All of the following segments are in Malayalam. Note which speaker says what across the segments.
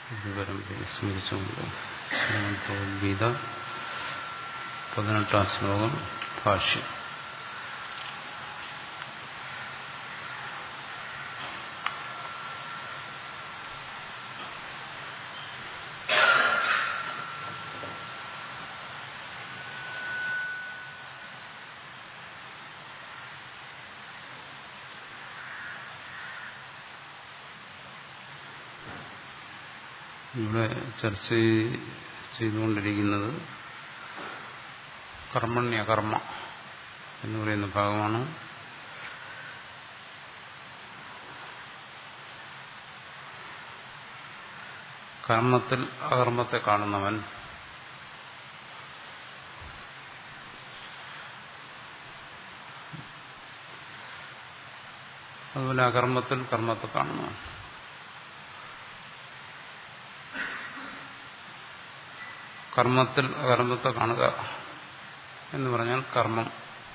Speaker 1: പരമ്പരയെ സ്മരിച്ചുകൊണ്ട് ഗീത പതിനെട്ടാം ശ്ലോകം ഭാഷ്യം ഇവിടെ ചർച്ച ചെയ്തുകൊണ്ടിരിക്കുന്നത് കർമ്മണ്യകർമ്മ എന്ന് പറയുന്ന ഭാഗമാണ് കർമ്മത്തിൽ അകർമ്മത്തെ കാണുന്നവൻ അതുപോലെ അകർമ്മത്തിൽ കർമ്മത്തെ കാണുന്നവൻ കർമ്മത്തിൽ അകർമ്മത്തെ കാണുക എന്ന് പറഞ്ഞാൽ കർമ്മം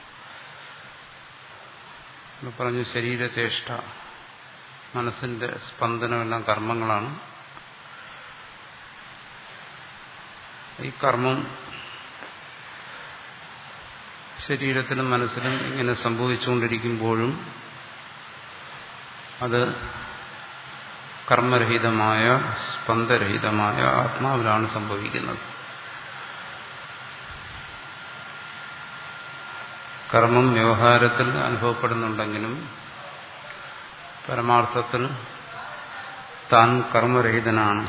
Speaker 1: പറഞ്ഞു ശരീരചേഷ്ട മനസ്സിന്റെ സ്പന്ദനമെല്ലാം കർമ്മങ്ങളാണ് ഈ കർമ്മം ശരീരത്തിലും മനസ്സിലും ഇങ്ങനെ സംഭവിച്ചുകൊണ്ടിരിക്കുമ്പോഴും അത് കർമ്മരഹിതമായ സ്പന്ദരഹിതമായ ആത്മാവിലാണ് സംഭവിക്കുന്നത് കർമ്മം വ്യവഹാരത്തിൽ അനുഭവപ്പെടുന്നുണ്ടെങ്കിലും പരമാർത്ഥത്തിൽ താൻ കർമ്മരഹിതനാണ്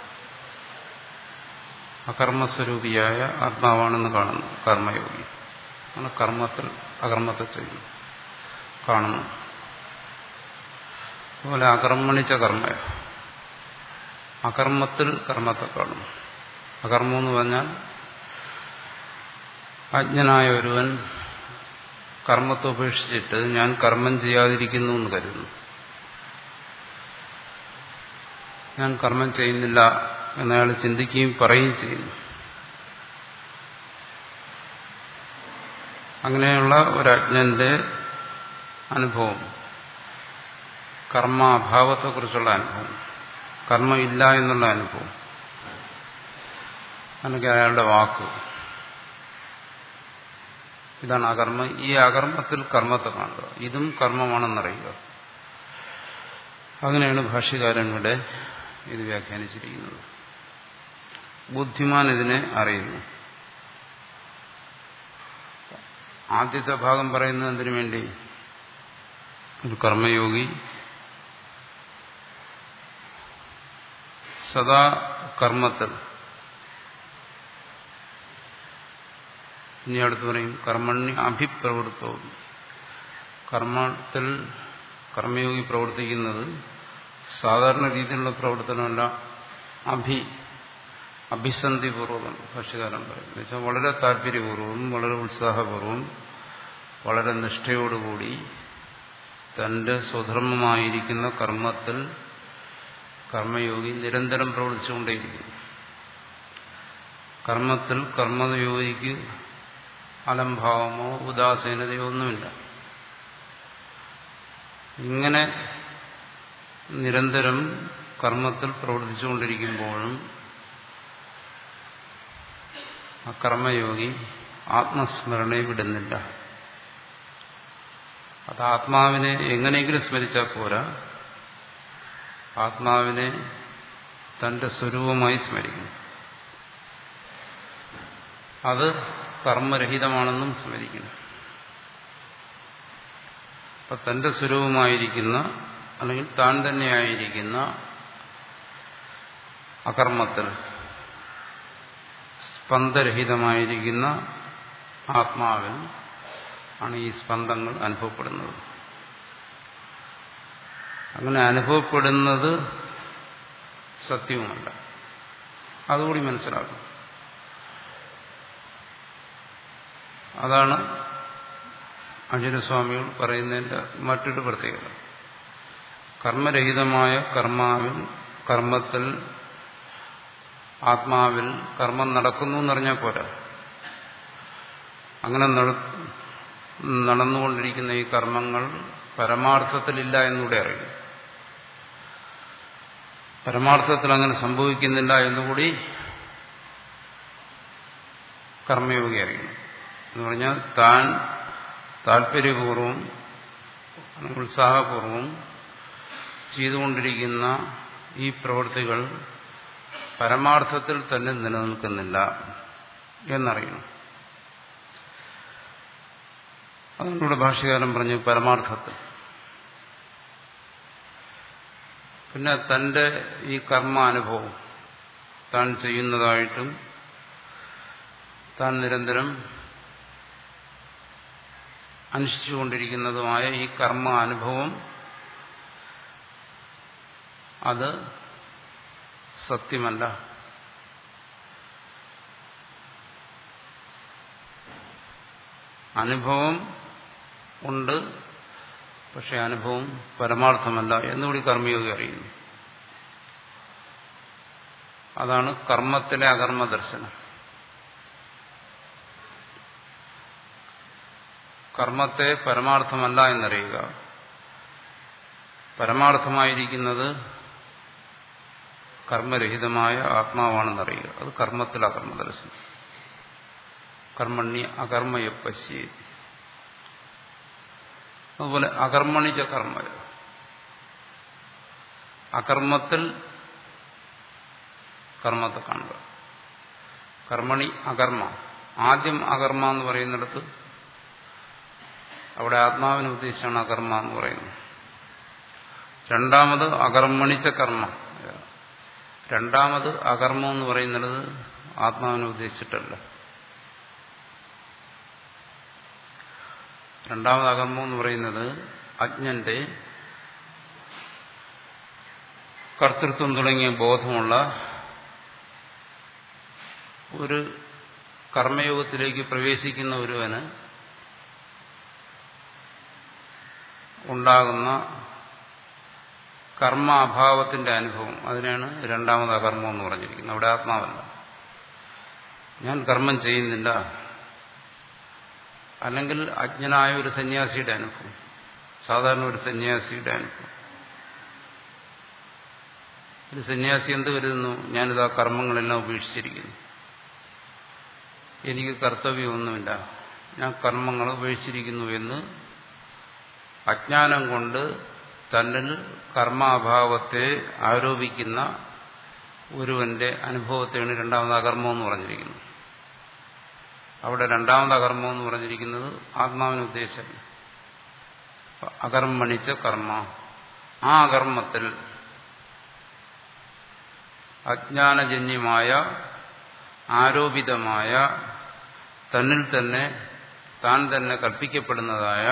Speaker 1: അകർമ്മസ്വരൂപിയായ ആത്മാവാണെന്ന് കാണുന്നു കർമ്മയോഗി ആണ് കർമ്മത്തിൽ അകർമ്മത്തെ ചെയ്യുന്നു കാണുന്നു അതുപോലെ അകർമ്മണിച്ച കർമ്മ അകർമ്മത്തിൽ കർമ്മത്തെ കാണുന്നു അകർമ്മം എന്ന് പറഞ്ഞാൽ അജ്ഞനായ ഒരുവൻ കർമ്മത്തെ ഉപേക്ഷിച്ചിട്ട് ഞാൻ കർമ്മം ചെയ്യാതിരിക്കുന്നു എന്ന് കരുതുന്നു ഞാൻ കർമ്മം ചെയ്യുന്നില്ല എന്നയാൾ ചിന്തിക്കുകയും പറയുകയും ചെയ്യുന്നു അങ്ങനെയുള്ള ഒരു അജ്ഞന്റെ അനുഭവം കർമാഭാവത്തെക്കുറിച്ചുള്ള അനുഭവം കർമ്മം ഇല്ല എന്നുള്ള അനുഭവം അല്ലെങ്കിൽ അയാളുടെ വാക്ക് ഇതാണ് അകർമ്മം ഈ അകർമ്മത്തിൽ കർമ്മത്തെ കാണുക ഇതും കർമ്മമാണെന്നറിയുക അങ്ങനെയാണ് ഭാഷ്യകാരൻ ഇവിടെ ഇത് വ്യാഖ്യാനിച്ചിരിക്കുന്നത് ബുദ്ധിമാൻ ഇതിനെ അറിയുന്നു ആദ്യത്തെ ഭാഗം പറയുന്നത് എന്തിനു വേണ്ടി ഒരു കർമ്മയോഗി സദാ കർമ്മത്തിൽ ഇനി അടുത്ത് പറയും കർമ്മണ്യ അഭിപ്രവൃത്തവും കർമ്മത്തിൽ കർമ്മയോഗി പ്രവർത്തിക്കുന്നത് സാധാരണ രീതിയിലുള്ള പ്രവർത്തനമല്ല അഭി അഭിസന്ധിപൂർവ്വം ഭാഷ്യകാരൻ പറയും എന്നുവെച്ചാൽ വളരെ താല്പര്യപൂർവ്വം വളരെ ഉത്സാഹപൂർവ്വം വളരെ നിഷ്ഠയോടുകൂടി തന്റെ സ്വധർമ്മമായിരിക്കുന്ന കർമ്മത്തിൽ കർമ്മയോഗി നിരന്തരം പ്രവർത്തിച്ചുകൊണ്ടേയിരിക്കുന്നു കർമ്മത്തിൽ കർമ്മയോഗിക്ക് അലംഭാവമോ ഉദാസീനതയോ ഒന്നുമില്ല ഇങ്ങനെ നിരന്തരം കർമ്മത്തിൽ പ്രവർത്തിച്ചുകൊണ്ടിരിക്കുമ്പോഴും ആ കർമ്മയോഗി ആത്മസ്മരണയെ വിടുന്നില്ല അത് ആത്മാവിനെ എങ്ങനെയെങ്കിലും സ്മരിച്ചാൽ പോരാ ആത്മാവിനെ തന്റെ സ്വരൂപമായി സ്മരിക്കുന്നു അത് കർമ്മരഹിതമാണെന്നും സ്മരിക്കുന്നു അപ്പൊ തന്റെ സ്വരൂപമായിരിക്കുന്ന അല്ലെങ്കിൽ താൻ തന്നെയായിരിക്കുന്ന അകർമ്മത്തിൽ സ്പന്ദരഹിതമായിരിക്കുന്ന ആത്മാവിൽ ആണ് ഈ സ്പന്ദങ്ങൾ അനുഭവപ്പെടുന്നത് അങ്ങനെ അനുഭവപ്പെടുന്നത് സത്യവുമല്ല അതുകൂടി മനസ്സിലാക്കും അതാണ് അഞ്ജനസ്വാമികൾ പറയുന്നതിന്റെ മറ്റൊരു പ്രത്യേകത കർമ്മരഹിതമായ കർമാവിൽ കർമ്മത്തിൽ ആത്മാവിൽ കർമ്മം നടക്കുന്നു എന്നറിഞ്ഞാൽ പോരാ അങ്ങനെ നടന്നുകൊണ്ടിരിക്കുന്ന ഈ കർമ്മങ്ങൾ പരമാർത്ഥത്തിലില്ല എന്നുകൂടെ അറിയും പരമാർത്ഥത്തിൽ അങ്ങനെ സംഭവിക്കുന്നില്ല എന്നുകൂടി കർമ്മയോഗി അറിയണം എന്ന് പറഞ്ഞാൽ താൻ താല്പര്യപൂർവം ഉത്സാഹപൂർവം ചെയ്തുകൊണ്ടിരിക്കുന്ന ഈ പ്രവൃത്തികൾ പരമാർത്ഥത്തിൽ തന്നെ നിലനിൽക്കുന്നില്ല എന്നറിയണം അതുകൊണ്ടിവിടെ ഭാഷ്യകാരൻ പറഞ്ഞു പരമാർത്ഥത്തിൽ പിന്നെ തന്റെ ഈ കർമാനുഭവം താൻ ചെയ്യുന്നതായിട്ടും താൻ നിരന്തരം അനുഷ്ഠിച്ചുകൊണ്ടിരിക്കുന്നതുമായ ഈ കർമ്മ അനുഭവം അത് സത്യമല്ല അനുഭവം ഉണ്ട് പക്ഷെ അനുഭവം പരമാർത്ഥമല്ല എന്നുകൂടി കർമ്മയോഗി അറിയുന്നു അതാണ് കർമ്മത്തിലെ അകർമ്മ ദർശനം കർമ്മത്തെ പരമാർത്ഥമല്ല എന്നറിയുക പരമാർത്ഥമായിരിക്കുന്നത് കർമ്മരഹിതമായ ആത്മാവാണെന്നറിയുക അത് കർമ്മത്തിൽ അകർമ്മ ദർശനം കർമ്മണ്യ അകർമ്മയ പശ്യേ അതുപോലെ അകർമ്മണിച്ച കർമ്മ അകർമ്മത്തിൽ കർമ്മത്തെ കാണുക കർമ്മണി അകർമ്മ ആദ്യം അകർമ്മ എന്ന് പറയുന്നിടത്ത് അവിടെ ആത്മാവിനെ ഉദ്ദേശിച്ചാണ് അകർമ്മ എന്ന് പറയുന്നത് രണ്ടാമത് അകർമ്മണിച്ച കർമ്മ രണ്ടാമത് അകർമ്മം എന്ന് പറയുന്നത് ആത്മാവിനെ ഉദ്ദേശിച്ചിട്ടല്ല രണ്ടാമത് അകർമ്മം എന്ന് പറയുന്നത് അജ്ഞന്റെ കർത്തൃത്വം തുടങ്ങിയ ബോധമുള്ള ഒരു കർമ്മയോഗത്തിലേക്ക് പ്രവേശിക്കുന്ന ഒരുവന് ഉണ്ടാകുന്ന കർമാഭാവത്തിന്റെ അനുഭവം അതിനാണ് രണ്ടാമത് അകർമ്മം എന്ന് പറഞ്ഞിരിക്കുന്നത് അവിടെ ആത്മാവല്ല ഞാൻ കർമ്മം ചെയ്യുന്നില്ല അല്ലെങ്കിൽ അജ്ഞനായ ഒരു സന്യാസിയുടെ അനുഭവം സാധാരണ ഒരു സന്യാസിയുടെ അനുഭവം ഒരു സന്യാസി എന്ത് കരുതുന്നു ഞാനിതാ കർമ്മങ്ങളെല്ലാം ഉപേക്ഷിച്ചിരിക്കുന്നു എനിക്ക് കർത്തവ്യമൊന്നുമില്ല ഞാൻ കർമ്മങ്ങൾ ഉപേക്ഷിച്ചിരിക്കുന്നു എന്ന് അജ്ഞാനം കൊണ്ട് തന്നിൽ കർമാഭാവത്തെ ആരോപിക്കുന്ന ഒരുവന്റെ അനുഭവത്തെയാണ് രണ്ടാമത് അകർമ്മം എന്ന് പറഞ്ഞിരിക്കുന്നത് അവിടെ രണ്ടാമത് അകർമ്മം എന്ന് പറഞ്ഞിരിക്കുന്നത് ആത്മാവിന് ഉദ്ദേശം അകർമ്മണിച്ച കർമ്മ ആ അകർമ്മത്തിൽ അജ്ഞാനജന്യമായ ആരോപിതമായ തന്നിൽ തന്നെ താൻ തന്നെ കൽപ്പിക്കപ്പെടുന്നതായ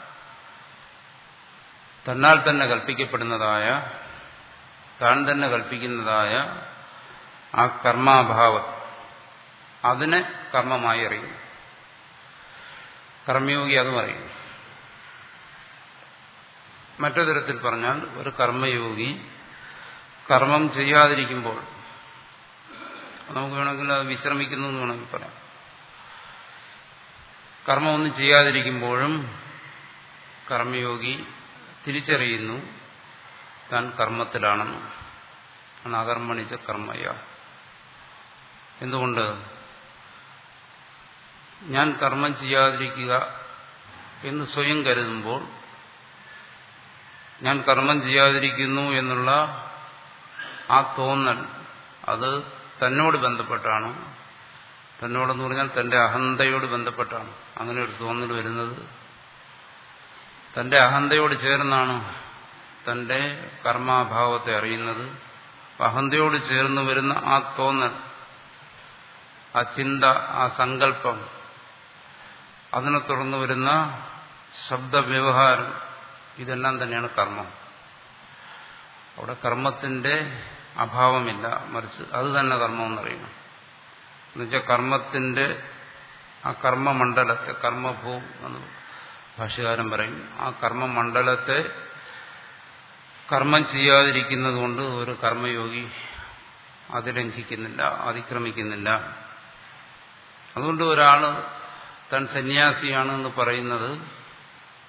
Speaker 1: തന്നാൽ തന്നെ കൽപ്പിക്കപ്പെടുന്നതായ താൻ തന്നെ കൽപ്പിക്കുന്നതായ ആ കർമാഭാവം അതിനെ കർമ്മമായി അറിയുന്നു കർമ്മയോഗി അതും അറിയുന്നു മറ്റു തരത്തിൽ പറഞ്ഞാൽ ഒരു കർമ്മയോഗി കർമ്മം ചെയ്യാതിരിക്കുമ്പോൾ നമുക്ക് വേണമെങ്കിൽ അത് വിശ്രമിക്കുന്നു എന്ന് വേണമെങ്കിൽ പറയാം കർമ്മമൊന്നും ചെയ്യാതിരിക്കുമ്പോഴും കർമ്മയോഗി തിരിച്ചറിയുന്നു താൻ കർമ്മത്തിലാണെന്ന് ആണ് അകർമ്മണിച്ച കർമ്മയ എന്തുകൊണ്ട് ഞാൻ കർമ്മം ചെയ്യാതിരിക്കുക എന്ന് സ്വയം കരുതുമ്പോൾ ഞാൻ കർമ്മം ചെയ്യാതിരിക്കുന്നു എന്നുള്ള ആ തോന്നൽ അത് തന്നോട് ബന്ധപ്പെട്ടാണ് തന്നോടെന്ന് പറഞ്ഞാൽ തന്റെ അഹന്തയോട് ബന്ധപ്പെട്ടാണ് അങ്ങനെ ഒരു തോന്നൽ വരുന്നത് തന്റെ അഹന്തയോട് ചേർന്നാണ് തന്റെ കർമാഭാവത്തെ അറിയുന്നത് അഹന്തയോട് ചേർന്ന് വരുന്ന ആ തോന്നൽ ആ ചിന്ത ആ സങ്കല്പം അതിനെ തുടർന്ന് വരുന്ന ശബ്ദവ്യവഹാരം ഇതെല്ലാം തന്നെയാണ് കർമ്മം അവിടെ കർമ്മത്തിന്റെ അഭാവമില്ല മറിച്ച് അത് തന്നെ കർമ്മം എന്നറിയണം എന്നുവെച്ചാൽ കർമ്മത്തിന്റെ ആ കർമ്മമണ്ഡലത്തെ കർമ്മഭൂ എന്ന് ഭാഷ്യകാരൻ പറയും ആ കർമ്മമണ്ഡലത്തെ കർമ്മം ചെയ്യാതിരിക്കുന്നത് കൊണ്ട് ഒരു കർമ്മയോഗി അതിലംഘിക്കുന്നില്ല അതിക്രമിക്കുന്നില്ല അതുകൊണ്ട് ഒരാൾ താൻ സന്യാസിയാണെന്ന് പറയുന്നത്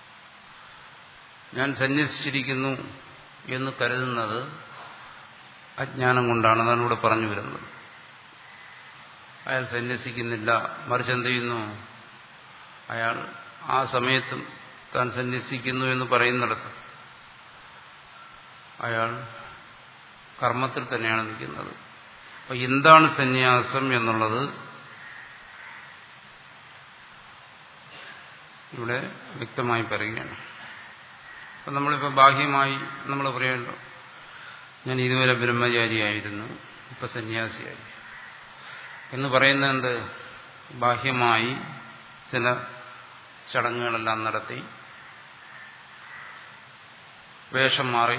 Speaker 1: ഞാൻ സന്യസിച്ചിരിക്കുന്നു എന്ന് കരുതുന്നത് അജ്ഞാനം കൊണ്ടാണ് അതാണ് ഇവിടെ പറഞ്ഞു വരുന്നത് അയാൾ സന്യസിക്കുന്നില്ല മറിച്ച് എന്ത് ചെയ്യുന്നു അയാൾ ആ സമയത്തും താൻ സന്യസിക്കുന്നു എന്ന് പറയുന്നിടത്ത് അയാൾ കർമ്മത്തിൽ തന്നെയാണ് നിൽക്കുന്നത് അപ്പൊ എന്താണ് സന്യാസം എന്നുള്ളത് ഇവിടെ വ്യക്തമായി പറയുകയാണ് അപ്പം നമ്മളിപ്പോൾ ബാഹ്യമായി നമ്മൾ പറയണ്ടോ ഞാൻ ഇതുവരെ ബ്രഹ്മചാരിയായിരുന്നു ഇപ്പൊ സന്യാസിയായി എന്ന് പറയുന്നത് എന്ത് ബാഹ്യമായി ചില ചടങ്ങുകളെല്ലാം നടത്തി വേഷം മാറി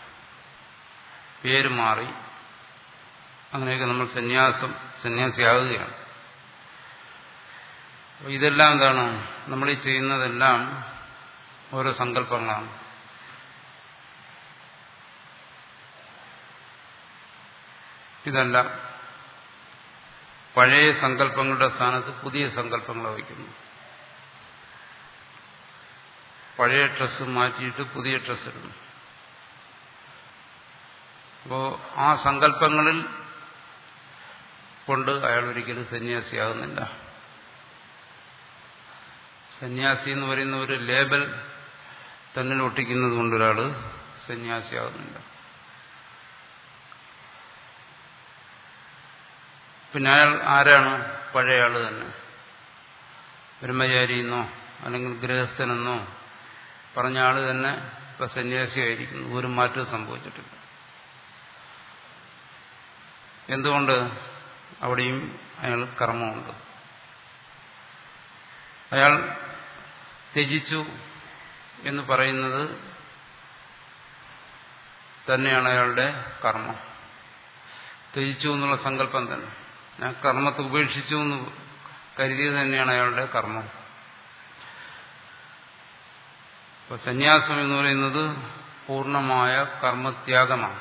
Speaker 1: പേര് മാറി അങ്ങനെയൊക്കെ നമ്മൾ സന്യാസം സന്യാസിയാവുകയാണ് ഇതെല്ലാം എന്താണ് നമ്മൾ ഈ ചെയ്യുന്നതെല്ലാം ഓരോ സങ്കല്പങ്ങളാണ് ഇതല്ല പഴയ സങ്കല്പങ്ങളുടെ സ്ഥാനത്ത് പുതിയ സങ്കല്പങ്ങൾ വയ്ക്കുന്നു പഴയ ഡ്രസ്സ് മാറ്റിയിട്ട് പുതിയ ഡ്രസ്സ് ഇടുന്നു അപ്പോ ആ സങ്കല്പങ്ങളിൽ കൊണ്ട് അയാൾ ഒരിക്കലും സന്യാസിയാകുന്നില്ല സന്യാസി എന്ന് പറയുന്ന ഒരു ലേബൽ തന്നിൽ ഒട്ടിക്കുന്നത് കൊണ്ട് ഒരാൾ സന്യാസിയാകുന്നില്ല പിന്നെ അയാൾ ആരാണ് പഴയ ആള് തന്നെ ബ്രഹ്മചാരിയെന്നോ അല്ലെങ്കിൽ ഗൃഹസ്ഥനെന്നോ പറഞ്ഞ ആള് തന്നെ ഇപ്പൊ സന്യാസിയായിരിക്കുന്നു ഒരു മാറ്റവും സംഭവിച്ചിട്ടില്ല എന്തുകൊണ്ട് അവിടെയും അയാൾ കർമ്മമുണ്ട് അയാൾ ത്യജിച്ചു എന്ന് പറയുന്നത് തന്നെയാണ് അയാളുടെ കർമ്മം ത്യജിച്ചു എന്നുള്ള സങ്കല്പം തന്നെ ഞാൻ കർമ്മത്തെ ഉപേക്ഷിച്ചു എന്ന് കരുതിയത് തന്നെയാണ് അയാളുടെ കർമ്മം അപ്പൊ സന്യാസം എന്ന് പറയുന്നത് പൂർണ്ണമായ കർമ്മത്യാഗമാണ്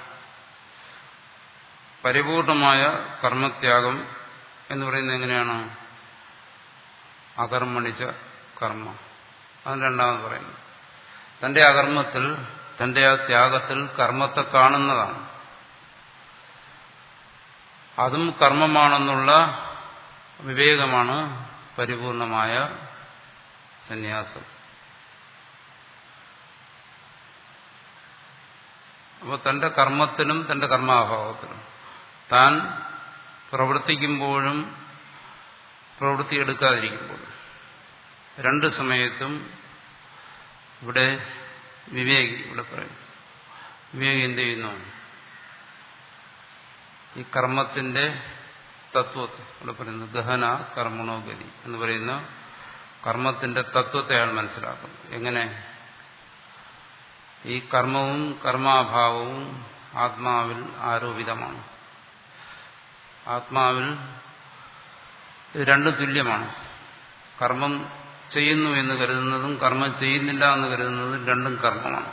Speaker 1: പരിപൂർണമായ കർമ്മത്യാഗം എന്ന് പറയുന്നത് എങ്ങനെയാണ് അകർമ്മണിച്ച കർമ്മ അതാണ് രണ്ടാമത് പറയുന്നത് തന്റെ അകർമ്മത്തിൽ തന്റെ ആ ത്യാഗത്തിൽ കർമ്മത്തെ കാണുന്നതാണ് അതും കർമ്മമാണെന്നുള്ള വിവേകമാണ് പരിപൂർണമായ സന്യാസം അപ്പോൾ തന്റെ കർമ്മത്തിനും തന്റെ കർമാഭാവത്തിനും താൻ പ്രവർത്തിക്കുമ്പോഴും പ്രവൃത്തി എടുക്കാതിരിക്കുമ്പോഴും രണ്ട് സമയത്തും ഇവിടെ വിവേകി ഇവിടെ പറയും വിവേകി എന്ത് ചെയ്യുന്നു ഈ കർമ്മത്തിന്റെ തത്വത്തെ ഇവിടെ പറയുന്നു ഗഹന കർമ്മണോഗതി എന്ന് പറയുന്ന കർമ്മത്തിന്റെ തത്വത്തെ അയാൾ മനസ്സിലാക്കുന്നു എങ്ങനെ ഈ കർമ്മവും കർമാഭാവവും ആത്മാവിൽ ആരോപിതമാണ് ആത്മാവിൽ ഇത് രണ്ടും തുല്യമാണ് കർമ്മം ചെയ്യുന്നു എന്ന് കരുതുന്നതും കർമ്മം ചെയ്യുന്നില്ല എന്ന് കരുതുന്നതും രണ്ടും കർമ്മമാണ്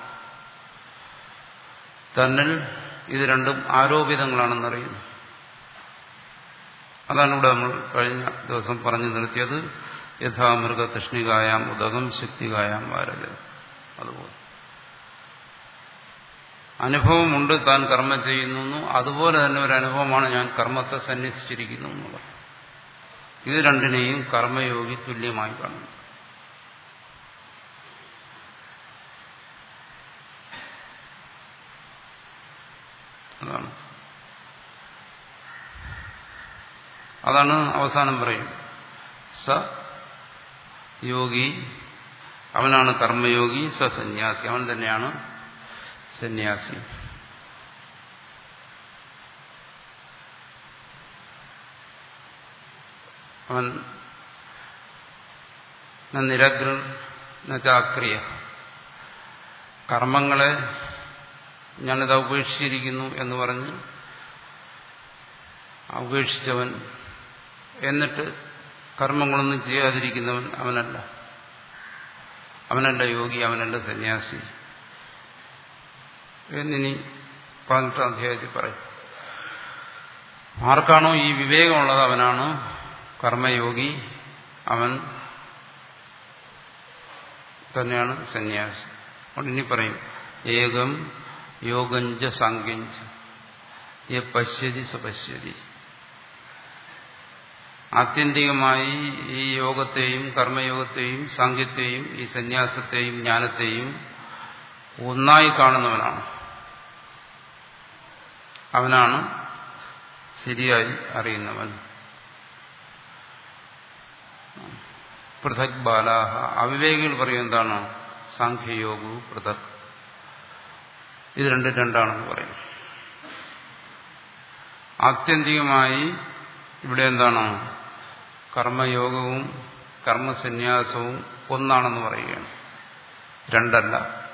Speaker 1: തന്നിൽ ഇത് രണ്ടും ആരോപിതങ്ങളാണെന്നറിയുന്നു അതാണ് ഇവിടെ നമ്മൾ കഴിഞ്ഞ ദിവസം പറഞ്ഞു നിർത്തിയത് യഥാമൃഗ തൃഷ്ണികായാം ഉദകം ശക്തികായാം വാരജ അതുപോലെ അനുഭവമുണ്ട് താൻ കർമ്മം ചെയ്യുന്നു അതുപോലെ തന്നെ ഒരു അനുഭവമാണ് ഞാൻ കർമ്മത്തെ സന്യസിച്ചിരിക്കുന്നു എന്നുള്ളത് ഇത് രണ്ടിനെയും കർമ്മയോഗി തുല്യമായി കാണുന്നു അതാണ് അതാണ് അവസാനം പറയും സ യോഗി അവനാണ് കർമ്മയോഗി സ സന്യാസി അവൻ തന്നെയാണ് സന്യാസി അവൻ നിരഗ്ര ചാക്രിയ കർമ്മങ്ങളെ ഞാനിത് ഉപേക്ഷിച്ചിരിക്കുന്നു എന്ന് പറഞ്ഞ് ഉപേക്ഷിച്ചവൻ എന്നിട്ട് കർമ്മങ്ങളൊന്നും ചെയ്യാതിരിക്കുന്നവൻ അവനല്ല അവനല്ല യോഗി അവനല്ല സന്യാസി എന്നിനി പതിനെട്ടാം അധ്യായത്തിൽ പറയും ആർക്കാണോ ഈ വിവേകമുള്ളത് അവനാണ് കർമ്മയോഗി അവൻ തന്നെയാണ് സന്യാസി അതുകൊണ്ട് ഇനി പറയും ഏകം യോഗഞ്ച സാങ്ക്യഞ്ച യ പശ്യതി സപശ്യതി ആത്യന്തികമായി ഈ യോഗത്തെയും കർമ്മയോഗത്തെയും സാങ്കത്യത്തെയും ഈ സന്യാസത്തെയും ജ്ഞാനത്തെയും ഒന്നായി കാണുന്നവനാണ് അവനാണ് ശരിയായി അറിയുന്നവൻ പൃഥക് ബാലാഹ അവിവേകികൾ പറയും എന്താണ് സാഖ്യയോഗവും പൃഥക് ഇത് രണ്ടും രണ്ടാണെന്ന് പറയും ആത്യന്തികമായി ഇവിടെ എന്താണ് കർമ്മയോഗവും കർമ്മസന്യാസവും ഒന്നാണെന്ന് പറയുകയാണ് രണ്ടല്ല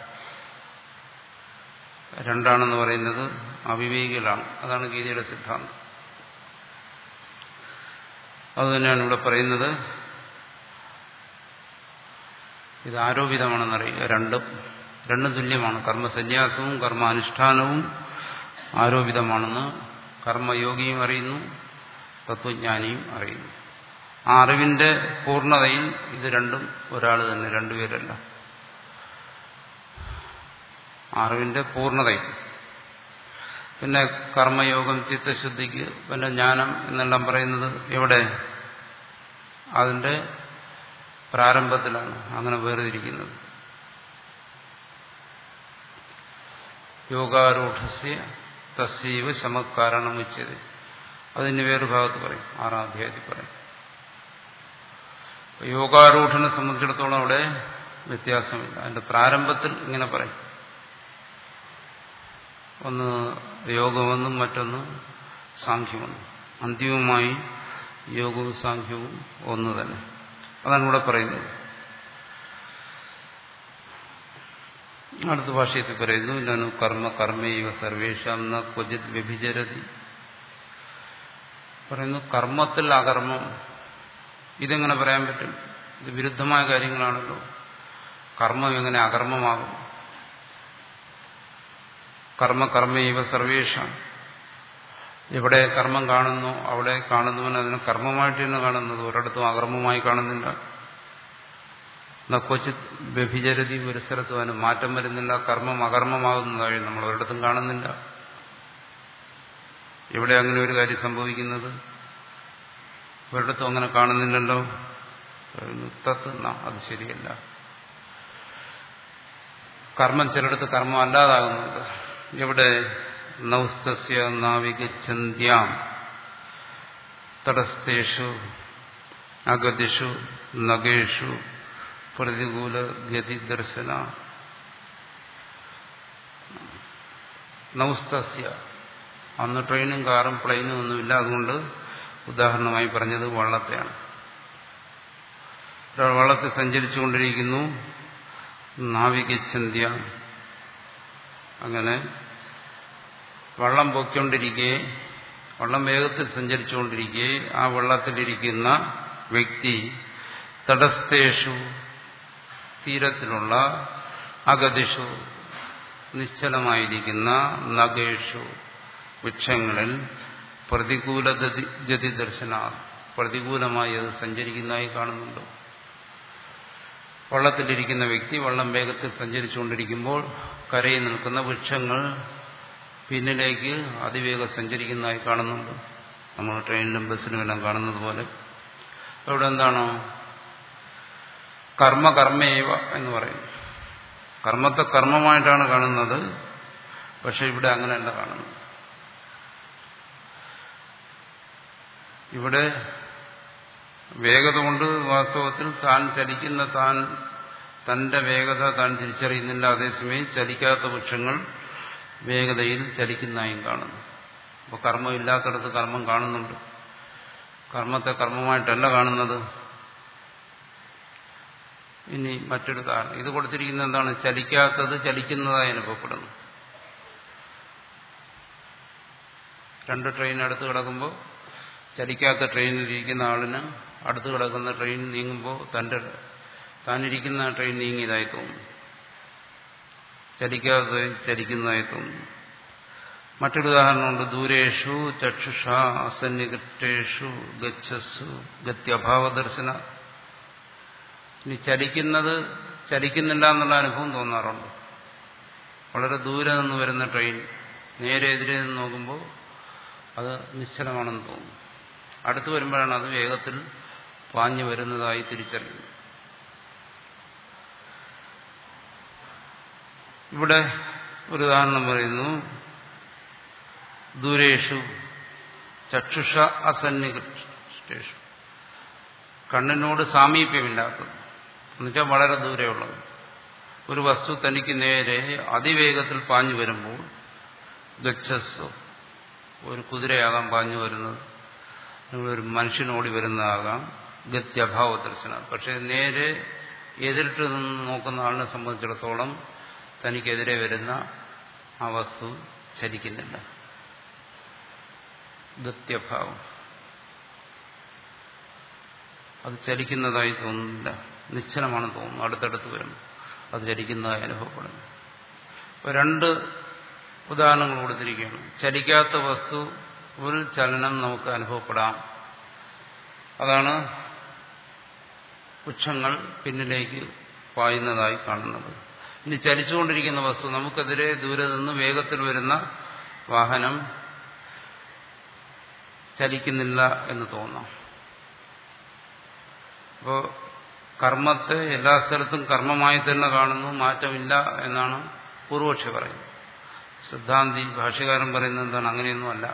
Speaker 1: രണ്ടാണെന്ന് പറയുന്നത് അവിവേകികളാണ് അതാണ് ഗീതയുടെ സിദ്ധാന്തം അതുതന്നെയാണ് ഇവിടെ പറയുന്നത് ഇത് ആരോപിതമാണെന്നറിയുക രണ്ടും രണ്ടും തുല്യമാണ് കർമ്മസന്യാസവും കർമാനുഷ്ഠാനവും ആരോപിതമാണെന്ന് കർമ്മയോഗിയും അറിയുന്നു തത്വജ്ഞാനിയും അറിയുന്നു ആ അറിവിന്റെ പൂർണ്ണതയിൽ ഇത് രണ്ടും ഒരാൾ തന്നെ രണ്ടുപേരല്ല അറിവിന്റെ പൂർണ്ണതയിൽ പിന്നെ കർമ്മയോഗം ചിത്തശുദ്ധിക്ക് പിന്നെ ജ്ഞാനം എന്നെല്ലാം പറയുന്നത് എവിടെ അതിന്റെ പ്രാരംഭത്തിലാണ് അങ്ങനെ വേർതിരിക്കുന്നത് യോഗാരൂഢസ്യ തസ്സീവ ശമക്കാരണം ഉച്ചത് അതിന് വേറൊരു ഭാഗത്ത് പറയും ആറാം അധ്യായത്തിൽ പറയും യോഗാരൂഢനെ സംബന്ധിച്ചിടത്തോളം അവിടെ വ്യത്യാസമില്ല അതിന്റെ പ്രാരംഭത്തിൽ ഇങ്ങനെ പറയും ഒന്ന് യോഗമെന്നും മറ്റൊന്ന് സാഖ്യമെന്നും അന്തിമമായി യോഗവും സാഖ്യവും ഒന്ന് തന്നെ അതാണ് ഇവിടെ പറയുന്നത് അടുത്ത ഭാഷയത്തിൽ പറയുന്നു നനു കർമ്മ കർമ്മൈവ സർവേഷാം ന ക്വചിത് വ്യഭിചരതി പറയുന്നു കർമ്മത്തിൽ അകർമ്മം ഇതെങ്ങനെ പറയാൻ പറ്റും ഇത് വിരുദ്ധമായ കാര്യങ്ങളാണല്ലോ കർമ്മം എങ്ങനെ അകർമ്മമാകും കർമ്മ കർമ്മൈവ സർവേഷാം എവിടെ കർമ്മം കാണുന്നു അവിടെ കാണുന്നവൻ അതിനെ കർമ്മമായിട്ട് തന്നെ കാണുന്നത് ഒരിടത്തും അകർമ്മമായി കാണുന്നില്ല നക്കൊച്ചിത് വ്യഭിചരതി ഒരു സ്ഥലത്തും അതിന് മാറ്റം വരുന്നില്ല കർമ്മം അകർമ്മമാകുന്നതായി നമ്മൾ ഒരിടത്തും കാണുന്നില്ല എവിടെ അങ്ങനെ ഒരു കാര്യം സംഭവിക്കുന്നത് ഒരിടത്തും അങ്ങനെ കാണുന്നില്ലല്ലോ തത്ത് അത് ശരിയല്ല കർമ്മം ചിലയിടത്ത് കർമ്മം അല്ലാതാകുന്നുണ്ട് എവിടെ നൗസ്തസ്യ നാവികച്ഛന്ത്യാം തടസ്ഥേഷു അഗതിഷു നഗേഷു പ്രതികൂല ഗതി ദർശന നൗസ്തസ്യ അന്ന് ട്രെയിനും കാറും പ്ലെയിനും ഒന്നുമില്ല അതുകൊണ്ട് ഉദാഹരണമായി പറഞ്ഞത് വള്ളത്തെയാണ് ഒരാൾ വള്ളത്തിൽ സഞ്ചരിച്ചുകൊണ്ടിരിക്കുന്നു നാവികച്ഛന്ത്യ അങ്ങനെ വള്ളം പൊയ്ക്കൊണ്ടിരിക്കെ വള്ളം വേഗത്തിൽ സഞ്ചരിച്ചുകൊണ്ടിരിക്കെ ആ വെള്ളത്തിലിരിക്കുന്ന വ്യക്തി തടസ്ഥേഷു തീരത്തിലുള്ള അഗതിഷു നിശ്ചലമായിരിക്കുന്ന നഗേഷു വൃക്ഷങ്ങളിൽ പ്രതികൂല ഗതി ദർശന പ്രതികൂലമായി അത് സഞ്ചരിക്കുന്നതായി കാണുന്നുണ്ട് വള്ളത്തിലിരിക്കുന്ന വ്യക്തി വള്ളം വേഗത്തിൽ സഞ്ചരിച്ചുകൊണ്ടിരിക്കുമ്പോൾ കരയിൽ നിൽക്കുന്ന വൃക്ഷങ്ങൾ പിന്നിലേക്ക് അതിവേഗം സഞ്ചരിക്കുന്നതായി കാണുന്നുണ്ട് നമ്മൾ ട്രെയിനിലും ബസ്സിലും എല്ലാം കാണുന്നത് പോലെ അവിടെ എന്താണോ കർമ്മ കർമ്മേവ എന്ന് പറയും കർമ്മത്തെ കർമ്മമായിട്ടാണ് കാണുന്നത് പക്ഷെ ഇവിടെ അങ്ങനെയല്ല കാണുന്നത് ഇവിടെ വേഗത കൊണ്ട് വാസ്തവത്തിൽ താൻ ചലിക്കുന്ന താൻ തന്റെ വേഗത താൻ തിരിച്ചറിയുന്നില്ല അതേസമയം ചലിക്കാത്ത വൃക്ഷങ്ങൾ വേഗതയിൽ ചലിക്കുന്നതായും കാണുന്നു അപ്പോൾ കർമ്മം ഇല്ലാത്തടത്ത് കർമ്മം കാണുന്നുണ്ട് കർമ്മത്തെ കർമ്മമായിട്ടല്ല കാണുന്നത് ഇനി മറ്റൊരു കാരണം ഇത് കൊടുത്തിരിക്കുന്നത് എന്താണ് ചലിക്കാത്തത് ചലിക്കുന്നതായി അനുഭവപ്പെടുന്നു രണ്ട് ട്രെയിൻ അടുത്ത് കിടക്കുമ്പോൾ ചലിക്കാത്ത ട്രെയിനിലിരിക്കുന്ന ആളിന് അടുത്ത് കിടക്കുന്ന ട്രെയിൻ നീങ്ങുമ്പോൾ തന്റെ താനിരിക്കുന്ന ട്രെയിൻ നീങ്ങിയതായി തോന്നുന്നു ചലിക്കാതെ ചലിക്കുന്നതായി തോന്നുന്നു മറ്റൊരു ഉദാഹരണമുണ്ട് ദൂരേഷു ചക്ഷുഷ അസന്നികൃഷ്ടേഷു ഗച്ഛസ്സു ഗത്യഭാവ ദർശന ഇനി ചലിക്കുന്നത് ചലിക്കുന്നില്ല എന്നുള്ള അനുഭവം തോന്നാറുണ്ട് വളരെ ദൂരെ നിന്ന് വരുന്ന ട്രെയിൻ നേരെ എതിരെ നിന്ന് നോക്കുമ്പോൾ അത് നിശ്ചലമാണെന്ന് തോന്നുന്നു അടുത്ത് വരുമ്പോഴാണ് അത് വേഗത്തിൽ പാഞ്ഞു വരുന്നതായി തിരിച്ചറിയുന്നത് ഇവിടെ ഒരു ഉദാഹരണം പറയുന്നു ദൂരേഷു ചക്ഷുഷ അസന്നികൃഷ്ടേഷു കണ്ണിനോട് സാമീപ്യമില്ലാത്തത് എന്നുവെച്ചാൽ വളരെ ദൂരെയുള്ളത് ഒരു വസ്തു തനിക്ക് നേരെ അതിവേഗത്തിൽ പാഞ്ഞു വരുമ്പോൾ ഗച്ഛസ്സോ ഒരു കുതിരയാകാം പാഞ്ഞു വരുന്നത് ഒരു മനുഷ്യനോടി വരുന്നതാകാം ഗത്യഭാവ ദർശനം പക്ഷെ നേരെ എതിരിട്ട് നിന്ന് നോക്കുന്ന ആളിനെ സംബന്ധിച്ചിടത്തോളം തനിക്കെതിരെ വരുന്ന ആ വസ്തു ചലിക്കുന്നില്ല ഗത്യഭാവം അത് ചലിക്കുന്നതായി തോന്നുന്നില്ല നിശ്ചലമാണ് തോന്നുന്നു അടുത്തടുത്ത് വരുന്നു അത് ചലിക്കുന്നതായി അനുഭവപ്പെടുന്നു അപ്പോൾ രണ്ട് ഉദാഹരണങ്ങൾ കൊടുത്തിരിക്കുകയാണ് ചലിക്കാത്ത വസ്തു ഒരു ചലനം നമുക്ക് അനുഭവപ്പെടാം അതാണ് വൃക്ഷങ്ങൾ പിന്നിലേക്ക് പായുന്നതായി കാണുന്നത് ഇനി ചലിച്ചുകൊണ്ടിരിക്കുന്ന വസ്തു നമുക്കെതിരെ ദൂരെ നിന്ന് വേഗത്തിൽ വരുന്ന വാഹനം ചലിക്കുന്നില്ല എന്ന് തോന്നാം അപ്പോൾ കർമ്മത്തെ എല്ലാ സ്ഥലത്തും കർമ്മമായി തന്നെ കാണുന്നു മാറ്റമില്ല എന്നാണ് പൂർവക്ഷി പറയുന്നത് സിദ്ധാന്തി ഭാഷ്യകാരൻ പറയുന്നത് എന്താണ് അങ്ങനെയൊന്നുമല്ല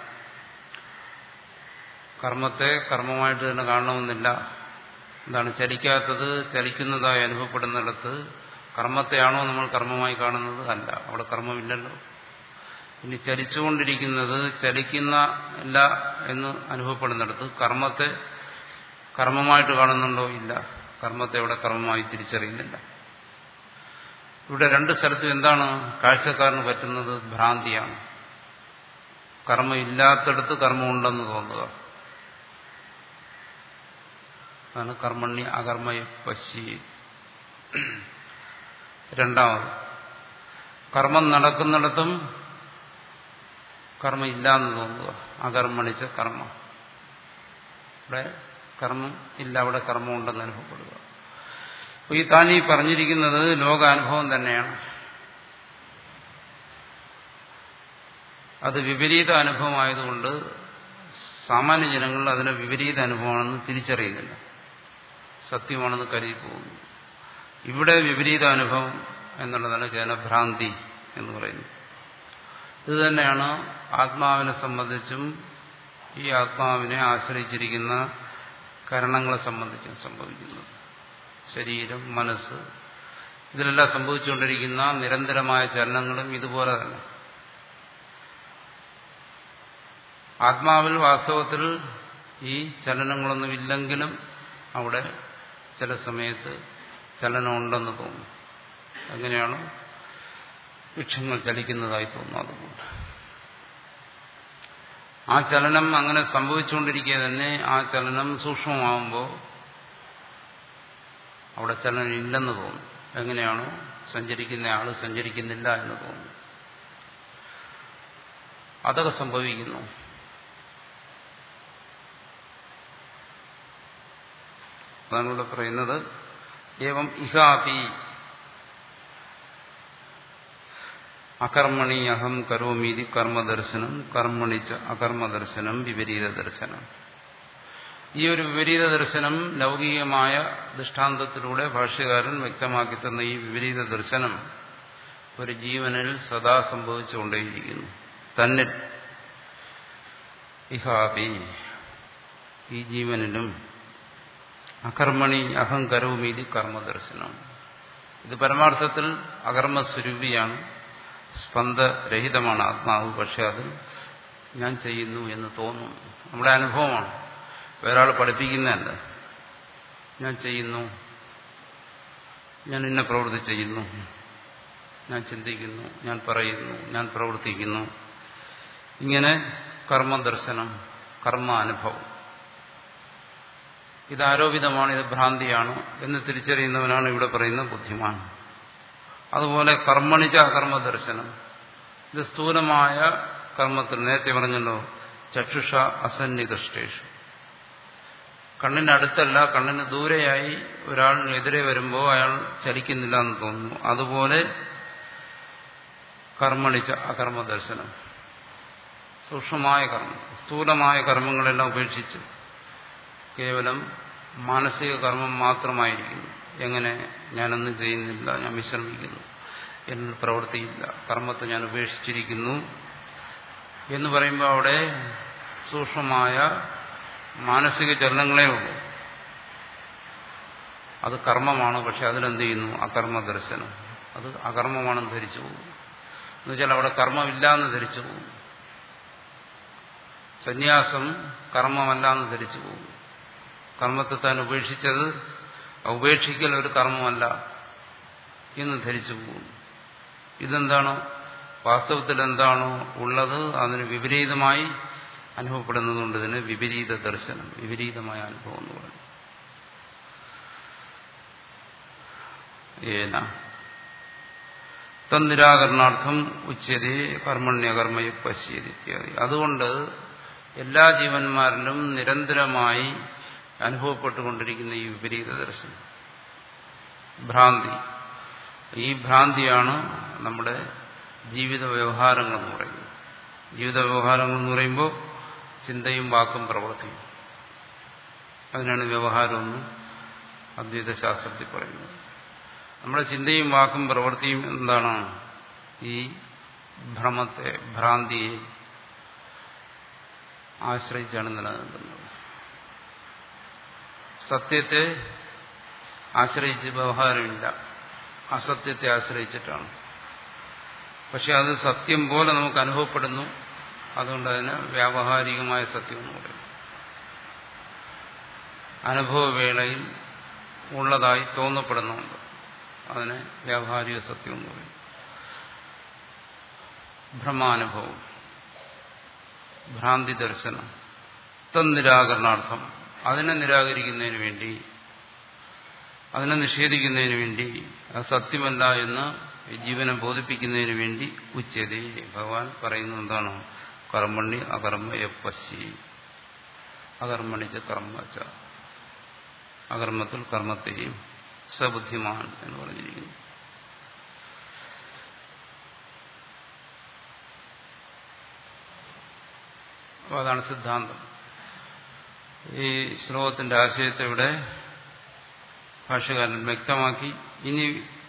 Speaker 1: കർമ്മത്തെ കർമ്മമായിട്ട് തന്നെ കാണണമെന്നില്ല എന്താണ് ചലിക്കാത്തത് ചലിക്കുന്നതായി അനുഭവപ്പെടുന്നിടത്ത് കർമ്മത്തെയാണോ നമ്മൾ കർമ്മമായി കാണുന്നത് അല്ല അവിടെ കർമ്മമില്ലല്ലോ ഇനി ചലിച്ചുകൊണ്ടിരിക്കുന്നത് ചലിക്കുന്ന ഇല്ല എന്ന് അനുഭവപ്പെടുന്നിടത്ത് കർമ്മത്തെ കർമ്മമായിട്ട് കാണുന്നുണ്ടോ ഇല്ല കർമ്മത്തെ അവിടെ കർമ്മമായി തിരിച്ചറിയുന്നില്ല ഇവിടെ രണ്ട് സ്ഥലത്തും എന്താണ് കാഴ്ചക്കാരന് പറ്റുന്നത് ഭ്രാന്തിയാണ് കർമ്മം ഇല്ലാത്തടത്ത് കർമ്മമുണ്ടെന്ന് തോന്നുക അതാണ് കർമ്മണ്യ അകർമ്മയ പശി രണ്ടാമത് കർമ്മം നടക്കുന്നിടത്തും കർമ്മം ഇല്ലാന്ന് തോന്നുക അകർമ്മണിച്ച കർമ്മം ഇവിടെ കർമ്മം ഇല്ല അവിടെ കർമ്മം ഉണ്ടെന്ന് അനുഭവപ്പെടുക അപ്പോൾ ഈ താൻ ഈ പറഞ്ഞിരിക്കുന്നത് ലോകാനുഭവം തന്നെയാണ് അത് വിപരീത അനുഭവമായതുകൊണ്ട് സാമാന്യ ജനങ്ങൾ അതിനെ വിപരീത അനുഭവമാണെന്ന് തിരിച്ചറിയുന്നില്ല സത്യമാണെന്ന് കരുതി പോകുന്നു ഇവിടെ വിപരീത അനുഭവം എന്നുള്ളതാണ് ജനഭ്രാന്തി എന്ന് പറയുന്നത് ഇത് തന്നെയാണ് ആത്മാവിനെ സംബന്ധിച്ചും ഈ ആത്മാവിനെ ആശ്രയിച്ചിരിക്കുന്ന കരണങ്ങളെ സംബന്ധിച്ചും സംഭവിക്കുന്നത് ശരീരം മനസ്സ് ഇതിലെല്ലാം സംഭവിച്ചുകൊണ്ടിരിക്കുന്ന നിരന്തരമായ ചലനങ്ങളും ഇതുപോലെ തന്നെ ആത്മാവിൽ വാസ്തവത്തിൽ ഈ ചലനങ്ങളൊന്നുമില്ലെങ്കിലും അവിടെ ചില സമയത്ത് ചലനമുണ്ടെന്ന് തോന്നും അങ്ങനെയാണ് വൃക്ഷങ്ങൾ ചലിക്കുന്നതായി തോന്നുന്നു അതുകൊണ്ട് ആ ചലനം അങ്ങനെ സംഭവിച്ചുകൊണ്ടിരിക്കുക തന്നെ ആ ചലനം സൂക്ഷ്മമാകുമ്പോൾ അവിടെ ചലനം ഇല്ലെന്ന് തോന്നും എങ്ങനെയാണോ സഞ്ചരിക്കുന്ന ആള് സഞ്ചരിക്കുന്നില്ല എന്ന് തോന്നുന്നു അതൊക്കെ സംഭവിക്കുന്നു അതാണ് ഇവിടെ പറയുന്നത് ഏവം ഇഹാപി അകർമ്മണി അഹം കരോമീതി കർമ്മദർശനം കർമ്മണിച്ച അകർമ്മദർശനം വിപരീത ദർശനം ഈ ഒരു വിപരീത ദർശനം ലൗകികമായ ദൃഷ്ടാന്തത്തിലൂടെ ഭാഷ്യകാരൻ വ്യക്തമാക്കി തന്ന ഈ വിപരീത ദർശനം ഒരു ജീവനിൽ സദാ സംഭവിച്ചുകൊണ്ടേയിരിക്കുന്നു തന്നെ ഇഹാപി ഈ ജീവനിലും അകർമ്മണി അഹം കരോമീതി കർമ്മദർശനം ഇത് പരമാർത്ഥത്തിൽ അകർമ്മസ്വരൂപിയാണ് സ്പന്ദരഹിതമാണ് ആത്മാവ് പക്ഷെ അത് ഞാൻ ചെയ്യുന്നു എന്ന് തോന്നുന്നു നമ്മുടെ അനുഭവമാണ് വേറൊരാൾ പഠിപ്പിക്കുന്നതല്ല ഞാൻ ചെയ്യുന്നു ഞാൻ ഇന്ന പ്രവൃത്തി ചെയ്യുന്നു ഞാൻ ചിന്തിക്കുന്നു ഞാൻ പറയുന്നു ഞാൻ പ്രവർത്തിക്കുന്നു ഇങ്ങനെ കർമ്മദർശനം കർമ്മ അനുഭവം ഇത് ആരോപിതമാണ് ഇത് ഭ്രാന്തിയാണ് എന്ന് തിരിച്ചറിയുന്നവനാണ് ഇവിടെ പറയുന്ന ബുദ്ധിമാൻ അതുപോലെ കർമ്മണിച്ച അകർമ്മ ദർശനം ഇത് സ്ഥൂലമായ കർമ്മത്തിൽ നേരത്തെ പറഞ്ഞല്ലോ ചക്ഷുഷ അസന്നികൃഷ്ടേഷു കണ്ണിനടുത്തല്ല കണ്ണിന് ദൂരെയായി ഒരാളിനെതിരെ വരുമ്പോൾ അയാൾ ചലിക്കുന്നില്ല എന്ന് തോന്നുന്നു അതുപോലെ കർമ്മണിച്ച അകർമ്മ ദർശനം സൂക്ഷ്മമായ കർമ്മം സ്ഥൂലമായ കർമ്മങ്ങളെല്ലാം ഉപേക്ഷിച്ച് കേവലം മാനസിക കർമ്മം മാത്രമായിരിക്കുന്നു എങ്ങനെ ഞാനൊന്നും ചെയ്യുന്നില്ല ഞാൻ വിശ്രമിക്കുന്നു എന്നിൽ പ്രവൃത്തിയില്ല കർമ്മത്തെ ഞാൻ ഉപേക്ഷിച്ചിരിക്കുന്നു എന്ന് പറയുമ്പോൾ അവിടെ സൂക്ഷ്മമായ മാനസിക ചലനങ്ങളേ ഉള്ളൂ അത് കർമ്മമാണ് പക്ഷെ അതിലെന്ത് ചെയ്യുന്നു അകർമ്മ ദർശനം അത് അകർമ്മമാണെന്ന് ധരിച്ചു പോകും എന്നുവെച്ചാൽ അവിടെ കർമ്മമില്ല എന്ന് ധരിച്ചു പോകും സന്യാസം കർമ്മമല്ല എന്ന് ധരിച്ചു പോകും കർമ്മത്തെ താൻ ഉപേക്ഷിച്ചത് ഉപേക്ഷിക്കൽ ഒരു കർമ്മമല്ല എന്ന് ധരിച്ചു പോകും ഇതെന്താണോ വാസ്തവത്തിൽ എന്താണോ ഉള്ളത് അതിന് വിപരീതമായി അനുഭവപ്പെടുന്നതുകൊണ്ട് ഇതിന് വിപരീത ദർശനം വിപരീതമായ അനുഭവം എന്ന് പറയുന്നു ഏന തന്നിരാകരണാർത്ഥം ഉച്ചതേ കർമ്മണ്യകർമ്മയെ പശ്യത് ഇത്യാദി അതുകൊണ്ട് എല്ലാ ജീവന്മാരിലും നിരന്തരമായി അനുഭവപ്പെട്ടുകൊണ്ടിരിക്കുന്ന ഈ വിപരീത ദർശനം ഭ്രാന്തി ഈ ഭ്രാന്തിയാണ് നമ്മുടെ ജീവിത വ്യവഹാരങ്ങൾ എന്ന് പറയുന്നത് ജീവിത വ്യവഹാരങ്ങൾ എന്ന് പറയുമ്പോൾ ചിന്തയും വാക്കും പ്രവർത്തിയും അതിനാണ് വ്യവഹാരമെന്ന് അദ്വൈത ശാസ്ത്രത്തിൽ പറയുന്നത് നമ്മുടെ ചിന്തയും വാക്കും പ്രവൃത്തിയും എന്താണ് ഈ ഭ്രമത്തെ ഭ്രാന്തിയെ ആശ്രയിച്ചാണ് നിലനിൽക്കുന്നത് സത്യത്തെ ആശ്രയിച്ച് വ്യവഹാരമില്ല അസത്യത്തെ ആശ്രയിച്ചിട്ടാണ് പക്ഷെ അത് സത്യം പോലെ നമുക്ക് അനുഭവപ്പെടുന്നു അതുകൊണ്ട് അതിന് വ്യാവഹാരികമായ സത്യം എന്ന് പറയും അനുഭവവേളയിൽ ഉള്ളതായി തോന്നപ്പെടുന്നുണ്ട് അതിനെ വ്യാവഹാരിക സത്യം എന്ന് പറയും ഭ്രമാനുഭവം ഭ്രാന്തി ദർശനം തന്നിരാകരണാർത്ഥം അതിനെ നിരാകരിക്കുന്നതിന് വേണ്ടി അതിനെ നിഷേധിക്കുന്നതിന് വേണ്ടി അത് സത്യമല്ല എന്ന് ജീവനെ ബോധിപ്പിക്കുന്നതിന് വേണ്ടി ഉച്ചതി ഭഗവാൻ പറയുന്നത് എന്താണ് കർമ്മണി അകർമ്മ യപ്പശി അകർമ്മണിച്ച കർമ്മച്ച അകർമ്മത്തിൽ കർമ്മത്തെയും സബുദ്ധിമാൻ എന്ന് പറഞ്ഞിരിക്കുന്നു അപ്പോൾ അതാണ് സിദ്ധാന്തം ഈ ശ്ലോകത്തിന്റെ ആശയത്തെ ഇവിടെ ഭാഷകാരൻ വ്യക്തമാക്കി ഇനി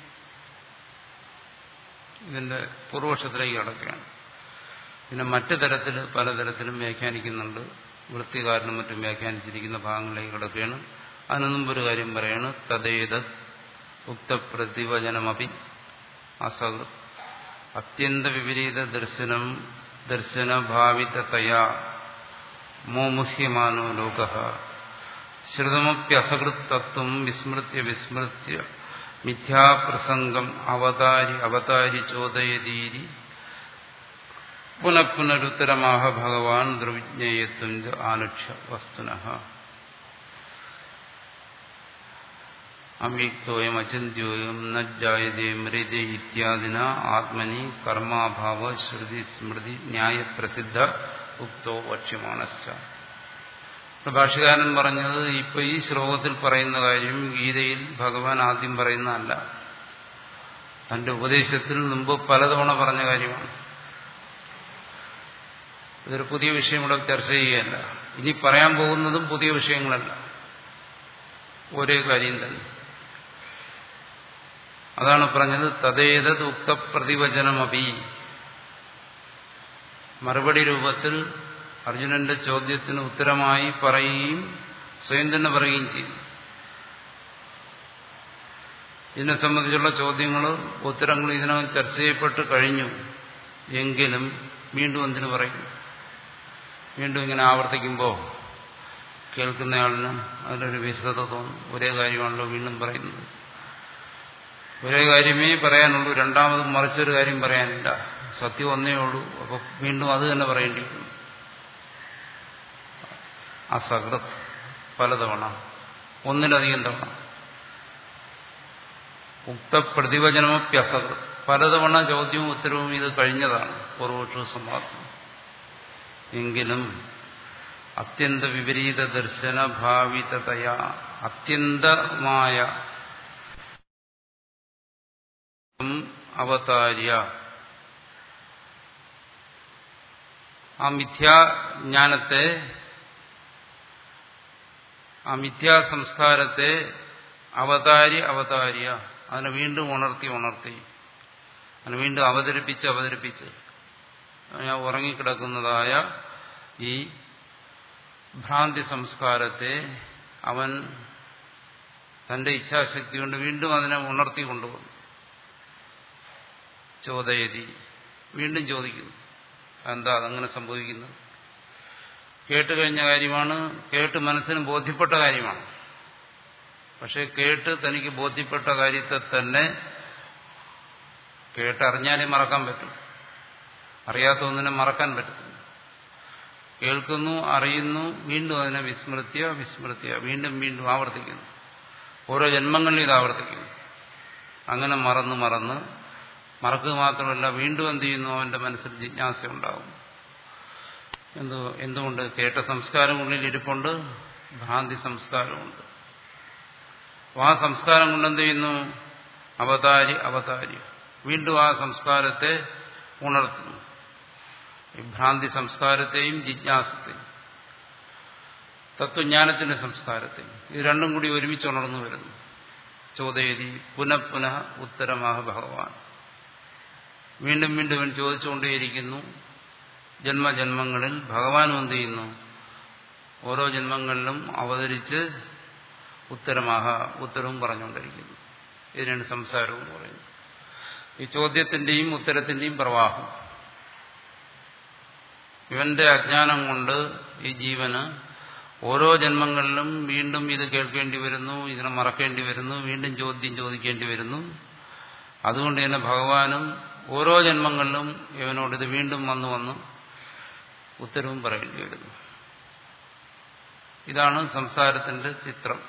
Speaker 1: ഇതിന്റെ പൂർവക്ഷത്തിലേക്ക് കടക്കുകയാണ് പിന്നെ മറ്റു തരത്തിൽ പലതരത്തിലും വ്യാഖ്യാനിക്കുന്നുണ്ട് വൃത്തികാരനും മറ്റും വ്യാഖ്യാനിച്ചിരിക്കുന്ന ഭാഗങ്ങളിലേക്ക് കിടക്കുകയാണ് അതിനു മുമ്പ് ഒരു കാര്യം പറയാണ് തദ്ദേത ഉക്തപ്രതിവചനമപി അസകൃത് അത്യന്ത വിപരീത ദർശനം ദർശനഭാവിതതയാ മോമുഹ്യമാനോ ലോക ശ്രുതമപ്യസകൃത് തത്വം വിസ്മൃത്യ വിസ്മൃത്യ മിഥ്യാപ്രസംഗം അവതാരി അവതാരി ചോദയതീരി പുനഃപുനരുത്തരമാഹ ഭഗവാൻ ദുർവിജ്ഞേയത്വം ആനുക്ഷ വസ്തുന അവ്യക്തോയം അചിന്യോയം നജായതേ മൃതേ ഇത്യാദിന ആത്മനി കർമാഭാവ ശ്രുതി സ്മൃതി ന്യായപ്രസിദ്ധ ഉക്തോ വക്ഷ്യമാണശ്ച ഭാഷകാരൻ പറഞ്ഞത് ഇപ്പൊ ഈ ശ്ലോകത്തിൽ പറയുന്ന കാര്യം ഗീതയിൽ ഭഗവാൻ ആദ്യം പറയുന്നതല്ല തന്റെ ഉപദേശത്തിൽ മുമ്പ് പലതവണ പറഞ്ഞ കാര്യമാണ് ഇതൊരു പുതിയ വിഷയം ഇവിടെ ചർച്ച ചെയ്യുകയല്ല ഇനി പറയാൻ പോകുന്നതും പുതിയ വിഷയങ്ങളല്ല ഒരേ കാര്യം തന്നെ അതാണ് പറഞ്ഞത് തതേതത് ഉക്തപ്രതിവചനമപി മറുപടി രൂപത്തിൽ അർജുനന്റെ ചോദ്യത്തിന് ഉത്തരമായി പറയുകയും സ്വയം തന്നെ പറയുകയും ചെയ്യും ഇതിനെ സംബന്ധിച്ചുള്ള ചോദ്യങ്ങൾ ഉത്തരങ്ങൾ ഇതിനകം ചർച്ച ചെയ്യപ്പെട്ട് കഴിഞ്ഞു എങ്കിലും വീണ്ടും എന്തിനു പറയും വീണ്ടും ഇങ്ങനെ ആവർത്തിക്കുമ്പോൾ കേൾക്കുന്നയാളിന് അതിലൊരു വിശദത തോന്നും ഒരേ കാര്യമാണല്ലോ വീണ്ടും പറയുന്നത് ഒരേ കാര്യമേ പറയാനുള്ളൂ രണ്ടാമത് മറിച്ചൊരു കാര്യം പറയാനില്ല സത്യം ഒന്നേ ഉള്ളൂ അപ്പോൾ വീണ്ടും അത് തന്നെ പറയേണ്ടി വരും അസകൃത് പലതവണ ഒന്നിലധികം തവണ ഉക്തപ്രതിവചനമപ്യസകൃത് പലതവണ ചോദ്യവും ഉത്തരവും ഇത് കഴിഞ്ഞതാണ് പൂർവക്ഷ സമാധാനം എങ്കിലും അത്യന്ത വിപരീത ദർശന ഭാവിതതയ അത്യന്തമായ അവതാര്യ ആ മിഥ്യാജ്ഞാനത്തെ ആ മിഥ്യാസംസ്കാരത്തെ അവതാരി അവതാരിയ അതിനെ വീണ്ടും ഉണർത്തി ഉണർത്തി അതിനെ വീണ്ടും അവതരിപ്പിച്ച് അവതരിപ്പിച്ച് ഞാൻ ഉറങ്ങിക്കിടക്കുന്നതായ ഈ ഭ്രാന്തി സംസ്കാരത്തെ അവൻ തന്റെ ഇച്ഛാശക്തി കൊണ്ട് വീണ്ടും അതിനെ ഉണർത്തി കൊണ്ടുവന്നു ചോദയതി വീണ്ടും ചോദിക്കുന്നു എന്താ അതങ്ങനെ സംഭവിക്കുന്നത് കേട്ട് കഴിഞ്ഞ കാര്യമാണ് കേട്ട് മനസ്സിന് ബോധ്യപ്പെട്ട കാര്യമാണ് പക്ഷെ കേട്ട് തനിക്ക് ബോധ്യപ്പെട്ട കാര്യത്തെ തന്നെ കേട്ടറിഞ്ഞാലേ മറക്കാൻ പറ്റും അറിയാത്ത ഒന്നിനെ മറക്കാൻ പറ്റത്തില്ല കേൾക്കുന്നു അറിയുന്നു വീണ്ടും അതിനെ വിസ്മൃത്യ വിസ്മൃത്യ വീണ്ടും വീണ്ടും ആവർത്തിക്കുന്നു ഓരോ ജന്മങ്ങളിലും ഇത് ആവർത്തിക്കുന്നു അങ്ങനെ മറന്ന് മറന്ന് മറക്കുക മാത്രമല്ല വീണ്ടും എന്ത് ചെയ്യുന്നു അവന്റെ മനസ്സിൽ ജിജ്ഞാസ ഉണ്ടാകും എന്തോ എന്തുകൊണ്ട് കേട്ട സംസ്കാരം ഉള്ളിൽ ഇരിപ്പുണ്ട് ഭ്രാന്തി സംസ്കാരമുണ്ട് അപ്പോൾ ആ സംസ്കാരം കൊണ്ട് എന്ത് ചെയ്യുന്നു അവതാരി അവതാരി വീണ്ടും ആ സംസ്കാരത്തെ ഉണർത്തുന്നു ഈ ഭ്രാന്തി സംസ്കാരത്തെയും ജിജ്ഞാസത്തെയും തത്വജ്ഞാനത്തിന്റെ സംസ്കാരത്തെ ഇത് രണ്ടും കൂടി ഒരുമിച്ച് ഉണർന്നു വരുന്നു ചോദ്യതി പുനഃ പുനഃ ഉത്തരമാഹ ഭഗവാൻ വീണ്ടും വീണ്ടും ഇവൻ ചോദിച്ചുകൊണ്ടേയിരിക്കുന്നു ജന്മജന്മങ്ങളിൽ ഭഗവാനും എന്ത് ചെയ്യുന്നു ഓരോ ജന്മങ്ങളിലും അവതരിച്ച് ഉത്തരമാഹ ഉത്തരവും പറഞ്ഞുകൊണ്ടിരിക്കുന്നു ഇതിനാണ് സംസാരം എന്ന് പറയുന്നത് ഈ ചോദ്യത്തിന്റെയും ഉത്തരത്തിന്റെയും പ്രവാഹം ഇവന്റെ അജ്ഞാനം കൊണ്ട് ഈ ജീവന് ഓരോ ജന്മങ്ങളിലും വീണ്ടും ഇത് കേൾക്കേണ്ടി വരുന്നു ഇതിനെ മറക്കേണ്ടി വരുന്നു വീണ്ടും ചോദ്യം ചോദിക്കേണ്ടി വരുന്നു അതുകൊണ്ട് തന്നെ ഭഗവാനും ഓരോ ജന്മങ്ങളിലും ഇവനോട് ഇത് വീണ്ടും വന്നു വന്ന് ഉത്തരവും പറയേണ്ടി വരുന്നു ഇതാണ് സംസാരത്തിന്റെ ചിത്രം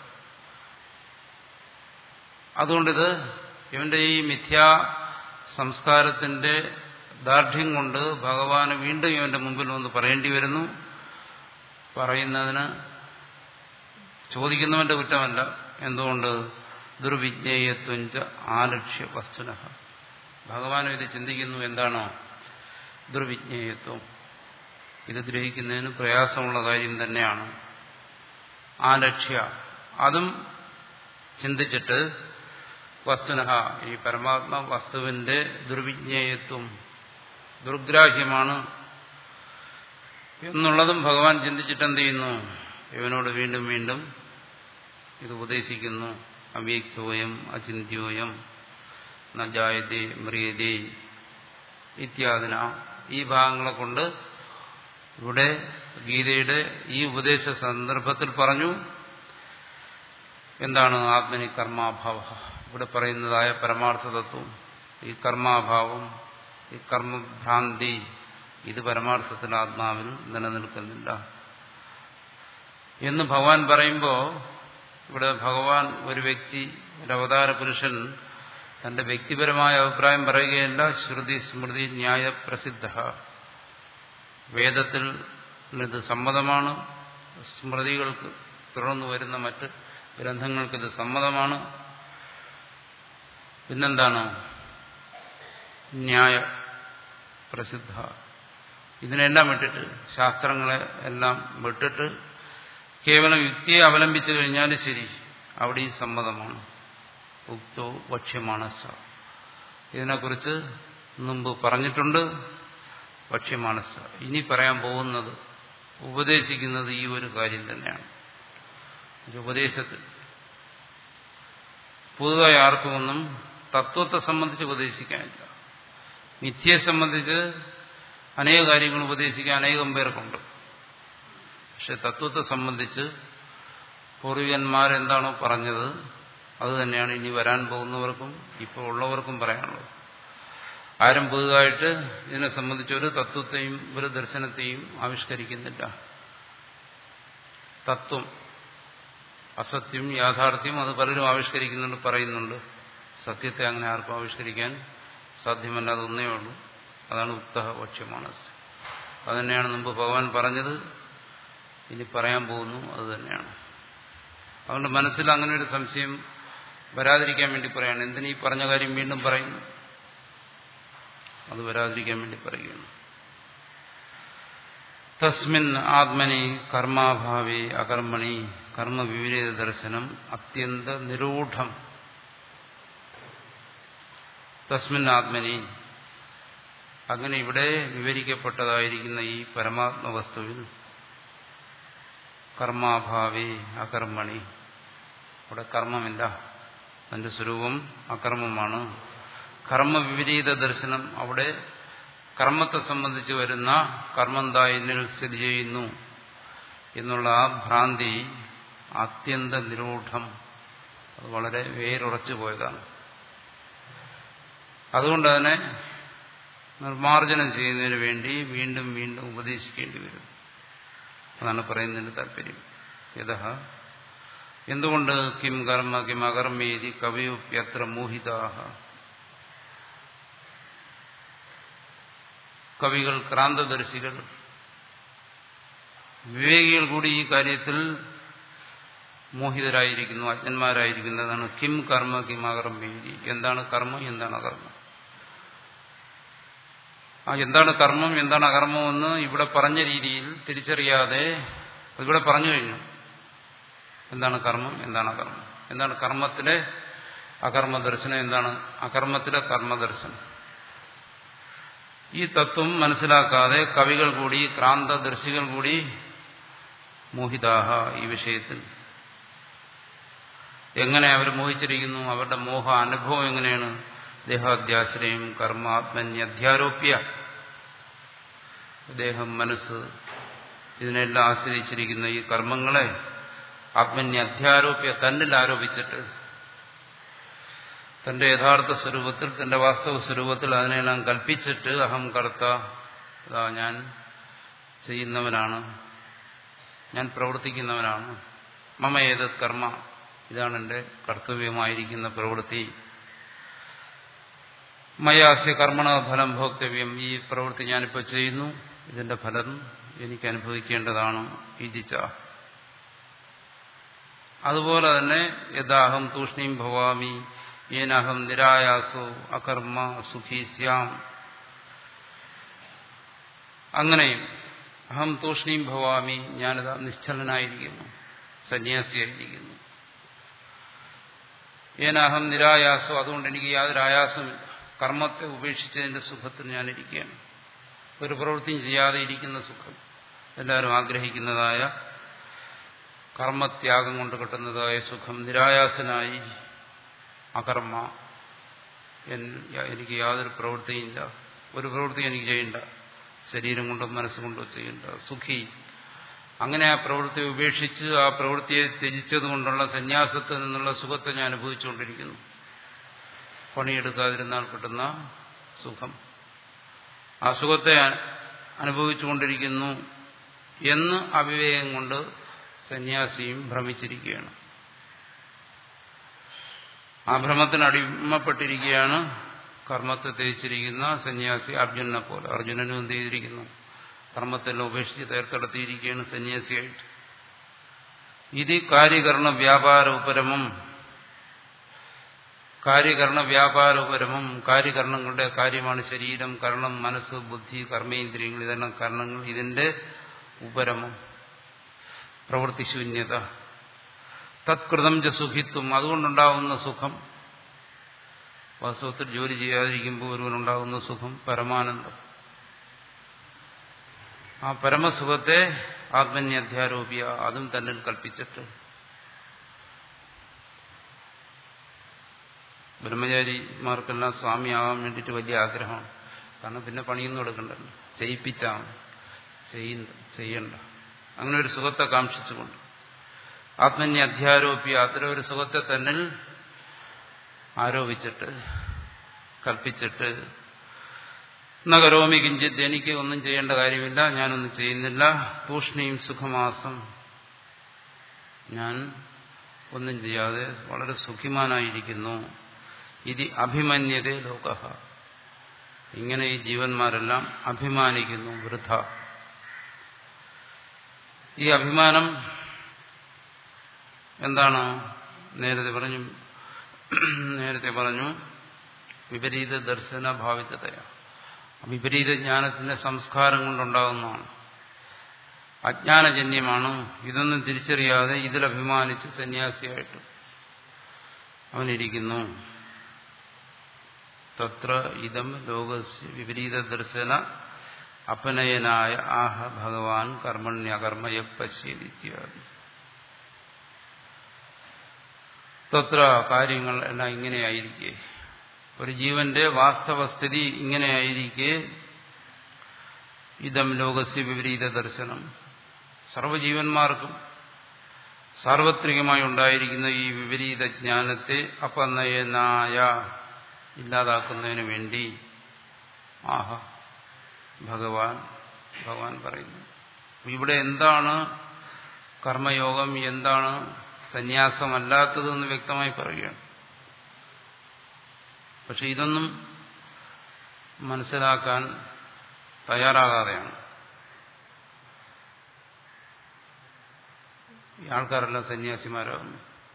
Speaker 1: അതുകൊണ്ടിത് ഇവന്റെ ഈ മിഥ്യാ സംസ്കാരത്തിന്റെ ദാർഢ്യം കൊണ്ട് ഭഗവാന് വീണ്ടും ഇവന്റെ മുമ്പിൽ വന്ന് പറയേണ്ടി വരുന്നു പറയുന്നതിന് ചോദിക്കുന്നവന്റെ കുറ്റമല്ല എന്തുകൊണ്ട് ദുർവിജ്ഞേയത്വഞ്ച ആലക്ഷ്യ വസ്തുന ഭഗവാനും ഇത് ചിന്തിക്കുന്നു എന്താണോ ദുർവിജ്ഞേയത്വം ഇത് ഗ്രഹിക്കുന്നതിന് പ്രയാസമുള്ള കാര്യം തന്നെയാണ് ആലക്ഷ്യ അതും ചിന്തിച്ചിട്ട് വസ്തുനഹ ഈ പരമാത്മ വസ്തുവിന്റെ ദുർവിജ്ഞേയത്വം ദുർഗ്രാഹ്യമാണ് എന്നുള്ളതും ഭഗവാൻ ചിന്തിച്ചിട്ട് എന്ത് ചെയ്യുന്നു ഇവനോട് വീണ്ടും വീണ്ടും ഇത് ഉപദേശിക്കുന്നു അവ്യക്തോയം അചിന്യോയം നജായതേ മ്രിയതേ ഇത്യാദിന ഈ ഭാഗങ്ങളെ കൊണ്ട് ഇവിടെ ഗീതയുടെ ഈ ഉപദേശ സന്ദർഭത്തിൽ പറഞ്ഞു എന്താണ് ആത്മനി കർമാഭാവ ഇവിടെ പറയുന്നതായ പരമാർത്ഥ തത്വം ഈ കർമാഭാവം ഈ കർമ്മഭ്രാന്തി ഇത് പരമാർത്ഥത്തിൽ ആത്മാവിൽ നിലനിൽക്കുന്നില്ല എന്ന് ഭഗവാൻ പറയുമ്പോൾ ഇവിടെ ഭഗവാൻ ഒരു വ്യക്തി ഒരു അവതാര പുരുഷൻ തന്റെ വ്യക്തിപരമായ അഭിപ്രായം പറയുകയല്ല ശ്രുതി സ്മൃതി ന്യായ പ്രസിദ്ധ വേദത്തിൽ ഇത് സമ്മതമാണ് സ്മൃതികൾക്ക് തുടർന്നു വരുന്ന മറ്റ് ഗ്രന്ഥങ്ങൾക്കിത് സമ്മതമാണ് പിന്നെന്താണ് ന്യായ പ്രസിദ്ധ ഇതിനെല്ലാം വിട്ടിട്ട് ശാസ്ത്രങ്ങളെ എല്ലാം വിട്ടിട്ട് കേവലം യുക്തിയെ അവലംബിച്ചു കഴിഞ്ഞാൽ ശരി അവിടെയും സമ്മതമാണ് ഉക്തോ വക്ഷ്യമാണ് സ ഇതിനെക്കുറിച്ച് മുമ്പ് പറഞ്ഞിട്ടുണ്ട് വക്ഷ്യമാണ് സ ഇനി പറയാൻ പോകുന്നത് ഉപദേശിക്കുന്നത് ഈ ഒരു കാര്യം തന്നെയാണ് ഉപദേശത്തിൽ പുതുതായി ആർക്കുമൊന്നും തത്വത്തെ സംബന്ധിച്ച് ഉപദേശിക്കാനില്ല മിഥ്യയെ സംബന്ധിച്ച് അനേക കാര്യങ്ങൾ ഉപദേശിക്കാൻ അനേകം പേർക്കുണ്ട് പക്ഷെ തത്വത്തെ സംബന്ധിച്ച് പൂർവികന്മാരെന്താണോ പറഞ്ഞത് അത് തന്നെയാണ് ഇനി വരാൻ പോകുന്നവർക്കും ഇപ്പോൾ ഉള്ളവർക്കും പറയാനുള്ളത് ആരും പുതുതായിട്ട് ഇതിനെ സംബന്ധിച്ച് ഒരു തത്വത്തെയും ഒരു ദർശനത്തെയും ആവിഷ്കരിക്കുന്നില്ല തത്വം അസത്യം യാഥാർത്ഥ്യം അത് പലരും ആവിഷ്കരിക്കുന്നുണ്ട് പറയുന്നുണ്ട് സത്യത്തെ അങ്ങനെ ആർക്കും ആവിഷ്കരിക്കാൻ സാധ്യമല്ല അതൊന്നേ ഉള്ളൂ അതാണ് ഉക്ത വക്ഷ്യമാണ് അതുതന്നെയാണ് മുമ്പ് ഭഗവാൻ പറഞ്ഞത് ഇനി പറയാൻ പോകുന്നു അത് തന്നെയാണ് അതുകൊണ്ട് മനസ്സിൽ അങ്ങനെ ഒരു സംശയം വരാതിരിക്കാൻ വേണ്ടി പറയാണ് എന്തിനീ പറഞ്ഞ കാര്യം വീണ്ടും പറയുന്നു അത് വരാതിരിക്കാൻ വേണ്ടി പറയുകയാണ് തസ്മിൻ ആത്മനി കർമാഭാവി അകർമ്മണി കർമ്മവിപരീത ദർശനം അത്യന്ത നിരൂഢം തസ്മിൻ ആത്മനി അങ്ങനെ ഇവിടെ വിവരിക്കപ്പെട്ടതായിരിക്കുന്ന ഈ പരമാത്മവസ്തുവിൽ കർമാഭാവി അകർമ്മണി അവിടെ കർമ്മമില്ല അതിന്റെ സ്വരൂപം അകർമ്മമാണ് കർമ്മവിപരീത ദർശനം അവിടെ കർമ്മത്തെ സംബന്ധിച്ച് വരുന്ന കർമ്മന്താ എന്നിൽ സ്ഥിതി ചെയ്യുന്നു എന്നുള്ള ആ ഭ്രാന്തി അത്യന്ത നിരൂഢം അത് വളരെ വേരുറച്ചു പോയതാണ് അതുകൊണ്ട് തന്നെ നിർമാർജനം ചെയ്യുന്നതിന് വേണ്ടി വീണ്ടും വീണ്ടും ഉപദേശിക്കേണ്ടി വരും അതാണ് പറയുന്നതിന്റെ താല്പര്യം യഥ എന്തുകൊണ്ട് കിം കർമ്മ കിം അകർമ്മേതി കവിയുപ്യത്ര മോഹിതാഹ കവികൾ ക്രാന്തദർശികൾ വിവേകികൾ കൂടി ഈ കാര്യത്തിൽ മോഹിതരായിരിക്കുന്നു അജ്ഞന്മാരായിരിക്കുന്നതാണ് കിം കർമ്മ കിം അകർമ്മേതി എന്താണ് കർമ്മം എന്താണ് അകർമ്മം ആ എന്താണ് കർമ്മം എന്താണ് അകർമ്മം എന്ന് ഇവിടെ പറഞ്ഞ രീതിയിൽ തിരിച്ചറിയാതെ ഇവിടെ പറഞ്ഞു കഴിഞ്ഞു എന്താണ് കർമ്മം എന്താണ് അകർമ്മം എന്താണ് കർമ്മത്തിലെ അകർമ്മ ദർശനം എന്താണ് അകർമ്മത്തിലെ കർമ്മദർശനം ഈ തത്വം മനസ്സിലാക്കാതെ കവികൾ കൂടി ക്രാന്തദർശികൾ കൂടി മോഹിതാഹ ഈ വിഷയത്തിൽ എങ്ങനെ അവർ മോഹിച്ചിരിക്കുന്നു അവരുടെ മോഹ അനുഭവം എങ്ങനെയാണ് ദേഹാദ്യാശ്രയം കർമാത്മന്യധ്യാരോപ്യ ദേഹം മനസ്സ് ഇതിനെല്ലാം ആശ്രയിച്ചിരിക്കുന്ന ഈ കർമ്മങ്ങളെ ആത്മന്യധ്യാരോപ്യ തന്നിൽ ആരോപിച്ചിട്ട് തന്റെ യഥാർത്ഥ സ്വരൂപത്തിൽ തന്റെ വാസ്തവ സ്വരൂപത്തിൽ അതിനെല്ലാം കൽപ്പിച്ചിട്ട് അഹം കർത്ത ഇതാ ഞാൻ ചെയ്യുന്നവനാണ് ഞാൻ പ്രവർത്തിക്കുന്നവനാണ് മമ ഏത് കർമ്മ ഇതാണ് എൻ്റെ കർത്തവ്യമായിരിക്കുന്ന പ്രവൃത്തി മയാസ്യ കർമ്മണ ഫലം ഭോക്തവ്യം ഈ പ്രവൃത്തി ഞാനിപ്പോൾ ചെയ്യുന്നു ഇതിന്റെ ഫലം എനിക്ക് അനുഭവിക്കേണ്ടതാണ് ഇതിച്ച അതുപോലെ തന്നെ യഥാഹം തൂഷ്ണീം ഭവാമി ഏനഹം നിരായാസോ അകർമ്മ സുഖി സ്യാം അങ്ങനെയും അഹം തൂഷ്ണീം ഭവാമി ഞാനിതാ നിശ്ചലനായിരിക്കുന്നു സന്യാസിയായിരിക്കുന്നു ഏനഹം നിരായാസോ അതുകൊണ്ട് എനിക്ക് യാതൊരു ആയാസമില്ല കർമ്മത്തെ ഉപേക്ഷിച്ചതിന്റെ സുഖത്തിൽ ഞാനിരിക്കുകയാണ് ഒരു പ്രവൃത്തിയും ചെയ്യാതെ ഇരിക്കുന്ന സുഖം എല്ലാവരും ആഗ്രഹിക്കുന്നതായ കർമ്മത്യാഗം കൊണ്ട് കിട്ടുന്നതായ സുഖം നിരായാസനായി അകർമ്മ എനിക്ക് യാതൊരു പ്രവൃത്തിയില്ല ഒരു പ്രവൃത്തി എനിക്ക് ചെയ്യണ്ട ശരീരം കൊണ്ടോ മനസ്സുകൊണ്ടോ ചെയ്യണ്ട സുഖി അങ്ങനെ ആ പ്രവൃത്തി ഉപേക്ഷിച്ച് ആ പ്രവൃത്തിയെ ത്യജിച്ചതുകൊണ്ടുള്ള സന്യാസത്തിൽ നിന്നുള്ള സുഖത്തെ ഞാൻ അനുഭവിച്ചുകൊണ്ടിരിക്കുന്നു പണിയെടുക്കാതിരുന്നാൽ കിട്ടുന്ന സുഖം ആ സുഖത്തെ അനുഭവിച്ചുകൊണ്ടിരിക്കുന്നു എന്ന് അവിവേകം കൊണ്ട് സന്യാസിയും ഭ്രമിച്ചിരിക്കുകയാണ് ആ ഭ്രമത്തിന് അടിമപ്പെട്ടിരിക്കുകയാണ് കർമ്മത്തെ ത്യജിച്ചിരിക്കുന്ന സന്യാസി അർജുനെ പോലെ അർജുനനും എന്ത് ചെയ്തിരിക്കുന്നു കർമ്മത്തെല്ലാം ഉപേക്ഷിച്ച് തേർത്തെടുത്തിയിരിക്കുകയാണ് സന്യാസിയായിട്ട് ഇത് കാര്യകരണ വ്യാപാര ഉപരമം കാര്യകരണ വ്യാപാരോപരമം കാര്യകരണങ്ങളുടെ കാര്യമാണ് ശരീരം കരണം മനസ്സ് ബുദ്ധി കർമ്മേന്ദ്രിയങ്ങൾ ഇതെല്ലാം കരണങ്ങൾ ഇതിന്റെ ഉപരമം പ്രവൃത്തിശൂന്യത തത്കൃതം ച സുഖിത്വം അതുകൊണ്ടുണ്ടാകുന്ന സുഖം വാസ്തവത്തിൽ ജോലി ചെയ്യാതിരിക്കുമ്പോൾ ഒരുവനുണ്ടാകുന്ന സുഖം പരമാനന്ദം ആ പരമസുഖത്തെ ആത്മന്യധ്യാരോപ്യ അതും തന്നിൽ കൽപ്പിച്ചിട്ട് ബ്രഹ്മചാരിമാർക്കെല്ലാം സ്വാമിയാകാൻ വേണ്ടിയിട്ട് വലിയ ആഗ്രഹമാണ് കാരണം പിന്നെ പണിയൊന്നും എടുക്കണ്ടല്ലോ ചെയ്യിപ്പിച്ചാൽ ചെയ്യുന്ന ചെയ്യണ്ട അങ്ങനെ ഒരു സുഖത്തെ കാക്ഷിച്ചുകൊണ്ട് ആത്മന്യ അധ്യാരോപ്യ അത്തരം ഒരു സുഖത്തെ തന്നിൽ ആരോപിച്ചിട്ട് കൽപ്പിച്ചിട്ട് നഗരോമി കിഞ്ചിത് എനിക്ക് ഒന്നും ചെയ്യേണ്ട കാര്യമില്ല ഞാനൊന്നും ചെയ്യുന്നില്ല തൂഷ്ണിയും സുഖമാസം ഞാൻ ഒന്നും ചെയ്യാതെ വളരെ സുഖിമാനായിരിക്കുന്നു ഇത് അഭിമന്യതേ ലോക ഇങ്ങനെ ഈ ജീവന്മാരെല്ലാം അഭിമാനിക്കുന്നു വൃഥ ഈ അഭിമാനം എന്താണ് നേരത്തെ പറഞ്ഞു നേരത്തെ പറഞ്ഞു വിപരീത ദർശന ഭാവിതതയാണ് വിപരീത ജ്ഞാനത്തിന്റെ സംസ്കാരം കൊണ്ടുണ്ടാകുന്നതാണ് അജ്ഞാനജന്യമാണ് ഇതൊന്നും തിരിച്ചറിയാതെ ഇതിലഭിമാനിച്ച് സന്യാസിയായിട്ട് അവനിരിക്കുന്നു തത്ര ഇതം ലോകസ്യ വിപരീത ദർശന അപനയനായ ആഹ ഭഗവാൻ കർമ്മണ്യകർമ്മയ പശ്യതിത്യാദി തത്ര കാര്യങ്ങൾ എല്ലാം ഇങ്ങനെയായിരിക്കെ ഒരു ജീവന്റെ വാസ്തവസ്ഥിതി ഇങ്ങനെയായിരിക്കെ ഇതം ലോകസ്യ വിപരീത ദർശനം സർവജീവന്മാർക്കും സാർവത്രികമായി ഉണ്ടായിരിക്കുന്ന ഈ വിപരീത ജ്ഞാനത്തെ അപനയനായ ഇല്ലാതാക്കുന്നതിന് വേണ്ടി ആഹ ഭഗവാൻ ഭഗവാൻ പറയുന്നു ഇവിടെ എന്താണ് കർമ്മയോഗം എന്താണ് സന്യാസമല്ലാത്തതെന്ന് വ്യക്തമായി പറയുകയാണ് പക്ഷെ ഇതൊന്നും മനസ്സിലാക്കാൻ തയ്യാറാകാതെയാണ് ഈ ആൾക്കാരെല്ലാം സന്യാസിമാരാകുന്നു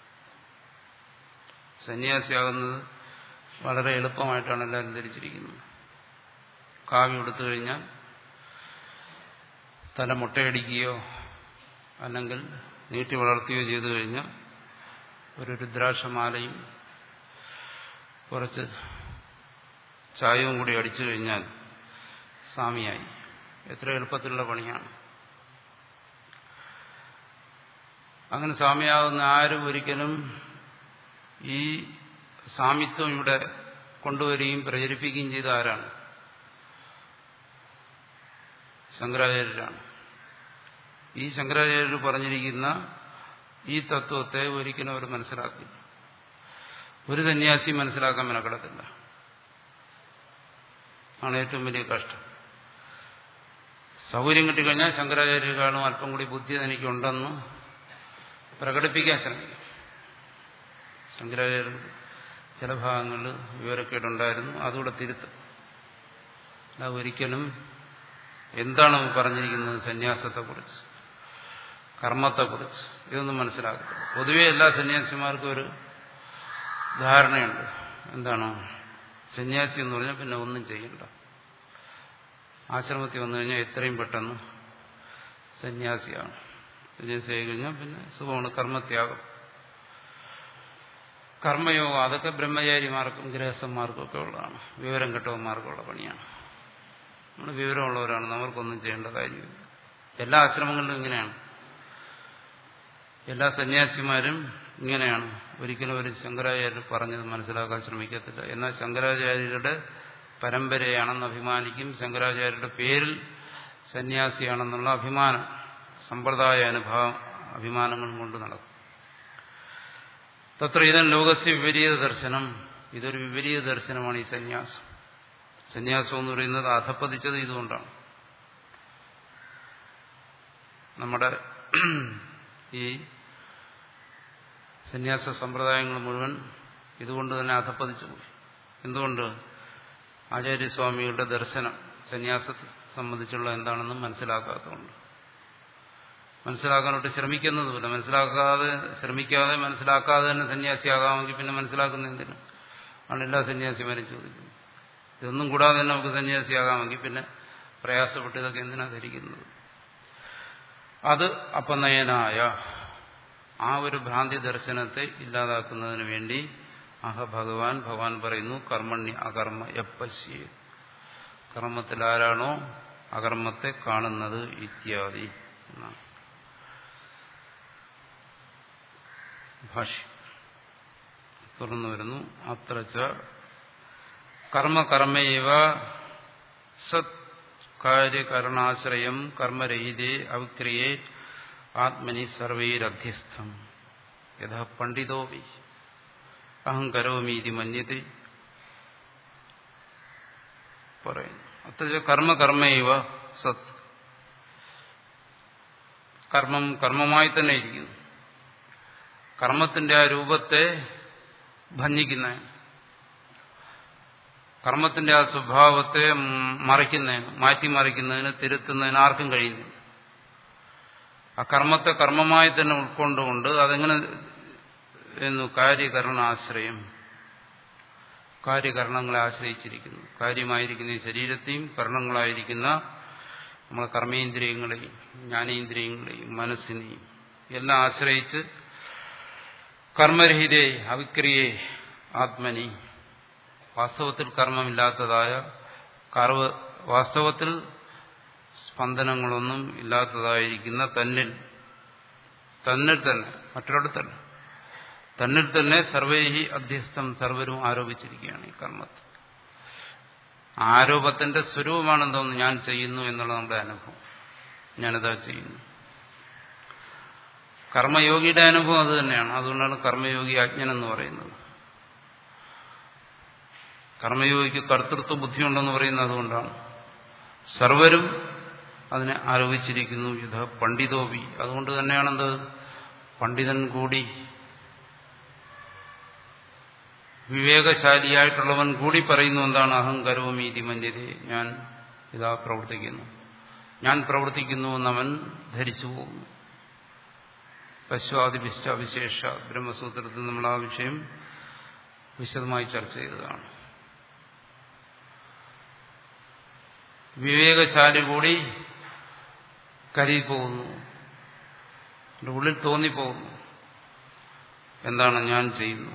Speaker 1: സന്യാസിയാകുന്നത് വളരെ എളുപ്പമായിട്ടാണ് എല്ലാവരും ധരിച്ചിരിക്കുന്നത് കാവ്യം എടുത്തു കഴിഞ്ഞാൽ തല മുട്ടയടിക്കുകയോ അല്ലെങ്കിൽ നീട്ടി വളർത്തുകയോ ചെയ്തു കഴിഞ്ഞാൽ ഒരു രുദ്രാക്ഷമാലയും കുറച്ച് ചായവും കൂടി അടിച്ചു കഴിഞ്ഞാൽ സ്വാമിയായി എത്ര എളുപ്പത്തിലുള്ള പണിയാണ് അങ്ങനെ സ്വാമിയാകുന്ന ആരും ഒരിക്കലും ഈ സാമിത്വം ഇവിടെ കൊണ്ടുവരികയും പ്രചരിപ്പിക്കുകയും ചെയ്ത ആരാണ് ശങ്കരാചാര്യരാണ് ഈ ശങ്കരാചാര്യർ പറഞ്ഞിരിക്കുന്ന ഈ തത്വത്തെ ഒരിക്കലും അവർ മനസ്സിലാക്കില്ല ഒരു സന്യാസി മനസ്സിലാക്കാൻ മെനക്കെടത്തില്ല ആണ് ഏറ്റവും വലിയ കഷ്ടം സൗകര്യം കിട്ടിക്കഴിഞ്ഞാൽ ശങ്കരാചാര്യ കാണും അല്പം കൂടി ബുദ്ധി എനിക്കുണ്ടെന്ന് പ്രകടിപ്പിക്കാൻ ശ്രമിക്കും ശങ്കരാചാര്യർ ചില ഭാഗങ്ങളിൽ വിവരക്കേടുണ്ടായിരുന്നു അതുകൂടെ തിരുത്തും അല്ല ഒരിക്കലും എന്താണ് പറഞ്ഞിരിക്കുന്നത് സന്യാസത്തെക്കുറിച്ച് കർമ്മത്തെക്കുറിച്ച് ഇതൊന്നും മനസ്സിലാക്കുക പൊതുവെ എല്ലാ സന്യാസിമാർക്കും ഒരു ധാരണയുണ്ട് എന്താണ് സന്യാസി എന്ന് പറഞ്ഞാൽ പിന്നെ ഒന്നും ചെയ്യണ്ട ആശ്രമത്തിൽ വന്നു കഴിഞ്ഞാൽ എത്രയും പെട്ടെന്ന് സന്യാസിയാണ് സന്യാസി ആയി കഴിഞ്ഞാൽ പിന്നെ സുഖമാണ് കർമ്മത്യാഗം കർമ്മയോഗം അതൊക്കെ ബ്രഹ്മചാരിമാർക്കും ഗൃഹസ്ഥന്മാർക്കും ഒക്കെ ഉള്ളതാണ് വിവരം കെട്ടവന്മാർക്കുള്ള പണിയാണ് നമ്മൾ വിവരമുള്ളവരാണ് നമുക്കൊന്നും ചെയ്യേണ്ട കാര്യമില്ല എല്ലാ ആശ്രമങ്ങളിലും ഇങ്ങനെയാണ് എല്ലാ സന്യാസിമാരും ഇങ്ങനെയാണ് ഒരിക്കലും ഒരു ശങ്കരാചാര്യർ പറഞ്ഞത് മനസ്സിലാക്കാൻ ശ്രമിക്കത്തില്ല എന്നാൽ ശങ്കരാചാര്യരുടെ പരമ്പരയാണെന്ന് അഭിമാനിക്കും ശങ്കരാചാര്യരുടെ പേരിൽ സന്യാസിയാണെന്നുള്ള അഭിമാനം സമ്പ്രദായ അനുഭവം അഭിമാനങ്ങൾ കൊണ്ട് നടക്കും തത്ര ഇതൻ ലോകസ്യ വിപരീത ദർശനം ഇതൊരു വിപരീത ദർശനമാണ് ഈ സന്യാസം സന്യാസം എന്ന് പറയുന്നത് അധപ്പതിച്ചത് ഇതുകൊണ്ടാണ് നമ്മുടെ ഈ സന്യാസ സമ്പ്രദായങ്ങൾ മുഴുവൻ ഇതുകൊണ്ട് തന്നെ അധപ്പതിച്ചു പോയി എന്തുകൊണ്ട് ആചാര്യസ്വാമികളുടെ ദർശനം സന്യാസത്തെ സംബന്ധിച്ചുള്ള എന്താണെന്ന് മനസ്സിലാക്കാത്തതുകൊണ്ട് മനസ്സിലാക്കാനോട്ട് ശ്രമിക്കുന്നതുമില്ല മനസ്സിലാക്കാതെ ശ്രമിക്കാതെ മനസ്സിലാക്കാതെ തന്നെ സന്യാസിയാകാമെങ്കിൽ പിന്നെ മനസ്സിലാക്കുന്ന എന്തിനും ആണ് എല്ലാ സന്യാസിമാരും ചോദിക്കുന്നത് ഇതൊന്നും കൂടാതെ തന്നെ നമുക്ക് സന്യാസിയാകാമെങ്കിൽ പിന്നെ പ്രയാസപ്പെട്ട് ഇതൊക്കെ എന്തിനാ ധരിക്കുന്നത് അത് അപനയനായ ആ ഒരു ഭ്രാന്തി ദർശനത്തെ ഇല്ലാതാക്കുന്നതിന് വേണ്ടി അഹ ഭഗവാൻ ഭഗവാൻ പറയുന്നു കർമ്മണ്യ അകർമ്മ എപ്പശ്യേ കർമ്മത്തിൽ ആരാണോ അകർമ്മത്തെ കാണുന്നത് ഇത്യാദി എന്നാണ് ഭാഷ്യം തുറന്നു വരുന്നു അത്രച്ച കർമ്മകർമ്മയവ സത് കാര്യകരണാശ്രയം കർമ്മരഹിതേ അവിക്രിയേ ആത്മനി സർവൈരധ്യസ്ഥം യഥാ പണ്ഡിതോ വി അഹം കരോമീതി മന്യത്തെ പറയുന്നു അത്ര കർമ്മകർമ്മയവ സത് കർമ്മം കർമ്മമായി തന്നെ ഇരിക്കുന്നു കർമ്മത്തിന്റെ ആ രൂപത്തെ ഭഞ്ജിക്കുന്ന കർമ്മത്തിന്റെ ആ സ്വഭാവത്തെ മറിക്കുന്നതിന് മാറ്റിമറിക്കുന്നതിന് തിരുത്തുന്നതിന് ആർക്കും കഴിയുന്നു ആ കർമ്മത്തെ കർമ്മമായി തന്നെ ഉൾക്കൊണ്ടുകൊണ്ട് അതെങ്ങനെ എന്നു കാര്യകരണാശ്രയം കാര്യകരണങ്ങളെ ആശ്രയിച്ചിരിക്കുന്നു കാര്യമായിരിക്കുന്ന ഈ ശരീരത്തെയും കർണങ്ങളായിരിക്കുന്ന നമ്മളെ കർമ്മേന്ദ്രിയങ്ങളെയും ജ്ഞാനേന്ദ്രിയങ്ങളെയും മനസ്സിനെയും എല്ലാം ആശ്രയിച്ച് കർമ്മരഹിതേ അവിക്രിയേ ആത്മനി വാസ്തവത്തിൽ കർമ്മമില്ലാത്തതായ കർവ വാസ്തവത്തിൽ സ്പന്ദനങ്ങളൊന്നും ഇല്ലാത്തതായിരിക്കുന്ന തന്നിൽ തന്നിൽ തന്നെ മറ്റൊരിടത്തല്ല തന്നിൽ തന്നെ സർവേഹി അധ്യസ്ഥം സർവരും ആരോപിച്ചിരിക്കുകയാണ് ഈ കർമ്മത്തെ ആരോപത്തിന്റെ സ്വരൂപമാണെന്തോന്ന് ഞാൻ ചെയ്യുന്നു എന്നുള്ള നമ്മുടെ അനുഭവം ഞാനിതാ ചെയ്യുന്നു കർമ്മയോഗിയുടെ അനുഭവം അത് തന്നെയാണ് അതുകൊണ്ടാണ് കർമ്മയോഗി അജ്ഞൻ എന്ന് പറയുന്നത് കർമ്മയോഗിക്ക് കർത്തൃത്വ ബുദ്ധിയുണ്ടെന്ന് പറയുന്നത് അതുകൊണ്ടാണ് സർവരും അതിനെ ആരോപിച്ചിരിക്കുന്നു യുദ്ധ പണ്ഡിതോപി അതുകൊണ്ട് തന്നെയാണെന്ത് പണ്ഡിതൻ കൂടി വിവേകശാലിയായിട്ടുള്ളവൻ കൂടി പറയുന്നു എന്താണ് അഹങ്കരോമീതി മന്യതേ ഞാൻ ഇതാ പ്രവർത്തിക്കുന്നു ഞാൻ പ്രവർത്തിക്കുന്നു എന്നവൻ ധരിച്ചു പോകുന്നു പശ്വാദിപിഷ്ട വിശേഷ ബ്രഹ്മസൂത്രത്തിൽ നമ്മൾ ആ വിഷയം വിശദമായി ചർച്ച ചെയ്തതാണ് വിവേകശാലി കൂടി കരുതിപ്പോകുന്നു ഉള്ളിൽ തോന്നിപ്പോകുന്നു എന്താണ് ഞാൻ ചെയ്യുന്നു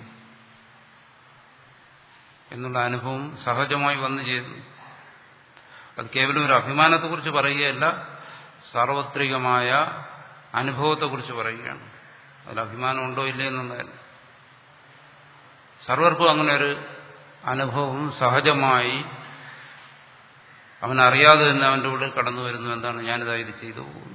Speaker 1: എന്നുള്ള അനുഭവം സഹജമായി വന്നു ചെയ്യുന്നു അത് കേവലം ഒരു അഭിമാനത്തെക്കുറിച്ച് പറയുകയല്ല സാർവത്രികമായ അനുഭവത്തെക്കുറിച്ച് പറയുകയാണ് അതിൽ അഭിമാനം ഉണ്ടോ ഇല്ലേ എന്നുള്ളതല്ല സർവർക്കും അങ്ങനെ ഒരു അനുഭവം സഹജമായി അവനറിയാതെ തന്നെ അവന്റെ ഉള്ളിൽ കടന്നു വരുന്നു എന്താണ് ഞാനിതാ ഇത് ചെയ്തു പോകുന്നു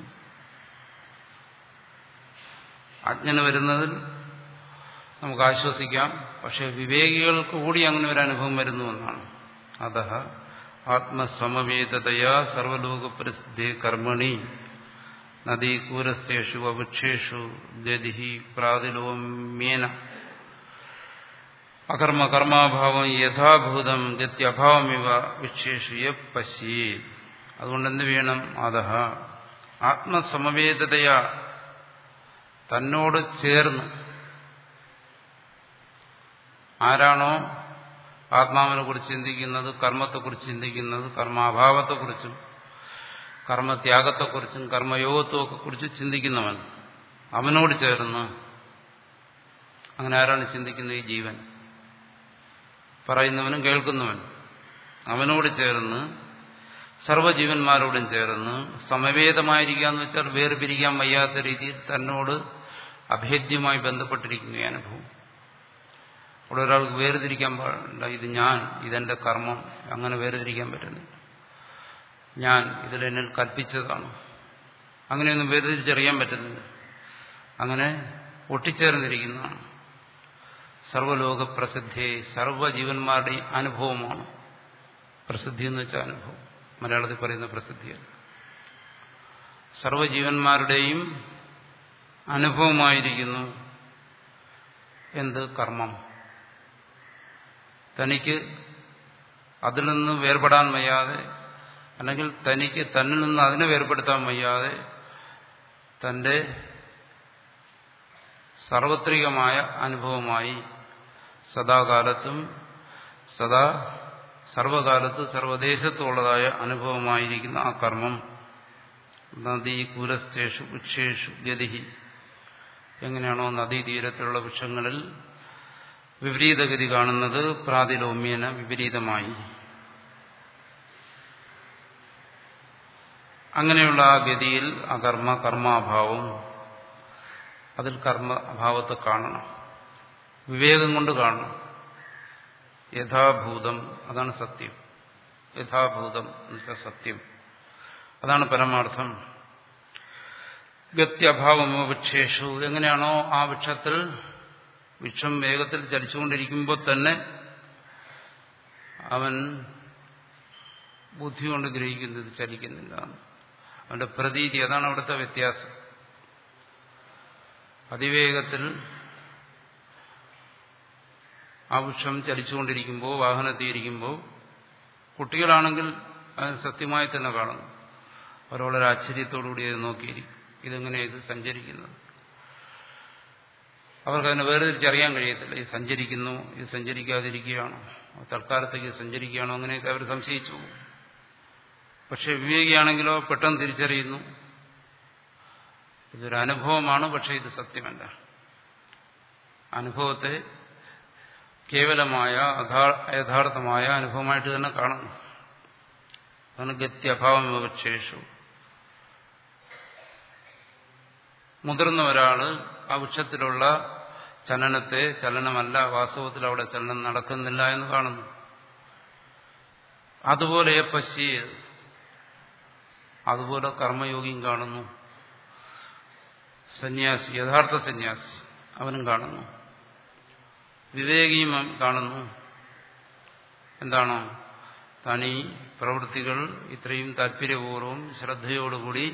Speaker 1: അജ്ഞന് വരുന്നതിൽ നമുക്ക് ആശ്വസിക്കാം പക്ഷെ വിവേകികൾക്ക് കൂടി അങ്ങനെ ഒരു അനുഭവം വരുന്നു എന്നാണ് അത ആത്മസമവേദതയാ സർവലോക പരിസ്ഥിതി കർമ്മണി നദീകൂരസ്ഥേഷു അവൃക്ഷേഷു ഗതി പ്രാതിലോമ്യേന അകർമ്മ കർമാഭാവം യഥാഭൂതം ഗത്യഭാവമിവ വിക്ഷേഷു പശ്യേ അതുകൊണ്ട് എന്ത് വേണം അത ആത്മസമവേദതയാ തന്നോട് ചേർന്ന് ആരാണോ ആത്മാവിനെ കുറിച്ച് ചിന്തിക്കുന്നത് കർമ്മത്തെക്കുറിച്ച് ചിന്തിക്കുന്നത് കർമാഭാവത്തെക്കുറിച്ചും കർമ്മത്യാഗത്തെക്കുറിച്ചും കർമ്മയോഗത്തെയൊക്കെ കുറിച്ച് ചിന്തിക്കുന്നവൻ അവനോട് ചേർന്ന് അങ്ങനെ ആരാണ് ചിന്തിക്കുന്നത് ഈ ജീവൻ പറയുന്നവനും കേൾക്കുന്നവൻ അവനോട് ചേർന്ന് സർവ്വജീവന്മാരോടും ചേർന്ന് സമവേതമായിരിക്കുക എന്ന് വെച്ചാൽ വേർപിരിക്കാൻ വയ്യാത്ത രീതിയിൽ തന്നോട് അഭേദ്യമായി ബന്ധപ്പെട്ടിരിക്കുന്നു ഈ അനുഭവം അവിടെ ഒരാൾക്ക് വേർതിരിക്കാൻ പാടില്ല ഇത് ഞാൻ ഇതെന്റെ കർമ്മം അങ്ങനെ വേർതിരിക്കാൻ പറ്റുന്നില്ല ഞാൻ ഇതിലെന്നിൽ കൽപ്പിച്ചതാണ് അങ്ങനെയൊന്നും വേർതിരിച്ചറിയാൻ പറ്റുന്നില്ല അങ്ങനെ ഒട്ടിച്ചേർന്നിരിക്കുന്നതാണ് സർവലോക പ്രസിദ്ധി സർവ്വജീവന്മാരുടെ അനുഭവമാണ് പ്രസിദ്ധി എന്ന് വെച്ചാൽ അനുഭവം മലയാളത്തിൽ പറയുന്ന പ്രസിദ്ധിയാണ് സർവ്വജീവന്മാരുടെയും അനുഭവമായിരിക്കുന്നു എന്ത് കർമ്മം തനിക്ക് അതിൽ നിന്ന് വേർപെടാൻ വയ്യാതെ അല്ലെങ്കിൽ തനിക്ക് തന്നിൽ നിന്ന് അതിനെ വേർപെടുത്താൻ വയ്യാതെ തന്റെ സാർവത്രികമായ അനുഭവമായി സദാകാലത്തും സദാ സർവകാലത്ത് സർവദേശത്തുള്ളതായ അനുഭവമായിരിക്കുന്ന ആ കർമ്മം നദീ കൂരസ്ഥേഷു വൃക്ഷേഷു ഗതിഹി എങ്ങനെയാണോ നദീതീരത്തിലുള്ള വൃക്ഷങ്ങളിൽ വിപരീതഗതി കാണുന്നത് പ്രാതിലോമ്യേന വിപരീതമായി അങ്ങനെയുള്ള ആ ഗതിയിൽ അകർമ്മ കർമാഭാവം അതിൽ കർമ്മ അഭാവത്തെ കാണണം വിവേകം കൊണ്ട് കാണണം യഥാഭൂതം അതാണ് സത്യം യഥാഭൂതം എന്നുവെച്ചാൽ സത്യം അതാണ് പരമാർത്ഥം ഗത്യഭാവമോ വൃക്ഷേഷു എങ്ങനെയാണോ ആ വൃക്ഷത്തിൽ വൃക്ഷം വേഗത്തിൽ ചലിച്ചുകൊണ്ടിരിക്കുമ്പോൾ തന്നെ അവൻ ബുദ്ധി കൊണ്ട് ഗ്രഹിക്കുന്നത് ചലിക്കുന്നില്ല അവന്റെ പ്രതീതി അതാണ് അവിടുത്തെ വ്യത്യാസം അതിവേഗത്തിൽ ആ വൃക്ഷം ചലിച്ചുകൊണ്ടിരിക്കുമ്പോൾ വാഹനത്തിയിരിക്കുമ്പോൾ കുട്ടികളാണെങ്കിൽ അത് സത്യമായി തന്നെ കാണുന്നു അവർ വളരെ ആശ്ചര്യത്തോടുകൂടി അത് നോക്കിയിരിക്കും ഇതെങ്ങനെ ഇത് സഞ്ചരിക്കുന്നത് അവർക്കതിനെ വേർതിരിച്ചറിയാൻ കഴിയത്തില്ല ഇത് സഞ്ചരിക്കുന്നു ഇത് സഞ്ചരിക്കാതിരിക്കുകയാണോ തൽക്കാലത്തേക്ക് സഞ്ചരിക്കുകയാണോ അങ്ങനെയൊക്കെ അവർ സംശയിച്ചു പോകും പക്ഷെ വിവേകിയാണെങ്കിലോ പെട്ടെന്ന് തിരിച്ചറിയുന്നു ഇതൊരു അനുഭവമാണ് പക്ഷെ ഇത് സത്യമല്ല അനുഭവത്തെ കേവലമായ യഥാർത്ഥമായ അനുഭവമായിട്ട് തന്നെ കാണുന്നു അതാണ് ഗത്യഭാവം വിവക്ഷേഷു മുതിർന്ന ഒരാള് ആ വൃക്ഷത്തിലുള്ള ചലനത്തെ ചലനമല്ല വാസ്തവത്തിൽ അവിടെ ചലനം നടക്കുന്നില്ല എന്ന് കാണുന്നു അതുപോലെ പശ്യ അതുപോലെ കർമ്മയോഗിയും കാണുന്നു സന്യാസി യഥാർത്ഥ സന്യാസി അവനും കാണുന്നു വിവേകിയും കാണുന്നു എന്താണ് തനി പ്രവൃത്തികൾ ഇത്രയും താല്പര്യപൂർവ്വം ശ്രദ്ധയോടുകൂടി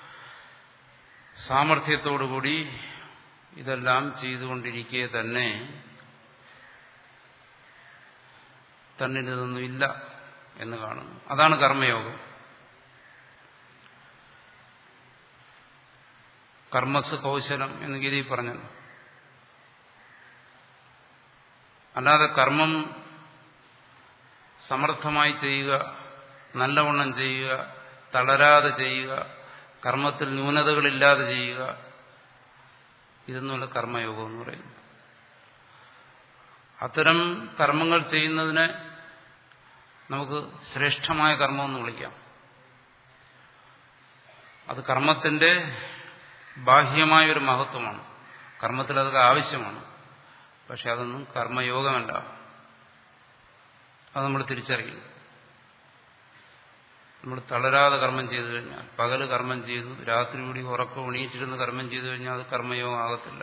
Speaker 1: സാമർഥ്യത്തോടുകൂടി ഇതെല്ലാം ചെയ്തുകൊണ്ടിരിക്കെ തന്നെ തന്നിൽ ഇല്ല എന്ന് കാണുന്നു അതാണ് കർമ്മയോഗം കർമ്മസ് കൗശലം എന്ന് ഗീതി പറഞ്ഞല്ലോ അല്ലാതെ കർമ്മം സമർത്ഥമായി ചെയ്യുക നല്ലവണ്ണം ചെയ്യുക തളരാതെ ചെയ്യുക കർമ്മത്തിൽ ന്യൂനതകളില്ലാതെ ചെയ്യുക ഇതൊന്നുമല്ല കർമ്മയോഗം എന്ന് പറയുന്നു അത്തരം കർമ്മങ്ങൾ ചെയ്യുന്നതിനെ നമുക്ക് ശ്രേഷ്ഠമായ കർമ്മമെന്ന് വിളിക്കാം അത് കർമ്മത്തിന്റെ ബാഹ്യമായൊരു മഹത്വമാണ് കർമ്മത്തിൽ അതൊക്കെ ആവശ്യമാണ് പക്ഷെ അതൊന്നും കർമ്മയോഗമല്ല അത് നമ്മൾ തിരിച്ചറിയും നമ്മൾ തളരാതെ കർമ്മം ചെയ്തു കഴിഞ്ഞാൽ പകല് കർമ്മം ചെയ്തു രാത്രി കൂടി ഉറക്കം ഉണീറ്റിരുന്ന് കർമ്മം ചെയ്തു കഴിഞ്ഞാൽ അത് കർമ്മയോഗം ആകത്തില്ല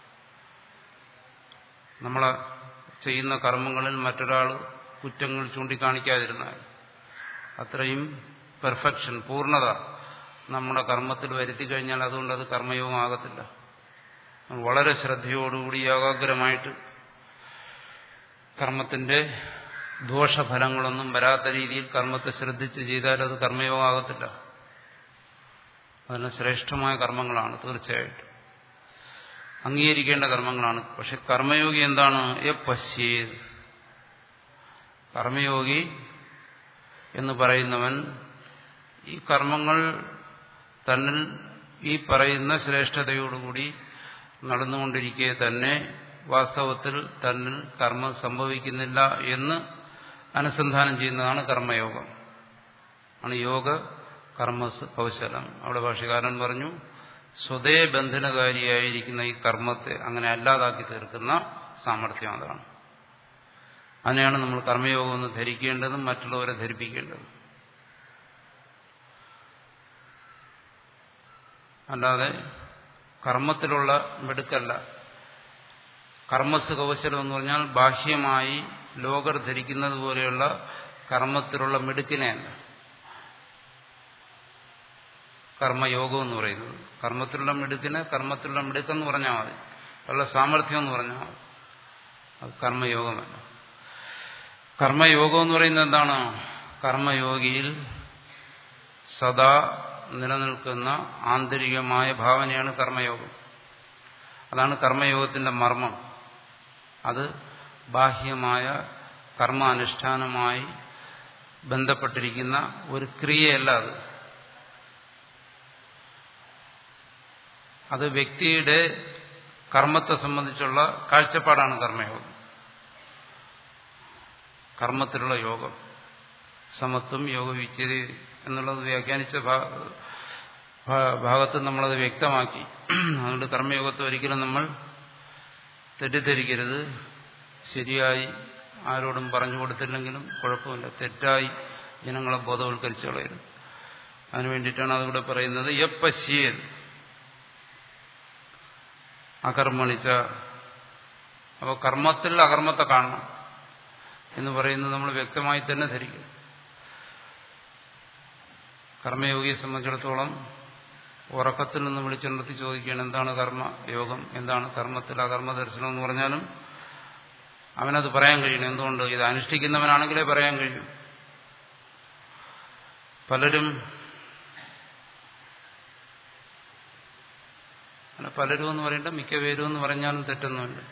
Speaker 1: നമ്മൾ ചെയ്യുന്ന കർമ്മങ്ങളിൽ മറ്റൊരാൾ കുറ്റങ്ങൾ ചൂണ്ടിക്കാണിക്കാതിരുന്നാൽ അത്രയും പെർഫെക്ഷൻ പൂർണ്ണത നമ്മുടെ കർമ്മത്തിൽ വരുത്തി കഴിഞ്ഞാൽ അതുകൊണ്ട് അത് കർമ്മയോഗം ആകത്തില്ല വളരെ ശ്രദ്ധയോടുകൂടി ഏകാഗ്രമായിട്ട് കർമ്മത്തിന്റെ ദോഷഫലങ്ങളൊന്നും വരാത്ത രീതിയിൽ കർമ്മത്തെ ശ്രദ്ധിച്ച് ചെയ്താൽ അത് കർമ്മയോഗമാകത്തില്ല അതെല്ലാം ശ്രേഷ്ഠമായ കർമ്മങ്ങളാണ് തീർച്ചയായിട്ടും അംഗീകരിക്കേണ്ട കർമ്മങ്ങളാണ് പക്ഷെ കർമ്മയോഗി എന്താണ് എ പശ്യേത് കർമ്മയോഗി എന്ന് പറയുന്നവൻ ഈ കർമ്മങ്ങൾ തന്നിൽ ഈ പറയുന്ന ശ്രേഷ്ഠതയോടുകൂടി നടന്നുകൊണ്ടിരിക്കെ തന്നെ വാസ്തവത്തിൽ തന്നിൽ കർമ്മം സംഭവിക്കുന്നില്ല എന്ന് അനുസന്ധാനം ചെയ്യുന്നതാണ് കർമ്മയോഗം ആണ് യോഗ കർമ്മ കൗശലം അവിടെ ഭാഷകാരൻ പറഞ്ഞു സ്വതേ ബന്ധനകാരിയായിരിക്കുന്ന ഈ കർമ്മത്തെ അങ്ങനെ അല്ലാതാക്കി തീർക്കുന്ന സാമർഥ്യം അതാണ് അതിനെയാണ് നമ്മൾ കർമ്മയോഗം എന്ന് ധരിക്കേണ്ടതും മറ്റുള്ളവരെ ധരിപ്പിക്കേണ്ടതും അല്ലാതെ കർമ്മത്തിലുള്ള മെടുക്കല്ല കർമ്മസ് കൗശലം എന്ന് പറഞ്ഞാൽ ബാഹ്യമായി ലോകർ ധരിക്കുന്നത് പോലെയുള്ള കർമ്മത്തിലുള്ള മിടുക്കിനെയല്ല കർമ്മയോഗം എന്ന് പറയുന്നത് കർമ്മത്തിലുള്ള മിടുക്കിനെ കർമ്മത്തിലുള്ള മിടുക്കെന്ന് പറഞ്ഞാൽ മതി ഉള്ള സാമർഥ്യം എന്ന് പറഞ്ഞാൽ മതി അത് കർമ്മയോഗമല്ല കർമ്മയോഗം എന്ന് പറയുന്നത് എന്താണ് കർമ്മയോഗിയിൽ സദാ നിലനിൽക്കുന്ന ആന്തരികമായ ഭാവനയാണ് കർമ്മയോഗം അതാണ് കർമ്മയോഗത്തിന്റെ മർമ്മം അത് ബാഹ്യമായ കർമാനുഷ്ഠാനമായി ബന്ധപ്പെട്ടിരിക്കുന്ന ഒരു ക്രിയയല്ല അത് അത് വ്യക്തിയുടെ കർമ്മത്തെ സംബന്ധിച്ചുള്ള കാഴ്ചപ്പാടാണ് കർമ്മയോഗം കർമ്മത്തിലുള്ള യോഗം സമത്വം യോഗവിച്ഛേദി എന്നുള്ളത് വ്യാഖ്യാനിച്ച ഭാഗത്ത് നമ്മളത് വ്യക്തമാക്കി അതുകൊണ്ട് കർമ്മയോഗത്തെ ഒരിക്കലും നമ്മൾ തെറ്റിദ്ധരിക്കരുത് ശരിയായി ആരോടും പറഞ്ഞു കൊടുത്തില്ലെങ്കിലും കുഴപ്പമില്ല തെറ്റായി ജനങ്ങളെ ബോധവൽക്കരിച്ചു കളയരുത് അതിനു വേണ്ടിയിട്ടാണ് അതിവിടെ പറയുന്നത് യപ്പശ്യേൽ അകർമ്മണിച്ച അപ്പോൾ കർമ്മത്തിൽ അകർമ്മത്തെ കാണണം എന്ന് പറയുന്നത് നമ്മൾ വ്യക്തമായി തന്നെ ധരിക്കും കർമ്മയോഗിയെ സംബന്ധിച്ചിടത്തോളം ഉറക്കത്തിൽ നിന്ന് വിളിച്ചുണർത്തി ചോദിക്കുകയാണ് എന്താണ് കർമ്മ യോഗം എന്താണ് കർമ്മത്തിൽ അകർമ്മ ദർശനം എന്ന് പറഞ്ഞാലും അവനത് പറയാൻ കഴിയണം എന്തുകൊണ്ട് ഇത് അനുഷ്ഠിക്കുന്നവനാണെങ്കിലേ പറയാൻ കഴിയും പലരും അല്ല പലരും എന്ന് പറയേണ്ട മിക്ക പേരും എന്ന് പറഞ്ഞാലും തെറ്റൊന്നുമില്ല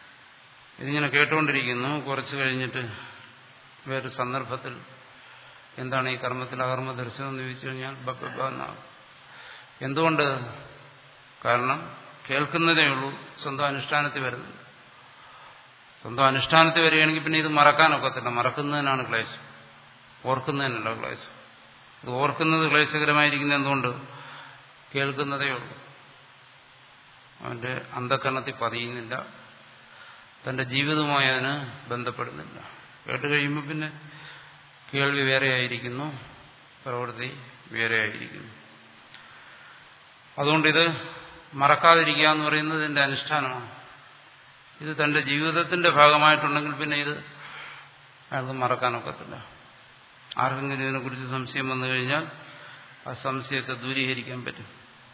Speaker 1: ഇതിങ്ങനെ കേട്ടുകൊണ്ടിരിക്കുന്നു കുറച്ച് കഴിഞ്ഞിട്ട് വേറൊരു സന്ദർഭത്തിൽ എന്താണ് ഈ കർമ്മത്തിൽ അകർമ്മ ദർശനം എന്ന് ചോദിച്ചു കഴിഞ്ഞാൽ ബബ്ബ എന്നാകും എന്തുകൊണ്ട് കാരണം കേൾക്കുന്നതേ ഉള്ളൂ സ്വന്തം അനുഷ്ഠാനത്തിൽ വരുന്നത് സ്വന്തം അനുഷ്ഠാനത്തിൽ വരികയാണെങ്കിൽ പിന്നെ ഇത് മറക്കാനൊക്കത്തില്ല മറക്കുന്നതിനാണ് ക്ലേശം ഓർക്കുന്നതിനല്ല ക്ലേശം ഇത് ഓർക്കുന്നത് ക്ലേശകരമായിരിക്കുന്നത് എന്തുകൊണ്ട് കേൾക്കുന്നതേ ഉള്ളൂ അവന്റെ അന്ധക്കരണത്തിൽ പതിയുന്നില്ല തന്റെ ജീവിതവുമായി അതിന് ബന്ധപ്പെടുന്നില്ല കേട്ട് കഴിയുമ്പോൾ പിന്നെ കേൾവി വേറെയായിരിക്കുന്നു പ്രവൃത്തി വേറെയായിരിക്കുന്നു അതുകൊണ്ടിത് മറക്കാതിരിക്കുക എന്ന് പറയുന്നത് ഇതിന്റെ അനുഷ്ഠാനമാണ് ഇത് തന്റെ ജീവിതത്തിന്റെ ഭാഗമായിട്ടുണ്ടെങ്കിൽ പിന്നെ ഇത് അയാൾക്ക് മറക്കാനൊക്കത്തില്ല ആർക്കെങ്കിലും ഇതിനെക്കുറിച്ച് സംശയം വന്നു കഴിഞ്ഞാൽ ആ സംശയത്തെ ദൂരീകരിക്കാൻ പറ്റും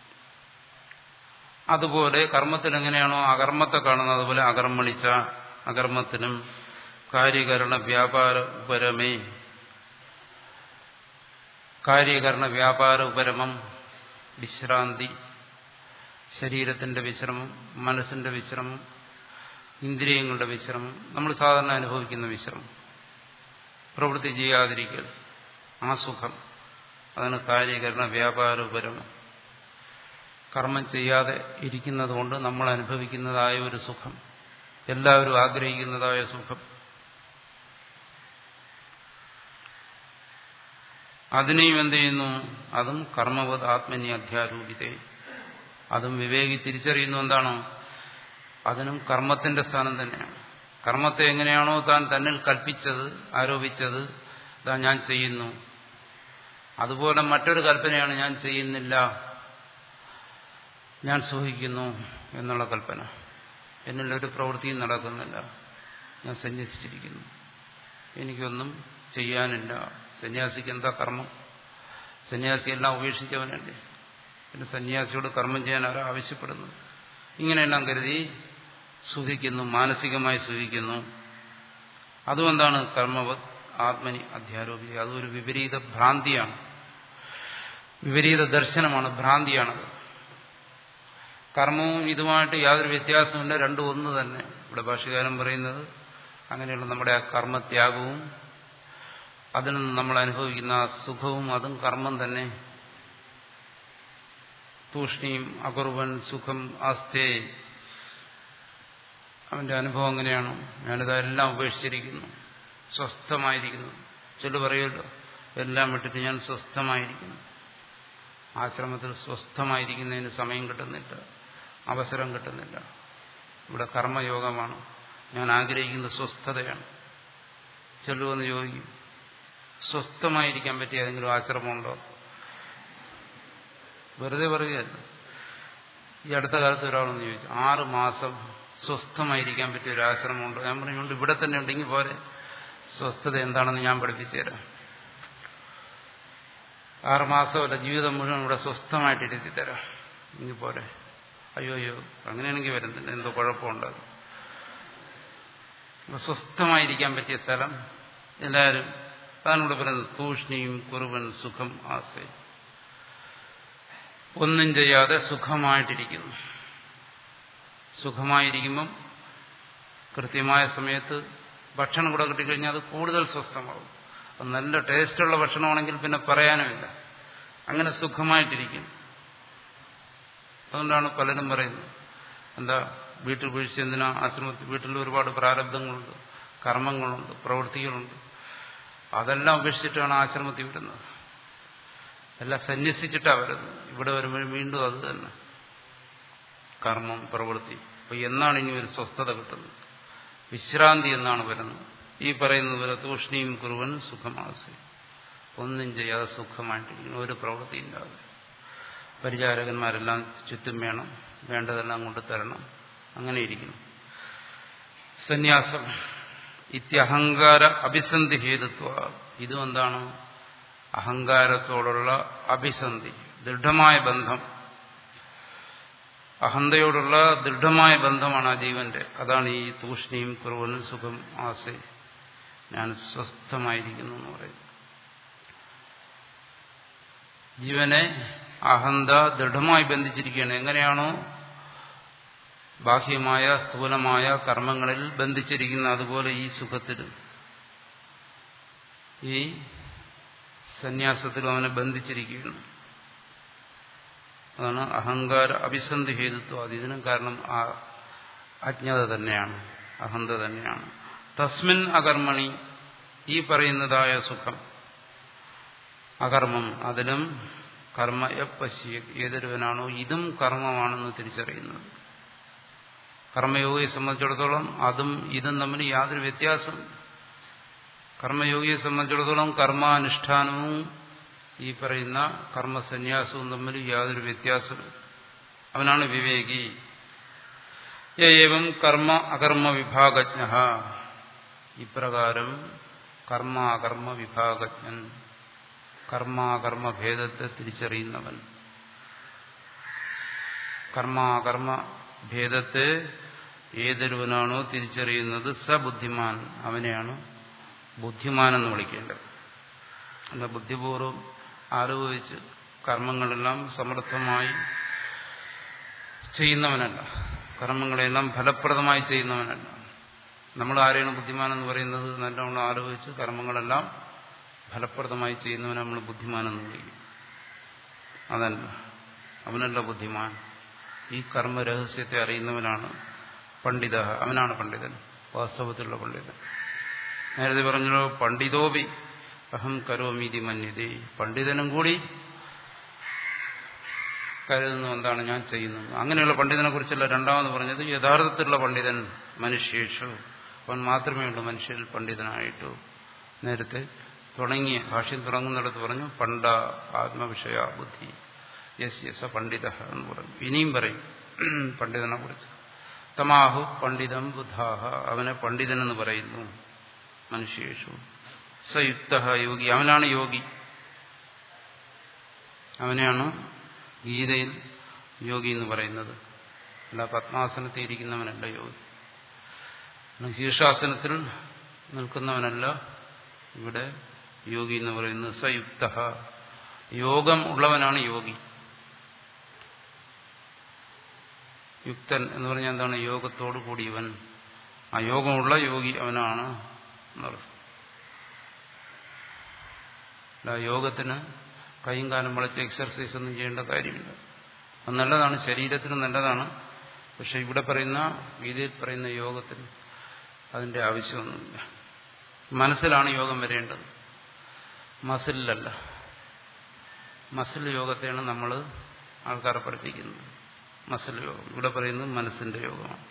Speaker 1: അതുപോലെ കർമ്മത്തിൽ എങ്ങനെയാണോ അകർമ്മത്തെ കാണുന്നത് അതുപോലെ അകർമ്മണിച്ച അകർമ്മത്തിനും കാര്യകരണ വ്യാപാര ഉപരമേ കാര്യകരണ വ്യാപാര ഉപരമം വിശ്രാന്തി ശരീരത്തിന്റെ വിശ്രമം മനസ്സിന്റെ വിശ്രമം ഇന്ദ്രിയങ്ങളുടെ വിശ്രമം നമ്മൾ സാധാരണ അനുഭവിക്കുന്ന വിശ്രമം പ്രവൃത്തി ചെയ്യാതിരിക്കൽ ആ സുഖം അതാണ് കാര്യകരണ വ്യാപാര ഉപരമം കർമ്മം ചെയ്യാതെ ഇരിക്കുന്നത് കൊണ്ട് നമ്മൾ അനുഭവിക്കുന്നതായ ഒരു സുഖം എല്ലാവരും ആഗ്രഹിക്കുന്നതായ സുഖം അതിനെയും എന്ത് ചെയ്യുന്നു അതും കർമ്മവത് ആത്മനി അധ്യാരൂപിതേ അതും വിവേകി തിരിച്ചറിയുന്നു എന്താണോ അതിനും കർമ്മത്തിന്റെ സ്ഥാനം തന്നെയാണ് കർമ്മത്തെ എങ്ങനെയാണോ താൻ തന്നിൽ കൽപ്പിച്ചത് ആരോപിച്ചത് ഇതാ ഞാൻ ചെയ്യുന്നു അതുപോലെ മറ്റൊരു കൽപ്പനയാണ് ഞാൻ ചെയ്യുന്നില്ല ഞാൻ സുഖിക്കുന്നു എന്നുള്ള കൽപ്പന എന്നിലൊരു പ്രവൃത്തിയും നടക്കുന്നില്ല ഞാൻ സന്യസിച്ചിരിക്കുന്നു എനിക്കൊന്നും ചെയ്യാനില്ല സന്യാസിക്ക് എന്താ കർമ്മം സന്യാസിയെല്ലാം ഉപേക്ഷിച്ചവനല്ലേ പിന്നെ സന്യാസിയോട് കർമ്മം ചെയ്യാൻ ആരാ ആവശ്യപ്പെടുന്നു ഇങ്ങനെയെല്ലാം കരുതി സുഖിക്കുന്നു മാനസികമായി സുഖിക്കുന്നു അതും എന്താണ് കർമ്മവത് ആത്മനി അധ്യാരോപി അതൊരു വിപരീത ഭ്രാന്തിയാണ് വിപരീത ദർശനമാണ് ഭ്രാന്തിയാണത് കർമ്മവും ഇതുമായിട്ട് യാതൊരു വ്യത്യാസമില്ല രണ്ടും ഒന്ന് തന്നെ ഇവിടെ ഭാഷകാരൻ പറയുന്നത് അങ്ങനെയുള്ള നമ്മുടെ ആ കർമ്മത്യാഗവും അതിൽ നിന്ന് നമ്മൾ അനുഭവിക്കുന്ന ആ സുഖവും അതും കർമ്മം തന്നെ തൂഷ്ണിയും അകുർവൻ സുഖം ആസ്ഥേ അവന്റെ അനുഭവം എങ്ങനെയാണ് ഞാനിതെല്ലാം ഉപേക്ഷിച്ചിരിക്കുന്നു സ്വസ്ഥമായിരിക്കുന്നു ചൊല്ലു പറയുമല്ലോ എല്ലാം വിട്ടിട്ട് ഞാൻ സ്വസ്ഥമായിരിക്കുന്നു ആശ്രമത്തിൽ സ്വസ്ഥമായിരിക്കുന്നതിന് സമയം കിട്ടുന്നില്ല അവസരം കിട്ടുന്നില്ല ഇവിടെ കർമ്മയോഗമാണ് ഞാൻ ആഗ്രഹിക്കുന്ന സ്വസ്ഥതയാണ് ചെല്ലുവെന്ന് ചോദിക്കും സ്വസ്ഥമായിരിക്കാൻ പറ്റിയ ഏതെങ്കിലും ആശ്രമമുണ്ടോ വെറുതെ പറയുകയല്ല ഈ അടുത്ത കാലത്ത് ഒരാളെന്ന് ചോദിച്ചു ആറ് മാസം സ്വസ്ഥമായിരിക്കാൻ പറ്റിയ ഒരു ആശ്രമമുണ്ടോ ഞാൻ പറഞ്ഞുകൊണ്ട് ഇവിടെ തന്നെ ഉണ്ടെങ്കിൽ പോരെ സ്വസ്ഥത എന്താണെന്ന് ഞാൻ പഠിപ്പിച്ചു തരാം ആറ് മാസമല്ല ജീവിതം മുഴുവൻ ഇവിടെ സ്വസ്ഥമായിട്ട് ഇരുത്തി തരാം ഇനി പോരെ അയ്യോ അയ്യോ അങ്ങനെയാണെങ്കിൽ വരുന്നില്ല എന്തോ കുഴപ്പമുണ്ടാകും അപ്പൊ സ്വസ്ഥമായിരിക്കാൻ പറ്റിയ സ്ഥലം എല്ലാവരും അതാണ് ഇവിടെ പറയുന്നത് തൂഷ്ണിയും കുറുവൻ സുഖം ആസേ ഒന്നും ചെയ്യാതെ സുഖമായിട്ടിരിക്കുന്നു സുഖമായിരിക്കുമ്പം കൃത്യമായ സമയത്ത് ഭക്ഷണം കൂടെ കിട്ടിക്കഴിഞ്ഞാൽ അത് കൂടുതൽ സ്വസ്ഥമാകും അത് നല്ല ടേസ്റ്റുള്ള ഭക്ഷണമാണെങ്കിൽ പിന്നെ പറയാനുമില്ല അങ്ങനെ സുഖമായിട്ടിരിക്കും അതുകൊണ്ടാണ് പലരും പറയുന്നത് എന്താ വീട്ടിൽ വീഴ്ച എന്തിനാ ആശ്രമത്തിൽ വീട്ടിൽ ഒരുപാട് പ്രാരബ്ധങ്ങളുണ്ട് കർമ്മങ്ങളുണ്ട് പ്രവൃത്തികളുണ്ട് അതെല്ലാം ഉപേക്ഷിച്ചിട്ടാണ് ആശ്രമത്തിൽ വരുന്നത് എല്ലാം സന്യസിച്ചിട്ടാണ് വരുന്നത് ഇവിടെ വരുമ്പോഴും വീണ്ടും അത് തന്നെ കർമ്മം പ്രവൃത്തി അപ്പൊ എന്നാണ് ഇനി ഒരു സ്വസ്ഥത കിട്ടുന്നത് വിശ്രാന്തി എന്നാണ് വരുന്നത് ഈ പറയുന്നത് പോലെ തൂഷ്ണിയും കുറുവൻ സുഖമാസി ഒന്നും ചെയ്യാതെ സുഖമായിട്ടിരിക്കുന്നു ഒരു പ്രവൃത്തിയില്ലാതെ പരിചാരകന്മാരെല്ലാം ചുറ്റും വേണം വേണ്ടതെല്ലാം കൊണ്ട് തരണം അങ്ങനെ ഇരിക്കുന്നു സന്യാസം ഇത്യഹങ്കാര അഭിസന്ധി ഹേതുത്വ ഇതും എന്താണ് അഹങ്കാരത്തോടുള്ള അഭിസന്ധി ദൃഢമായ ബന്ധം അഹന്തയോടുള്ള ദൃഢമായ ബന്ധമാണ് ആ ജീവന്റെ അതാണ് ഈ തൂഷ്ണിയും കുറവനും സുഖം ആസെ ഞാൻ സ്വസ്ഥമായിരിക്കുന്നു എന്ന് പറയുന്നത് ജീവനെ അഹന്ത ദൃഢമായി ബന്ധിച്ചിരിക്കുകയാണ് എങ്ങനെയാണോ ബാഹ്യമായ സ്ഥൂലമായ കർമ്മങ്ങളിൽ ബന്ധിച്ചിരിക്കുന്ന അതുപോലെ ഈ സുഖത്തിൽ ഈ സന്യാസത്തിലും അവനെ ബന്ധിച്ചിരിക്കുകയാണ് അതാണ് അഹങ്കാര അഭിസന്ധി ഹേതുത്വം അത് ഇതിനും കാരണം ആ അജ്ഞത തന്നെയാണ് അഹന്ത തന്നെയാണ് തസ്മിൻ അകർമ്മണി ഈ പറയുന്നതായ സുഖം അകർമ്മം അതിലും കർമ്മ എപ്പശ്യ ഏതൊരുവനാണോ ഇതും കർമ്മമാണെന്ന് തിരിച്ചറിയുന്നത് കർമ്മയോഗിയെ സംബന്ധിച്ചിടത്തോളം അതും ഇതും തമ്മിൽ യാതൊരു വ്യത്യാസം കർമ്മയോഗിയെ സംബന്ധിച്ചിടത്തോളം കർമാനുഷ്ഠാനവും ഈ പറയുന്ന കർമ്മസന്യാസവും തമ്മിൽ യാതൊരു വ്യത്യാസം അവനാണ് വിവേകി ഏവം കർമ്മ അകർമ്മ വിഭാഗജ്ഞ ഇപ്രകാരം കർമ്മ അകർമ്മ വിഭാഗജ്ഞൻ കർമാകർമ്മ ഭേദത്തെ തിരിച്ചറിയുന്നവൻ കർമാകർമ്മ ഭേദത്തെ ഏതൊരുവനാണോ തിരിച്ചറിയുന്നത് സബുദ്ധിമാൻ അവനെയാണ് ബുദ്ധിമാൻ എന്ന് വിളിക്കേണ്ടത് അല്ല ബുദ്ധിപൂർവ്വം ആലോചിച്ച് കർമ്മങ്ങളെല്ലാം സമർത്ഥമായി ചെയ്യുന്നവനല്ല കർമ്മങ്ങളെല്ലാം ഫലപ്രദമായി ചെയ്യുന്നവനല്ല നമ്മൾ ആരെയാണ് ബുദ്ധിമാൻ എന്ന് പറയുന്നത് നല്ലവണ്ണം ആലോചിച്ച് കർമ്മങ്ങളെല്ലാം ഫലപ്രദമായി ചെയ്യുന്നവനെ നമ്മൾ ബുദ്ധിമാനെന്ന് വിളിക്കും അതല്ല അവനല്ല ബുദ്ധിമാൻ ഈ കർമ്മരഹസ്യത്തെ അറിയുന്നവനാണ് പണ്ഡിത അവനാണ് പണ്ഡിതൻ വാസ്തവത്തിലുള്ള പണ്ഡിതൻ നേരത്തെ പറഞ്ഞല്ലോ പണ്ഡിതോപി അഹം കരോമീതി മന്യതേ പണ്ഡിതനും കൂടി കരുതുന്നു എന്താണ് ഞാൻ ചെയ്യുന്നത് അങ്ങനെയുള്ള പണ്ഡിതനെ കുറിച്ചല്ല രണ്ടാമത് പറഞ്ഞത് യഥാർത്ഥത്തിലുള്ള പണ്ഡിതൻ മനുഷ്യേഷു അവൻ മാത്രമേ ഉള്ളൂ മനുഷ്യരിൽ പണ്ഡിതനായിട്ടു നേരത്തെ തുടങ്ങിയ ഭാഷ്യം തുടങ്ങുന്നിടത്ത് പറഞ്ഞു പണ്ട ആത്മവിഷയ ബുദ്ധി യസ് യസ പണ്ഡിത എന്ന് പറഞ്ഞു ഇനിയും പറയും പണ്ഡിതനെ കുറിച്ച് തമാഹു പണ്ഡിതം ബുദ്ധാഹ അവനെ പണ്ഡിതൻ എന്ന് പറയുന്നു മനുഷ്യേഷു സയുക്ത യോഗി അവനാണ് യോഗി അവനെയാണ് ഗീതയിൽ യോഗി എന്ന് പറയുന്നത് അല്ല പത്മാസനത്തിൽ ഇരിക്കുന്നവനല്ല യോഗി ശീർഷാസനത്തിൽ നിൽക്കുന്നവനല്ല ഇവിടെ യോഗി എന്ന് പറയുന്നത് സയുക്ത യോഗം ഉള്ളവനാണ് യോഗി യുക്തൻ എന്ന് പറഞ്ഞാൽ എന്താണ് യോഗത്തോടു കൂടിയവൻ ആ യോഗമുള്ള യോഗി അവനാണ് എന്നർത്ഥം യോഗത്തിന് കൈയും കാലം വളച്ച് എക്സർസൈസ് ഒന്നും ചെയ്യേണ്ട കാര്യമില്ല അത് നല്ലതാണ് ശരീരത്തിന് നല്ലതാണ് പക്ഷെ ഇവിടെ പറയുന്ന ഗീതയിൽ പറയുന്ന യോഗത്തിന് അതിന്റെ ആവശ്യമൊന്നുമില്ല മനസ്സിലാണ് യോഗം വരേണ്ടത് മസിലല്ല മസിൽ യോഗത്തെയാണ് നമ്മൾ ആൾക്കാരെ പഠിപ്പിക്കുന്നത് മസിൽ യോഗം ഇവിടെ പറയുന്നത് മനസ്സിന്റെ യോഗമാണ്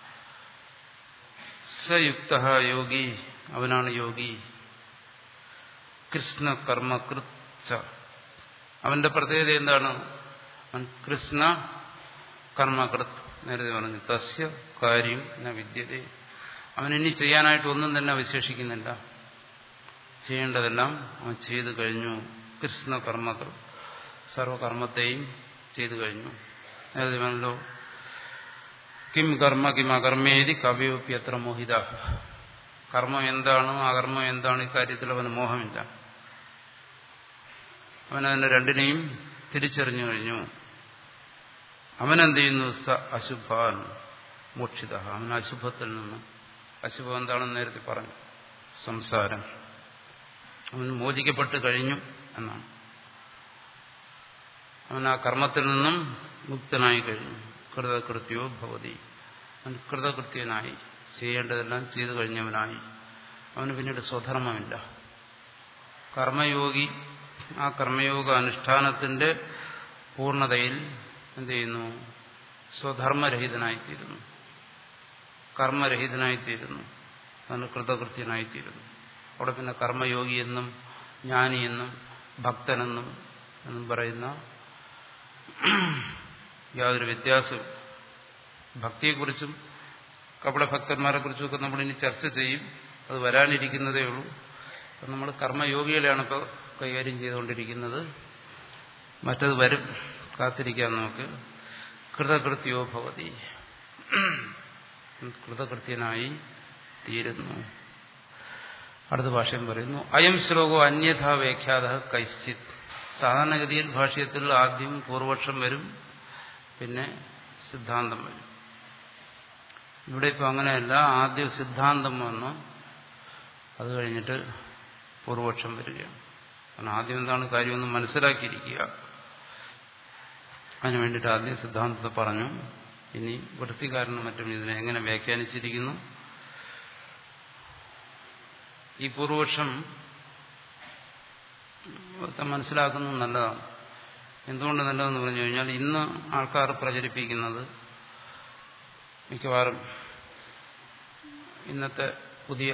Speaker 1: സയുക്ത യോഗി അവനാണ് യോഗി കൃഷ്ണ കർമ്മകൃത് അവന്റെ പ്രത്യേകത എന്താണ് അവൻ കൃഷ്ണ കർമ്മകൃത് നേരത്തെ പറഞ്ഞു തസ്യ കാര്യം ന വിദ്യത അവൻ ഇനി ചെയ്യാനായിട്ട് ഒന്നും തന്നെ അവശേഷിക്കുന്നില്ല ചെയ്യേണ്ടതെല്ലാം അവൻ ചെയ്തു കഴിഞ്ഞു കൃഷ്ണ കർമ്മകൃത് സർവകർമ്മത്തെയും ചെയ്തു കഴിഞ്ഞു നേരത്തെ പറഞ്ഞല്ലോ കിം കർമ്മ കിം അകർമ്മേതി കവിയോപ്യത്ര മോഹിത കർമ്മം എന്താണ് അകർമ്മം എന്താണ് ഇക്കാര്യത്തിൽ അവന് മോഹമില്ല അവനതിനെ രണ്ടിനെയും തിരിച്ചറിഞ്ഞു കഴിഞ്ഞു അവനെന്ത് ചെയ്യുന്നു സ അശുഭാൻ മോക്ഷിത അവൻ അശുഭത്തിൽ നിന്ന് അശുഭം എന്താണെന്ന് നേരത്തെ പറഞ്ഞു സംസാരം അവൻ മോചിക്കപ്പെട്ട് കഴിഞ്ഞു എന്നാണ് അവൻ ആ കർമ്മത്തിൽ നിന്നും മുക്തനായി കഴിഞ്ഞു കൃതകൃത്യോ ഭവതി അവൻ കൃതകൃത്യനായി ചെയ്യേണ്ടതെല്ലാം ചെയ്തു കഴിഞ്ഞവനായി അവന് പിന്നീട് സ്വധർമ്മമില്ല കർമ്മയോഗി ആ കർമ്മയോഗ അനുഷ്ഠാനത്തിന്റെ പൂർണ്ണതയിൽ എന്ത് ചെയ്യുന്നു സ്വധർമ്മരഹിതനായിത്തീരുന്നു കർമ്മരഹിതനായിത്തീരുന്നു അതിന് കൃതകൃത്യനായിത്തീരുന്നു അവിടെ പിന്നെ കർമ്മയോഗിയെന്നും ജ്ഞാനിയെന്നും ഭക്തനെന്നും എന്നും പറയുന്ന യാതൊരു വ്യത്യാസവും ഭക്തിയെക്കുറിച്ചും കപടഭക്തന്മാരെ കുറിച്ചുമൊക്കെ നമ്മൾ ഇനി ചർച്ച ചെയ്യും അത് വരാനിരിക്കുന്നതേ ഉള്ളൂ അപ്പം നമ്മൾ കർമ്മയോഗികളെയാണ് ഇപ്പോൾ കൈകാര്യം ചെയ്തുകൊണ്ടിരിക്കുന്നത് മറ്റത് വരും കാത്തിരിക്കാൻ നമുക്ക് കൃതകൃത്യോ ഭവതി കൃതകൃത്യനായി തീരുന്നു അടുത്ത ഭാഷയും പറയുന്നു അയം ശ്ലോകോ അന്യഥാ വ്യാഖ്യാത കൈശ്ചിത് സാധാരണഗതിയിൽ ഭാഷ്യത്തിൽ ആദ്യം പൂർവക്ഷം വരും പിന്നെ സിദ്ധാന്തം വരും ഇവിടെ ഇപ്പം അങ്ങനെയല്ല ആദ്യം സിദ്ധാന്തം വന്നു അത് കഴിഞ്ഞിട്ട് പൂർവക്ഷം വരികയാണ് കാരണം ആദ്യം എന്താണ് കാര്യമൊന്നും മനസ്സിലാക്കിയിരിക്കുക അതിനു വേണ്ടിയിട്ട് ആദ്യം സിദ്ധാന്തത്തെ പറഞ്ഞു ഇനി വൃത്തികാരനും മറ്റും ഇതിനെ എങ്ങനെ വ്യാഖ്യാനിച്ചിരിക്കുന്നു ഈ പൂർവപക്ഷം മനസ്സിലാക്കുന്നത് നല്ലതാണ് എന്തുകൊണ്ട് നല്ലതെന്ന് പറഞ്ഞു കഴിഞ്ഞാൽ ഇന്ന് ആൾക്കാർ പ്രചരിപ്പിക്കുന്നത് മിക്കവാറും ഇന്നത്തെ പുതിയ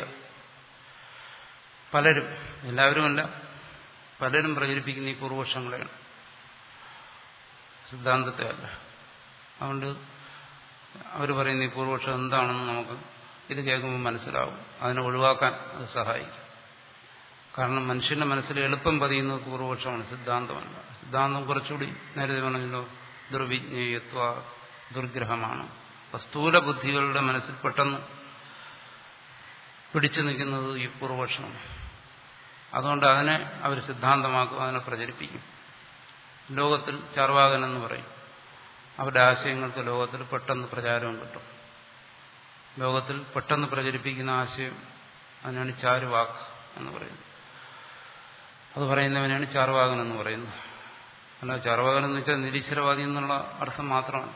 Speaker 1: പലരും എല്ലാവരുമല്ല പലരും പ്രചരിപ്പിക്കുന്ന ഈ പൂർവപക്ഷങ്ങളെയാണ് സിദ്ധാന്തത്തെ അല്ല അതുകൊണ്ട് അവർ പറയുന്ന ഈ പൂർവപക്ഷം എന്താണെന്ന് നമുക്ക് ഇത് കേൾക്കുമ്പോൾ മനസ്സിലാവും അതിനെ ഒഴിവാക്കാൻ അത് സഹായിക്കും കാരണം മനുഷ്യന്റെ മനസ്സിൽ എളുപ്പം പതിയുന്നത് പൂർവപക്ഷമാണ് സിദ്ധാന്തമല്ല സിദ്ധാന്തം കുറച്ചുകൂടി നേരത്തെ പറഞ്ഞല്ലോ ദുർവിജ്ഞേയത്വ ദുർഗ്രഹമാണ് അപ്പൊ സ്ഥൂല ബുദ്ധികളുടെ മനസ്സിൽ പെട്ടെന്ന് പിടിച്ചു നിൽക്കുന്നത് ഈ പൂർവപക്ഷമാണ് അതുകൊണ്ട് അതിനെ അവർ സിദ്ധാന്തമാക്കും അതിനെ പ്രചരിപ്പിക്കും ലോകത്തിൽ ചാർവാകൻ എന്ന് പറയും അവരുടെ ആശയങ്ങൾക്ക് ലോകത്തിൽ പെട്ടെന്ന് പ്രചാരവും കിട്ടും ലോകത്തിൽ പെട്ടെന്ന് പ്രചരിപ്പിക്കുന്ന ആശയം അതിനാണ് ചാരുവാക്ക് എന്ന് പറയുന്നത് അത് പറയുന്നവനാണ് ചാർവാകൻ എന്ന് പറയുന്നത് അല്ല ചാർവാകൻ എന്ന് വെച്ചാൽ നിരീശ്വരവാദി എന്നുള്ള അർത്ഥം മാത്രമല്ല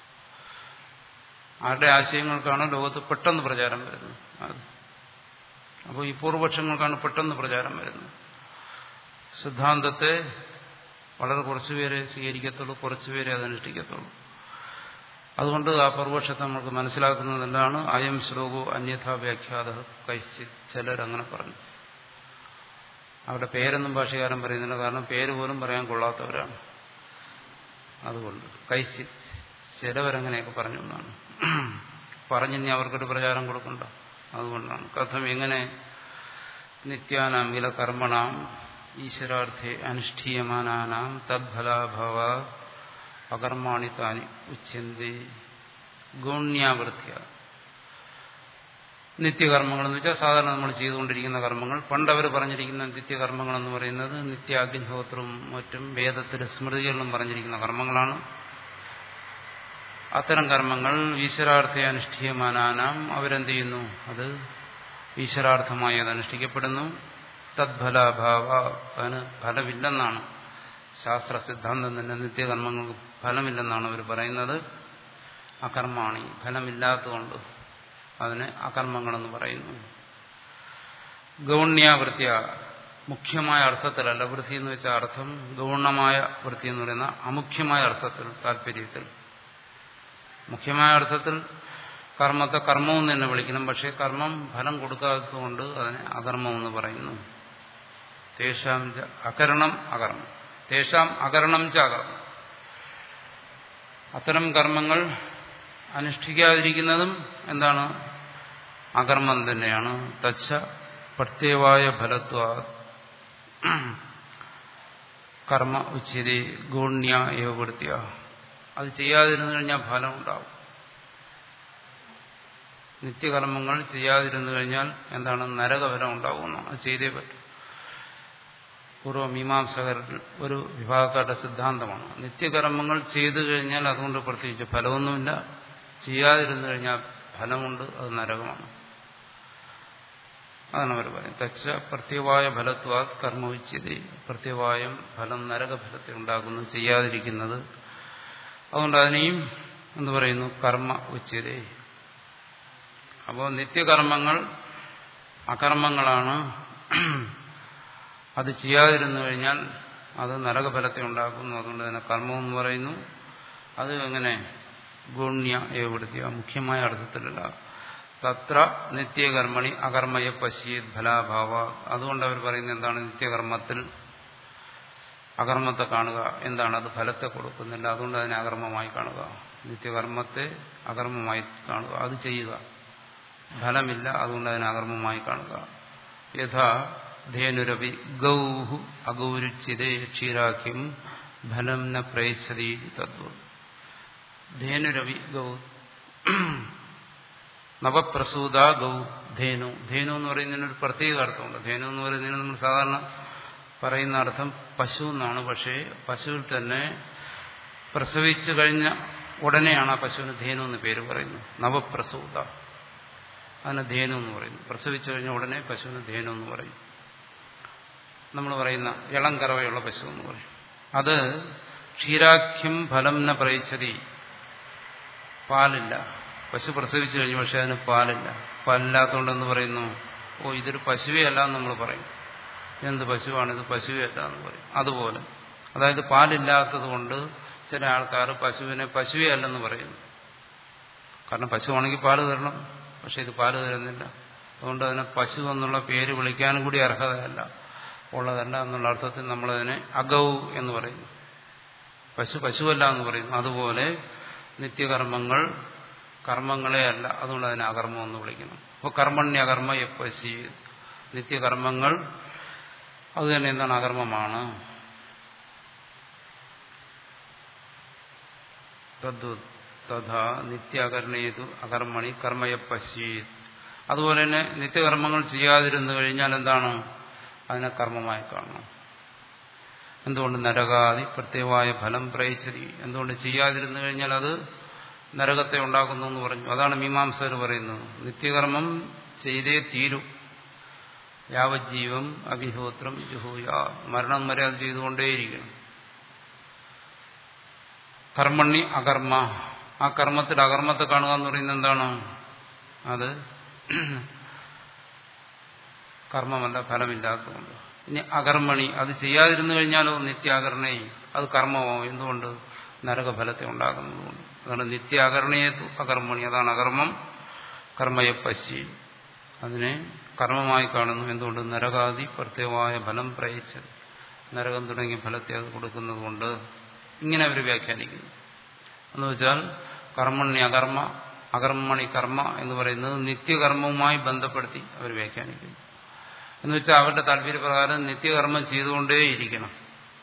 Speaker 1: ആരുടെ ആശയങ്ങൾക്കാണ് ലോകത്ത് പെട്ടെന്ന് പ്രചാരം വരുന്നത് അത് അപ്പോൾ ഈ പൂർവപക്ഷങ്ങൾക്കാണ് പെട്ടെന്ന് പ്രചാരം വരുന്നത് സിദ്ധാന്തത്തെ വളരെ കുറച്ചുപേരെ സ്വീകരിക്കത്തുള്ളൂ കുറച്ചുപേരെ അത് അനുഷ്ഠിക്കത്തുള്ളൂ അതുകൊണ്ട് ആ പൂർവപക്ഷത്തെ നമുക്ക് മനസ്സിലാക്കുന്നത് എന്താണ് അയം ശ്ലോകോ അന്യഥാ വ്യാഖ്യാത കൈശ്ചിത് ചിലരങ്ങനെ പറഞ്ഞു അവരുടെ പേരൊന്നും ഭാഷകാരൻ പറയുന്നില്ല കാരണം പേര് പോലും പറയാൻ കൊള്ളാത്തവരാണ് അതുകൊണ്ട് കൈശ്ചിത് ചിലവരങ്ങനെയൊക്കെ പറഞ്ഞു എന്നാണ് പറഞ്ഞിനി അവർക്കൊരു പ്രചാരം കൊടുക്കണ്ട അതുകൊണ്ടാണ് കഥം എങ്ങനെ നിത്യാനാം വില കർമ്മണാം ഈശ്വരാർത്ഥേ അനുഷ്ഠീയമാനാനാം തദ്ഫലാഭവ അകർമാണി താനി ഉച്ചന്തി ഗൗണ്യാവൃത്യ നിത്യകർമ്മങ്ങൾ എന്ന് വെച്ചാൽ സാധാരണ നമ്മൾ ചെയ്തുകൊണ്ടിരിക്കുന്ന കർമ്മങ്ങൾ പണ്ടവർ പറഞ്ഞിരിക്കുന്ന നിത്യകർമ്മങ്ങൾ എന്ന് പറയുന്നത് നിത്യാഗ്നിഹോത്രവും മറ്റും വേദത്തിലെ സ്മൃതികളിലും പറഞ്ഞിരിക്കുന്ന കർമ്മങ്ങളാണ് അത്തരം കർമ്മങ്ങൾ ഈശ്വരാർത്ഥയെ അനുഷ്ഠീയമാനാനാം അവരെന്ത് ചെയ്യുന്നു അത് ഈശ്വരാർത്ഥമായി അത് അനുഷ്ഠിക്കപ്പെടുന്നു തദ്ഫലാഭാവ അതിന് ഫലമില്ലെന്നാണ് ശാസ്ത്ര സിദ്ധാന്തം തന്നെ നിത്യകർമ്മങ്ങൾക്ക് ഫലമില്ലെന്നാണ് അവർ പറയുന്നത് അകർമാണി ഫലമില്ലാത്തതുകൊണ്ട് അതിന് അകർമ്മങ്ങളെന്ന് പറയുന്നു ഗൗണ്യാവൃത്യ മുഖ്യമായ അർത്ഥത്തിലല്ല വൃത്തി എന്ന് വെച്ച അർത്ഥം ഗൗണമായ വൃത്തി എന്ന് പറയുന്ന അമുഖ്യമായ അർത്ഥത്തിൽ താല്പര്യത്തിൽ മുഖ്യമായ അർത്ഥത്തിൽ കർമ്മത്തെ കർമ്മവും തന്നെ വിളിക്കണം പക്ഷേ കർമ്മം ഫലം കൊടുക്കാത്തതുകൊണ്ട് അതിനെ അകർമ്മം എന്ന് പറയുന്നു തേഷാം അകരണം അകർമ്മം തേഷാം അകരണം ച അകർമ്മം അത്തരം കർമ്മങ്ങൾ അനുഷ്ഠിക്കാതിരിക്കുന്നതും എന്താണ് അകർമ്മം തന്നെയാണ് തച്ച പ്രത്യേകമായ ഫലത്വ കർമ്മ ഉച്ചിരി ഗുണ്യ ഏവപ്പെടുത്തിയ അത് ചെയ്യാതിരുന്നു കഴിഞ്ഞാൽ ഫലം ഉണ്ടാവും നിത്യകർമ്മങ്ങൾ ചെയ്യാതിരുന്നു കഴിഞ്ഞാൽ എന്താണ് നരകഫലം ഉണ്ടാവുമെന്നാണ് അത് ചെയ്തേ പറ്റും പൂർവ്വ മീമാംസകരിൽ ഒരു വിഭാഗക്കാരുടെ സിദ്ധാന്തമാണ് നിത്യകർമ്മങ്ങൾ ചെയ്തു കഴിഞ്ഞാൽ അതുകൊണ്ട് പ്രത്യേകിച്ച് ഫലമൊന്നുമില്ല ചെയ്യാതിരുന്നു കഴിഞ്ഞാൽ ഫലമുണ്ട് അത് നരകമാണ് അതാണ് അവർ പറയുന്നത് തച്ച പ്രത്യവായ ഫലത്വാ കർമ്മവിച്യത പ്രത്യവായം ഫലം നരകഫലത്തെ ഉണ്ടാക്കുന്നു ചെയ്യാതിരിക്കുന്നത് അതുകൊണ്ട് അതിനെയും എന്ന് പറയുന്നു കർമ്മ ഉച്യത അപ്പോൾ നിത്യകർമ്മങ്ങൾ അകർമ്മങ്ങളാണ് അത് ചെയ്യാതിരുന്നു കഴിഞ്ഞാൽ അത് നരകഫലത്തെ ഉണ്ടാക്കുന്നു അതുകൊണ്ട് തന്നെ കർമ്മം എന്ന് പറയുന്നു അത് എങ്ങനെ ഗുണ്യ ഏവപ്പെടുത്തിയ മുഖ്യമായ അർത്ഥത്തിലല്ല തത്ര നിത്യകർമ്മണി അകർമ്മയ പശ്യത് ഫലാഭാവ അതുകൊണ്ട് അവർ പറയുന്നത് എന്താണ് നിത്യകർമ്മത്തിൽ അകർമ്മത്തെ കാണുക എന്താണ് അത് ഫലത്തെ കൊടുക്കുന്നില്ല അതുകൊണ്ട് അതിനെ അകർമ്മമായി കാണുക നിത്യകർമ്മത്തെ അകർമ്മമായി കാണുക അത് ചെയ്യുക ഫലമില്ല അതുകൊണ്ട് അതിനെ അകർമ്മമായി കാണുക യഥാ ധേനുരവി ഗൗഹു അഗൗരുച്ചിതേ ക്ഷീരാഖ്യം ഫലം ന പ്രയച്ഛതി തത്വം ധേനുരവി ഗൗ നവപ്രസൂത ഗൗ ധേനു ധേനു എന്ന് പറയുന്നതിന് ഒരു പ്രത്യേക അർത്ഥമുണ്ട് ധേനു എന്ന് പറയുന്നതിന് നമ്മൾ സാധാരണ പറയുന്ന അർത്ഥം പശു എന്നാണ് പക്ഷേ പശുവിൽ തന്നെ പ്രസവിച്ചു കഴിഞ്ഞ ഉടനെയാണ് ആ പശുവിന് ധേനു എന്ന് പേര് പറയുന്നത് നവപ്രസൂത അതിന് ധേനു എന്ന് പറയുന്നു പ്രസവിച്ചു കഴിഞ്ഞ ഉടനെ പശുവിന് ധേനു എന്ന് പറയും നമ്മൾ പറയുന്ന ഇളം കറവയുള്ള പശു എന്ന് പറയും അത് ക്ഷീരാഖ്യം ഫലം ന പ്രയിച്ചതി പാലില്ല പശു പ്രസവിച്ചു കഴിഞ്ഞു പക്ഷെ അതിന് പാലില്ല പാലില്ലാത്തതുകൊണ്ടെന്ന് പറയുന്നു ഓ ഇതൊരു പശുവേ അല്ല എന്ന് നമ്മൾ പറയും എന്ത് പശുവാണ് ഇത് പശുവേ അല്ല എന്ന് പറയും അതുപോലെ അതായത് പാലില്ലാത്തത് കൊണ്ട് ചില ആൾക്കാർ പശുവിനെ പശുവേ അല്ലെന്ന് പറയുന്നു കാരണം പശുവാണെങ്കിൽ പാല് തരണം പക്ഷെ ഇത് പാല് തരുന്നില്ല അതുകൊണ്ട് അതിനെ പശു എന്നുള്ള പേര് വിളിക്കാനും കൂടി അർഹതയല്ല ഉള്ളതല്ല എന്നുള്ള അർത്ഥത്തിൽ നമ്മളതിനെ അഗൗ എന്ന് പറയുന്നു പശു പശുവല്ല എന്ന് പറയുന്നു അതുപോലെ നിത്യകർമ്മങ്ങൾ കർമ്മങ്ങളെ അല്ല അതുകൊണ്ട് അതിനെ അകർമ്മം എന്ന് വിളിക്കണം അപ്പോൾ കർമ്മണ്യ അകർമ്മ എപ്പശി നിത്യകർമ്മങ്ങൾ അത് തന്നെ എന്താണ് അകർമ്മമാണ് തദ്വ തഥാ നിത്യാകരണേതു അകർമ്മണി കർമ്മയപ്പശീത് അതുപോലെ തന്നെ നിത്യകർമ്മങ്ങൾ ചെയ്യാതിരുന്നു കഴിഞ്ഞാൽ എന്താണ് അതിനെ കർമ്മമായി കാണണം എന്തുകൊണ്ട് നരകാദി പ്രത്യേകമായ ഫലം പ്രയച്ചതി എന്തുകൊണ്ട് ചെയ്യാതിരുന്നു കഴിഞ്ഞാൽ അത് നരകത്തെ ഉണ്ടാക്കുന്നു എന്ന് പറഞ്ഞു അതാണ് മീമാംസകർ പറയുന്നത് നിത്യകർമ്മം ചെയ്തേ തീരൂ യാവജ്ജീവം അഭിഹോത്രം ജുഹൂയ മരണം വരെ അത് ചെയ്തുകൊണ്ടേയിരിക്കണം കർമ്മണി അകർമ്മ ആ കർമ്മത്തിൽ അകർമ്മത്തെ കാണുക എന്ന് പറയുന്നത് എന്താണ് അത് കർമ്മമല്ല ഫലമില്ലാത്തതുകൊണ്ട് ഇനി അകർമ്മണി അത് ചെയ്യാതിരുന്നു കഴിഞ്ഞാലോ നിത്യാകരണേ അത് കർമ്മമാവും എന്തുകൊണ്ട് നരകഫലത്തെ ഉണ്ടാകുന്നതുകൊണ്ട് അതാണ് നിത്യാകരണയെ അകർമ്മണി അതാണ് അകർമ്മം കർമ്മയെ പശി അതിനെ കർമ്മമായി കാണുന്നു എന്തുകൊണ്ട് നരകാദി പ്രത്യേകമായ ഫലം പ്രയച്ചത് നരകം തുടങ്ങിയ ഫലത്തെ അത് കൊടുക്കുന്നത് കൊണ്ട് ഇങ്ങനെ അവർ വ്യാഖ്യാനിക്കുന്നു എന്ന് വെച്ചാൽ കർമ്മണി അകർമ്മ അകർമ്മണി കർമ്മ എന്ന് പറയുന്നത് നിത്യകർമ്മവുമായി ബന്ധപ്പെടുത്തി അവർ വ്യാഖ്യാനിക്കുന്നു എന്ന് വെച്ചാൽ അവരുടെ താല്പര്യപ്രകാരം നിത്യകർമ്മം ചെയ്തുകൊണ്ടേയിരിക്കണം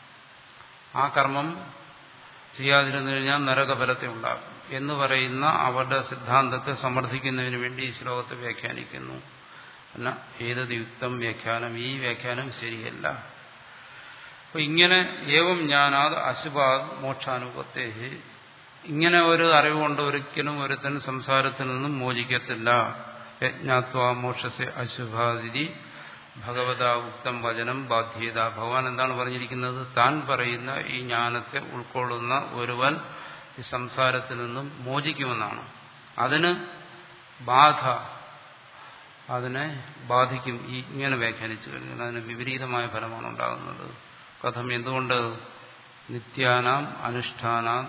Speaker 1: ആ കർമ്മം ചെയ്യാതിരുന്നു കഴിഞ്ഞാൽ നരകഫലത്തെ ഉണ്ടാകും എന്ന് പറയുന്ന അവരുടെ സിദ്ധാന്തത്തെ സമർത്ഥിക്കുന്നതിന് വേണ്ടി ഈ ശ്ലോകത്തെ വ്യാഖ്യാനിക്കുന്നു അല്ല ഏതത് യുക്തം വ്യാഖ്യാനം ഈ വ്യാഖ്യാനം ശരിയല്ല അപ്പൊ ഇങ്ങനെ ഏവം ഞാനാത് അശുഭാത് മോക്ഷാനുപത്തെ ഇങ്ങനെ ഒരു അറിവുകൊണ്ട് ഒരിക്കലും ഒരുത്തൻ സംസാരത്തിൽ നിന്നും മോചിക്കത്തില്ല യജ്ഞാത്വ മോക്ഷസെ അശുഭാതിരി ഭഗവത ഉക്തം വചനം ബാധ്യത ഭഗവാൻ എന്താണ് പറഞ്ഞിരിക്കുന്നത് താൻ പറയുന്ന ഈ ജ്ഞാനത്തെ ഉൾക്കൊള്ളുന്ന ഒരുവൻ ഈ സംസാരത്തിൽ നിന്നും മോചിക്കുമെന്നാണ് അതിന് ബാധ അതിനെ ബാധിക്കും ഈ ഇങ്ങനെ വ്യാഖ്യാനിച്ചു കഴിഞ്ഞാൽ അതിന് വിപരീതമായ ഫലമാണ് ഉണ്ടാകുന്നത് കഥം എന്തുകൊണ്ട് നിത്യാനാം അനുഷ്ഠാനാം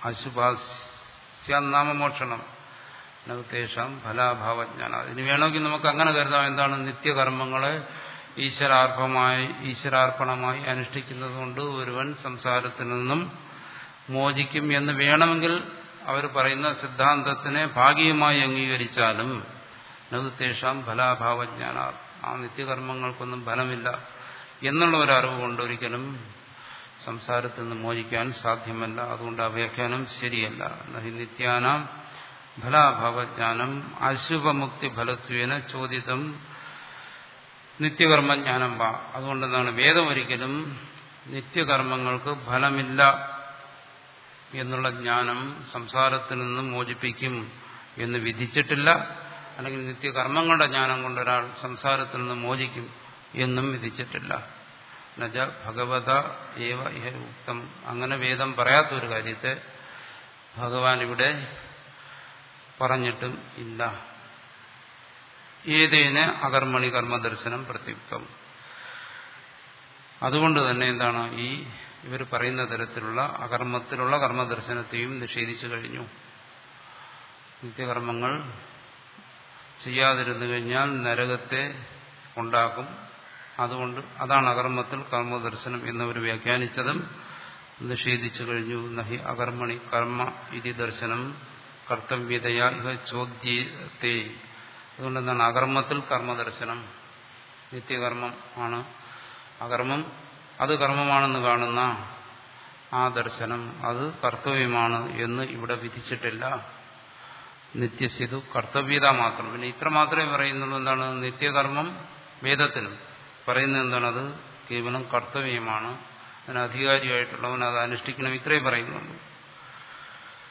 Speaker 1: അശുഭാസ്യാനാമമോക്ഷണം നവത്തേഷാം ഫലാഭാവജ്ഞാനം അതിന് വേണമെങ്കിൽ നമുക്ക് അങ്ങനെ കരുതാം എന്താണ് നിത്യകർമ്മങ്ങളെ ഈശ്വരാർപ്പമായി ഈശ്വരാർപ്പണമായി അനുഷ്ഠിക്കുന്നത് കൊണ്ട് ഒരുവൻ സംസാരത്തിൽ നിന്നും മോചിക്കും എന്ന് വേണമെങ്കിൽ അവർ പറയുന്ന സിദ്ധാന്തത്തിനെ ഭാഗികമായി അംഗീകരിച്ചാലും നവത്തേഷാം ഫലാഭാവജ്ഞാന ആ നിത്യകർമ്മങ്ങൾക്കൊന്നും ഫലമില്ല എന്നുള്ള ഒരു അറിവ് കൊണ്ട് ഒരിക്കലും സംസാരത്തിൽ നിന്ന് മോചിക്കാൻ സാധ്യമല്ല അതുകൊണ്ട് ആ വ്യാഖ്യാനം ശരിയല്ല നഹി നിത്യാനാം ഫലാഭാവജ്ഞാനം അശുഭമുക്തി ഫലത്വേന ചോദിതം നിത്യകർമ്മജ്ഞാനം വാ അതുകൊണ്ടെന്താണ് വേദം ഒരിക്കലും നിത്യകർമ്മങ്ങൾക്ക് ഫലമില്ല എന്നുള്ള ജ്ഞാനം സംസാരത്തിൽ നിന്ന് മോചിപ്പിക്കും എന്ന് വിധിച്ചിട്ടില്ല അല്ലെങ്കിൽ നിത്യകർമ്മങ്ങളുടെ ജ്ഞാനം കൊണ്ട് ഒരാൾ സംസാരത്തിൽ നിന്ന് മോചിക്കും എന്നും വിധിച്ചിട്ടില്ല എന്നുവെച്ച ഭഗവത ഏവ ഇഹ ഉക്തം അങ്ങനെ വേദം പറയാത്തൊരു കാര്യത്തെ ഭഗവാൻ ഇവിടെ പറഞ്ഞിട്ടും ഇല്ല ഏതേന് അകർമ്മണി കർമ്മദർശനം പ്രത്യുക്തം അതുകൊണ്ട് തന്നെ എന്താണ് ഈ ഇവർ പറയുന്ന തരത്തിലുള്ള അകർമ്മത്തിലുള്ള കർമ്മദർശനത്തെയും നിഷേധിച്ചു കഴിഞ്ഞു നിത്യകർമ്മങ്ങൾ ചെയ്യാതിരുന്നു കഴിഞ്ഞാൽ നരകത്തെ ഉണ്ടാക്കും അതുകൊണ്ട് അതാണ് അകർമ്മത്തിൽ കർമ്മദർശനം എന്നവർ വ്യാഖ്യാനിച്ചതും നിഷേധിച്ചു കഴിഞ്ഞു നഹി അകർമ്മണി കർമ്മ ഇതി ദർശനം കർത്തവ്യതയ ഇവ ചോദ്യത്തെ അതുകൊണ്ട് എന്താണ് അകർമ്മത്തിൽ കർമ്മദർശനം നിത്യകർമ്മം ആണ് അകർമ്മം അത് കർമ്മമാണെന്ന് കാണുന്ന ആ ദർശനം അത് കർത്തവ്യമാണ് എന്ന് ഇവിടെ വിധിച്ചിട്ടില്ല നിത്യസിതു കർത്തവ്യത മാത്രം പിന്നെ ഇത്ര മാത്രമേ പറയുന്നുള്ളൂ എന്താണ് നിത്യകർമ്മം വേദത്തിലും പറയുന്നത് എന്താണ് അത് കേവലം കർത്തവ്യമാണ് അതിന് അധികാരിയായിട്ടുള്ളവൻ അത് അനുഷ്ഠിക്കണം ഇത്രേ പറയുന്നുള്ളൂ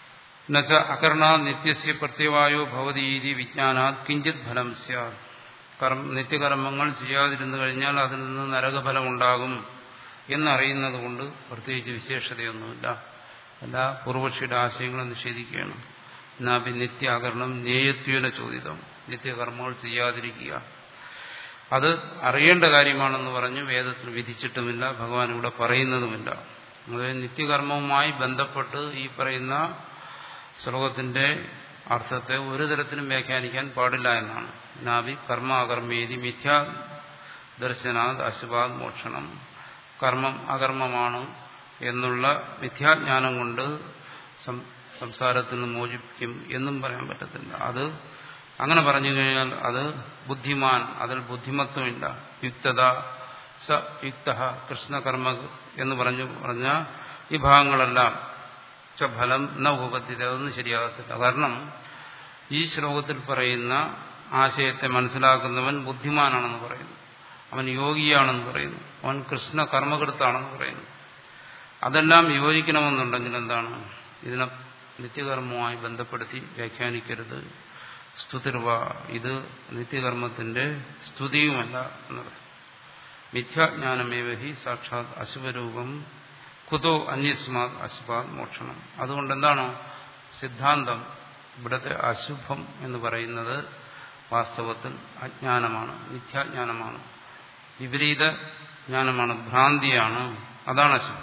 Speaker 1: എന്നുവെച്ച അകർണ നിത്യസ്യ പ്രത്യവായോ ഭവതീതി വിജ്ഞാനാത് കിഞ്ചിത് ഫലം സ്യാത് കർമ്മ നിത്യകർമ്മങ്ങൾ ചെയ്യാതിരുന്നു കഴിഞ്ഞാൽ അതിൽ നിന്ന് നരകഫലമുണ്ടാകും എന്നറിയുന്നത് കൊണ്ട് പ്രത്യേകിച്ച് വിശേഷതയൊന്നുമില്ല എല്ലാ പൂർവക്ഷിയുടെ ആശയങ്ങളും നിഷേധിക്കുകയാണ് എന്നാപ്പി നിത്യാകരണം നേയത്വേന ചോദിതം നിത്യകർമ്മങ്ങൾ ചെയ്യാതിരിക്കുക അത് അറിയേണ്ട കാര്യമാണെന്ന് പറഞ്ഞ് വേദത്തിൽ വിധിച്ചിട്ടുമില്ല ഭഗവാൻ ഇവിടെ പറയുന്നതുമില്ല അതായത് നിത്യകർമ്മവുമായി ബന്ധപ്പെട്ട് ഈ പറയുന്ന ശ്ലോകത്തിന്റെ അർത്ഥത്തെ ഒരു തരത്തിലും വ്യാഖ്യാനിക്കാൻ പാടില്ല എന്നാണ് നാഭി കർമ്മ അകർമ്മേതി മിഥ്യാ ദർശനാത് അശുഭാത് മോക്ഷണം കർമ്മം അകർമ്മമാണ് എന്നുള്ള മിഥ്യാജ്ഞാനം കൊണ്ട് സംസാരത്തിൽ നിന്ന് മോചിപ്പിക്കും എന്നും പറയാൻ പറ്റത്തില്ല അത് അങ്ങനെ പറഞ്ഞു കഴിഞ്ഞാൽ അത് ബുദ്ധിമാൻ അതിൽ ബുദ്ധിമത്വമില്ല യുക്തത സ യുക്ത കൃഷ്ണകർമ്മ എന്ന് പറഞ്ഞു പറഞ്ഞ ഈ ഭാഗങ്ങളെല്ലാം ഫലം ന ഉപപദ്ധ്യത അതൊന്നും ശരിയാകത്തില്ല കാരണം ഈ ശ്ലോകത്തിൽ പറയുന്ന ആശയത്തെ മനസ്സിലാക്കുന്നവൻ ബുദ്ധിമാനാണെന്ന് പറയുന്നു അവൻ യോഗിയാണെന്ന് പറയുന്നു അവൻ കൃഷ്ണ കർമ്മകൃത്താണെന്ന് പറയുന്നു അതെല്ലാം യോജിക്കണമെന്നുണ്ടെങ്കിൽ എന്താണ് ഇതിനെ നിത്യകർമ്മവുമായി ബന്ധപ്പെടുത്തി വ്യാഖ്യാനിക്കരുത് സ്തുതിർവ ഇത് നിത്യകർമ്മത്തിന്റെ സ്തുതിയുമല്ല എന്നർത്ഥം മിഥ്യാജ്ഞാനമേവ ഹി സാക്ഷാത് അശുഭരൂപം കുതോ അന്യസ്മാത് അശുഭാത് മോക്ഷണം അതുകൊണ്ട് എന്താണ് സിദ്ധാന്തം ഇവിടുത്തെ അശുഭം എന്ന് പറയുന്നത് വാസ്തവത്തിൽ അജ്ഞാനമാണ് മിഥ്യാജ്ഞാനമാണ് വിപരീത ജ്ഞാനമാണ് ഭ്രാന്തിയാണ് അതാണ് അശുഭം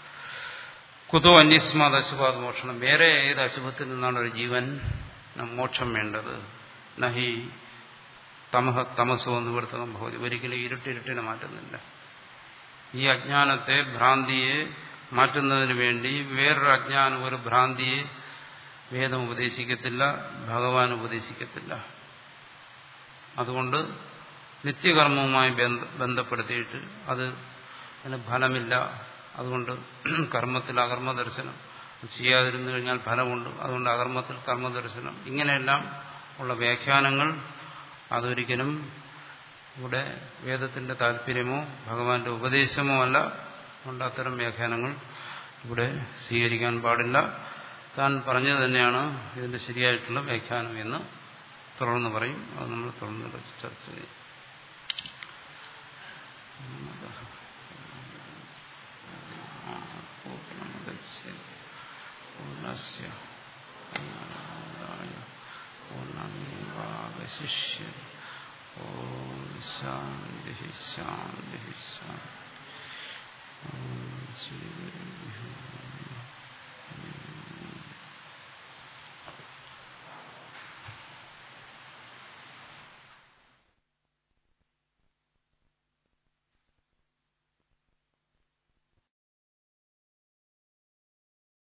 Speaker 1: കുതോ അന്യസ്മാത് അശുഭാത് മോക്ഷണം വേറെ ഏത് അശുഭത്തിൽ നിന്നാണ് ഒരു ജീവൻ മോക്ഷം വേണ്ടത് നഹി തമഹ തമസോ എന്ന് വർത്തകം ഭവതി ഒരിക്കലും ഇരുട്ടിരുട്ടിനെ മാറ്റുന്നില്ല ഈ അജ്ഞാനത്തെ ഭ്രാന്തിയെ മാറ്റുന്നതിന് വേണ്ടി വേറൊരു അജ്ഞാനം ഒരു ഭ്രാന്തിയെ വേദം ഉപദേശിക്കത്തില്ല ഭഗവാൻ ഉപദേശിക്കത്തില്ല അതുകൊണ്ട് നിത്യകർമ്മവുമായി ബന്ധപ്പെടുത്തിയിട്ട് അത് അതിന് ഫലമില്ല അതുകൊണ്ട് കർമ്മത്തിൽ അകർമ്മ ദർശനം ചെയ്യാതിരുന്നു കഴിഞ്ഞാൽ ഫലമുണ്ട് അതുകൊണ്ട് അകർമ്മത്തിൽ കർമ്മദർശനം ഇങ്ങനെയെല്ലാം ഉള്ള വ്യാഖ്യാനങ്ങൾ അതൊരിക്കലും ഇവിടെ വേദത്തിന്റെ താല്പര്യമോ ഭഗവാന്റെ ഉപദേശമോ അല്ല അതുകൊണ്ട് അത്തരം വ്യാഖ്യാനങ്ങൾ ഇവിടെ സ്വീകരിക്കാൻ പാടില്ല താൻ പറഞ്ഞത് തന്നെയാണ് ഇതിന്റെ ശരിയായിട്ടുള്ള വ്യാഖ്യാനം എന്ന് തുടർന്ന് പറയും അത് നമ്മൾ തുടർന്ന് ചർച്ച ചെയ്യും പൂർണ്ണസ്യ പൂർണ്ണമേവാവശിഷ്യ ഓം ശാന്തി ശാന്തി ശാന്തി ഓം ശ്രീ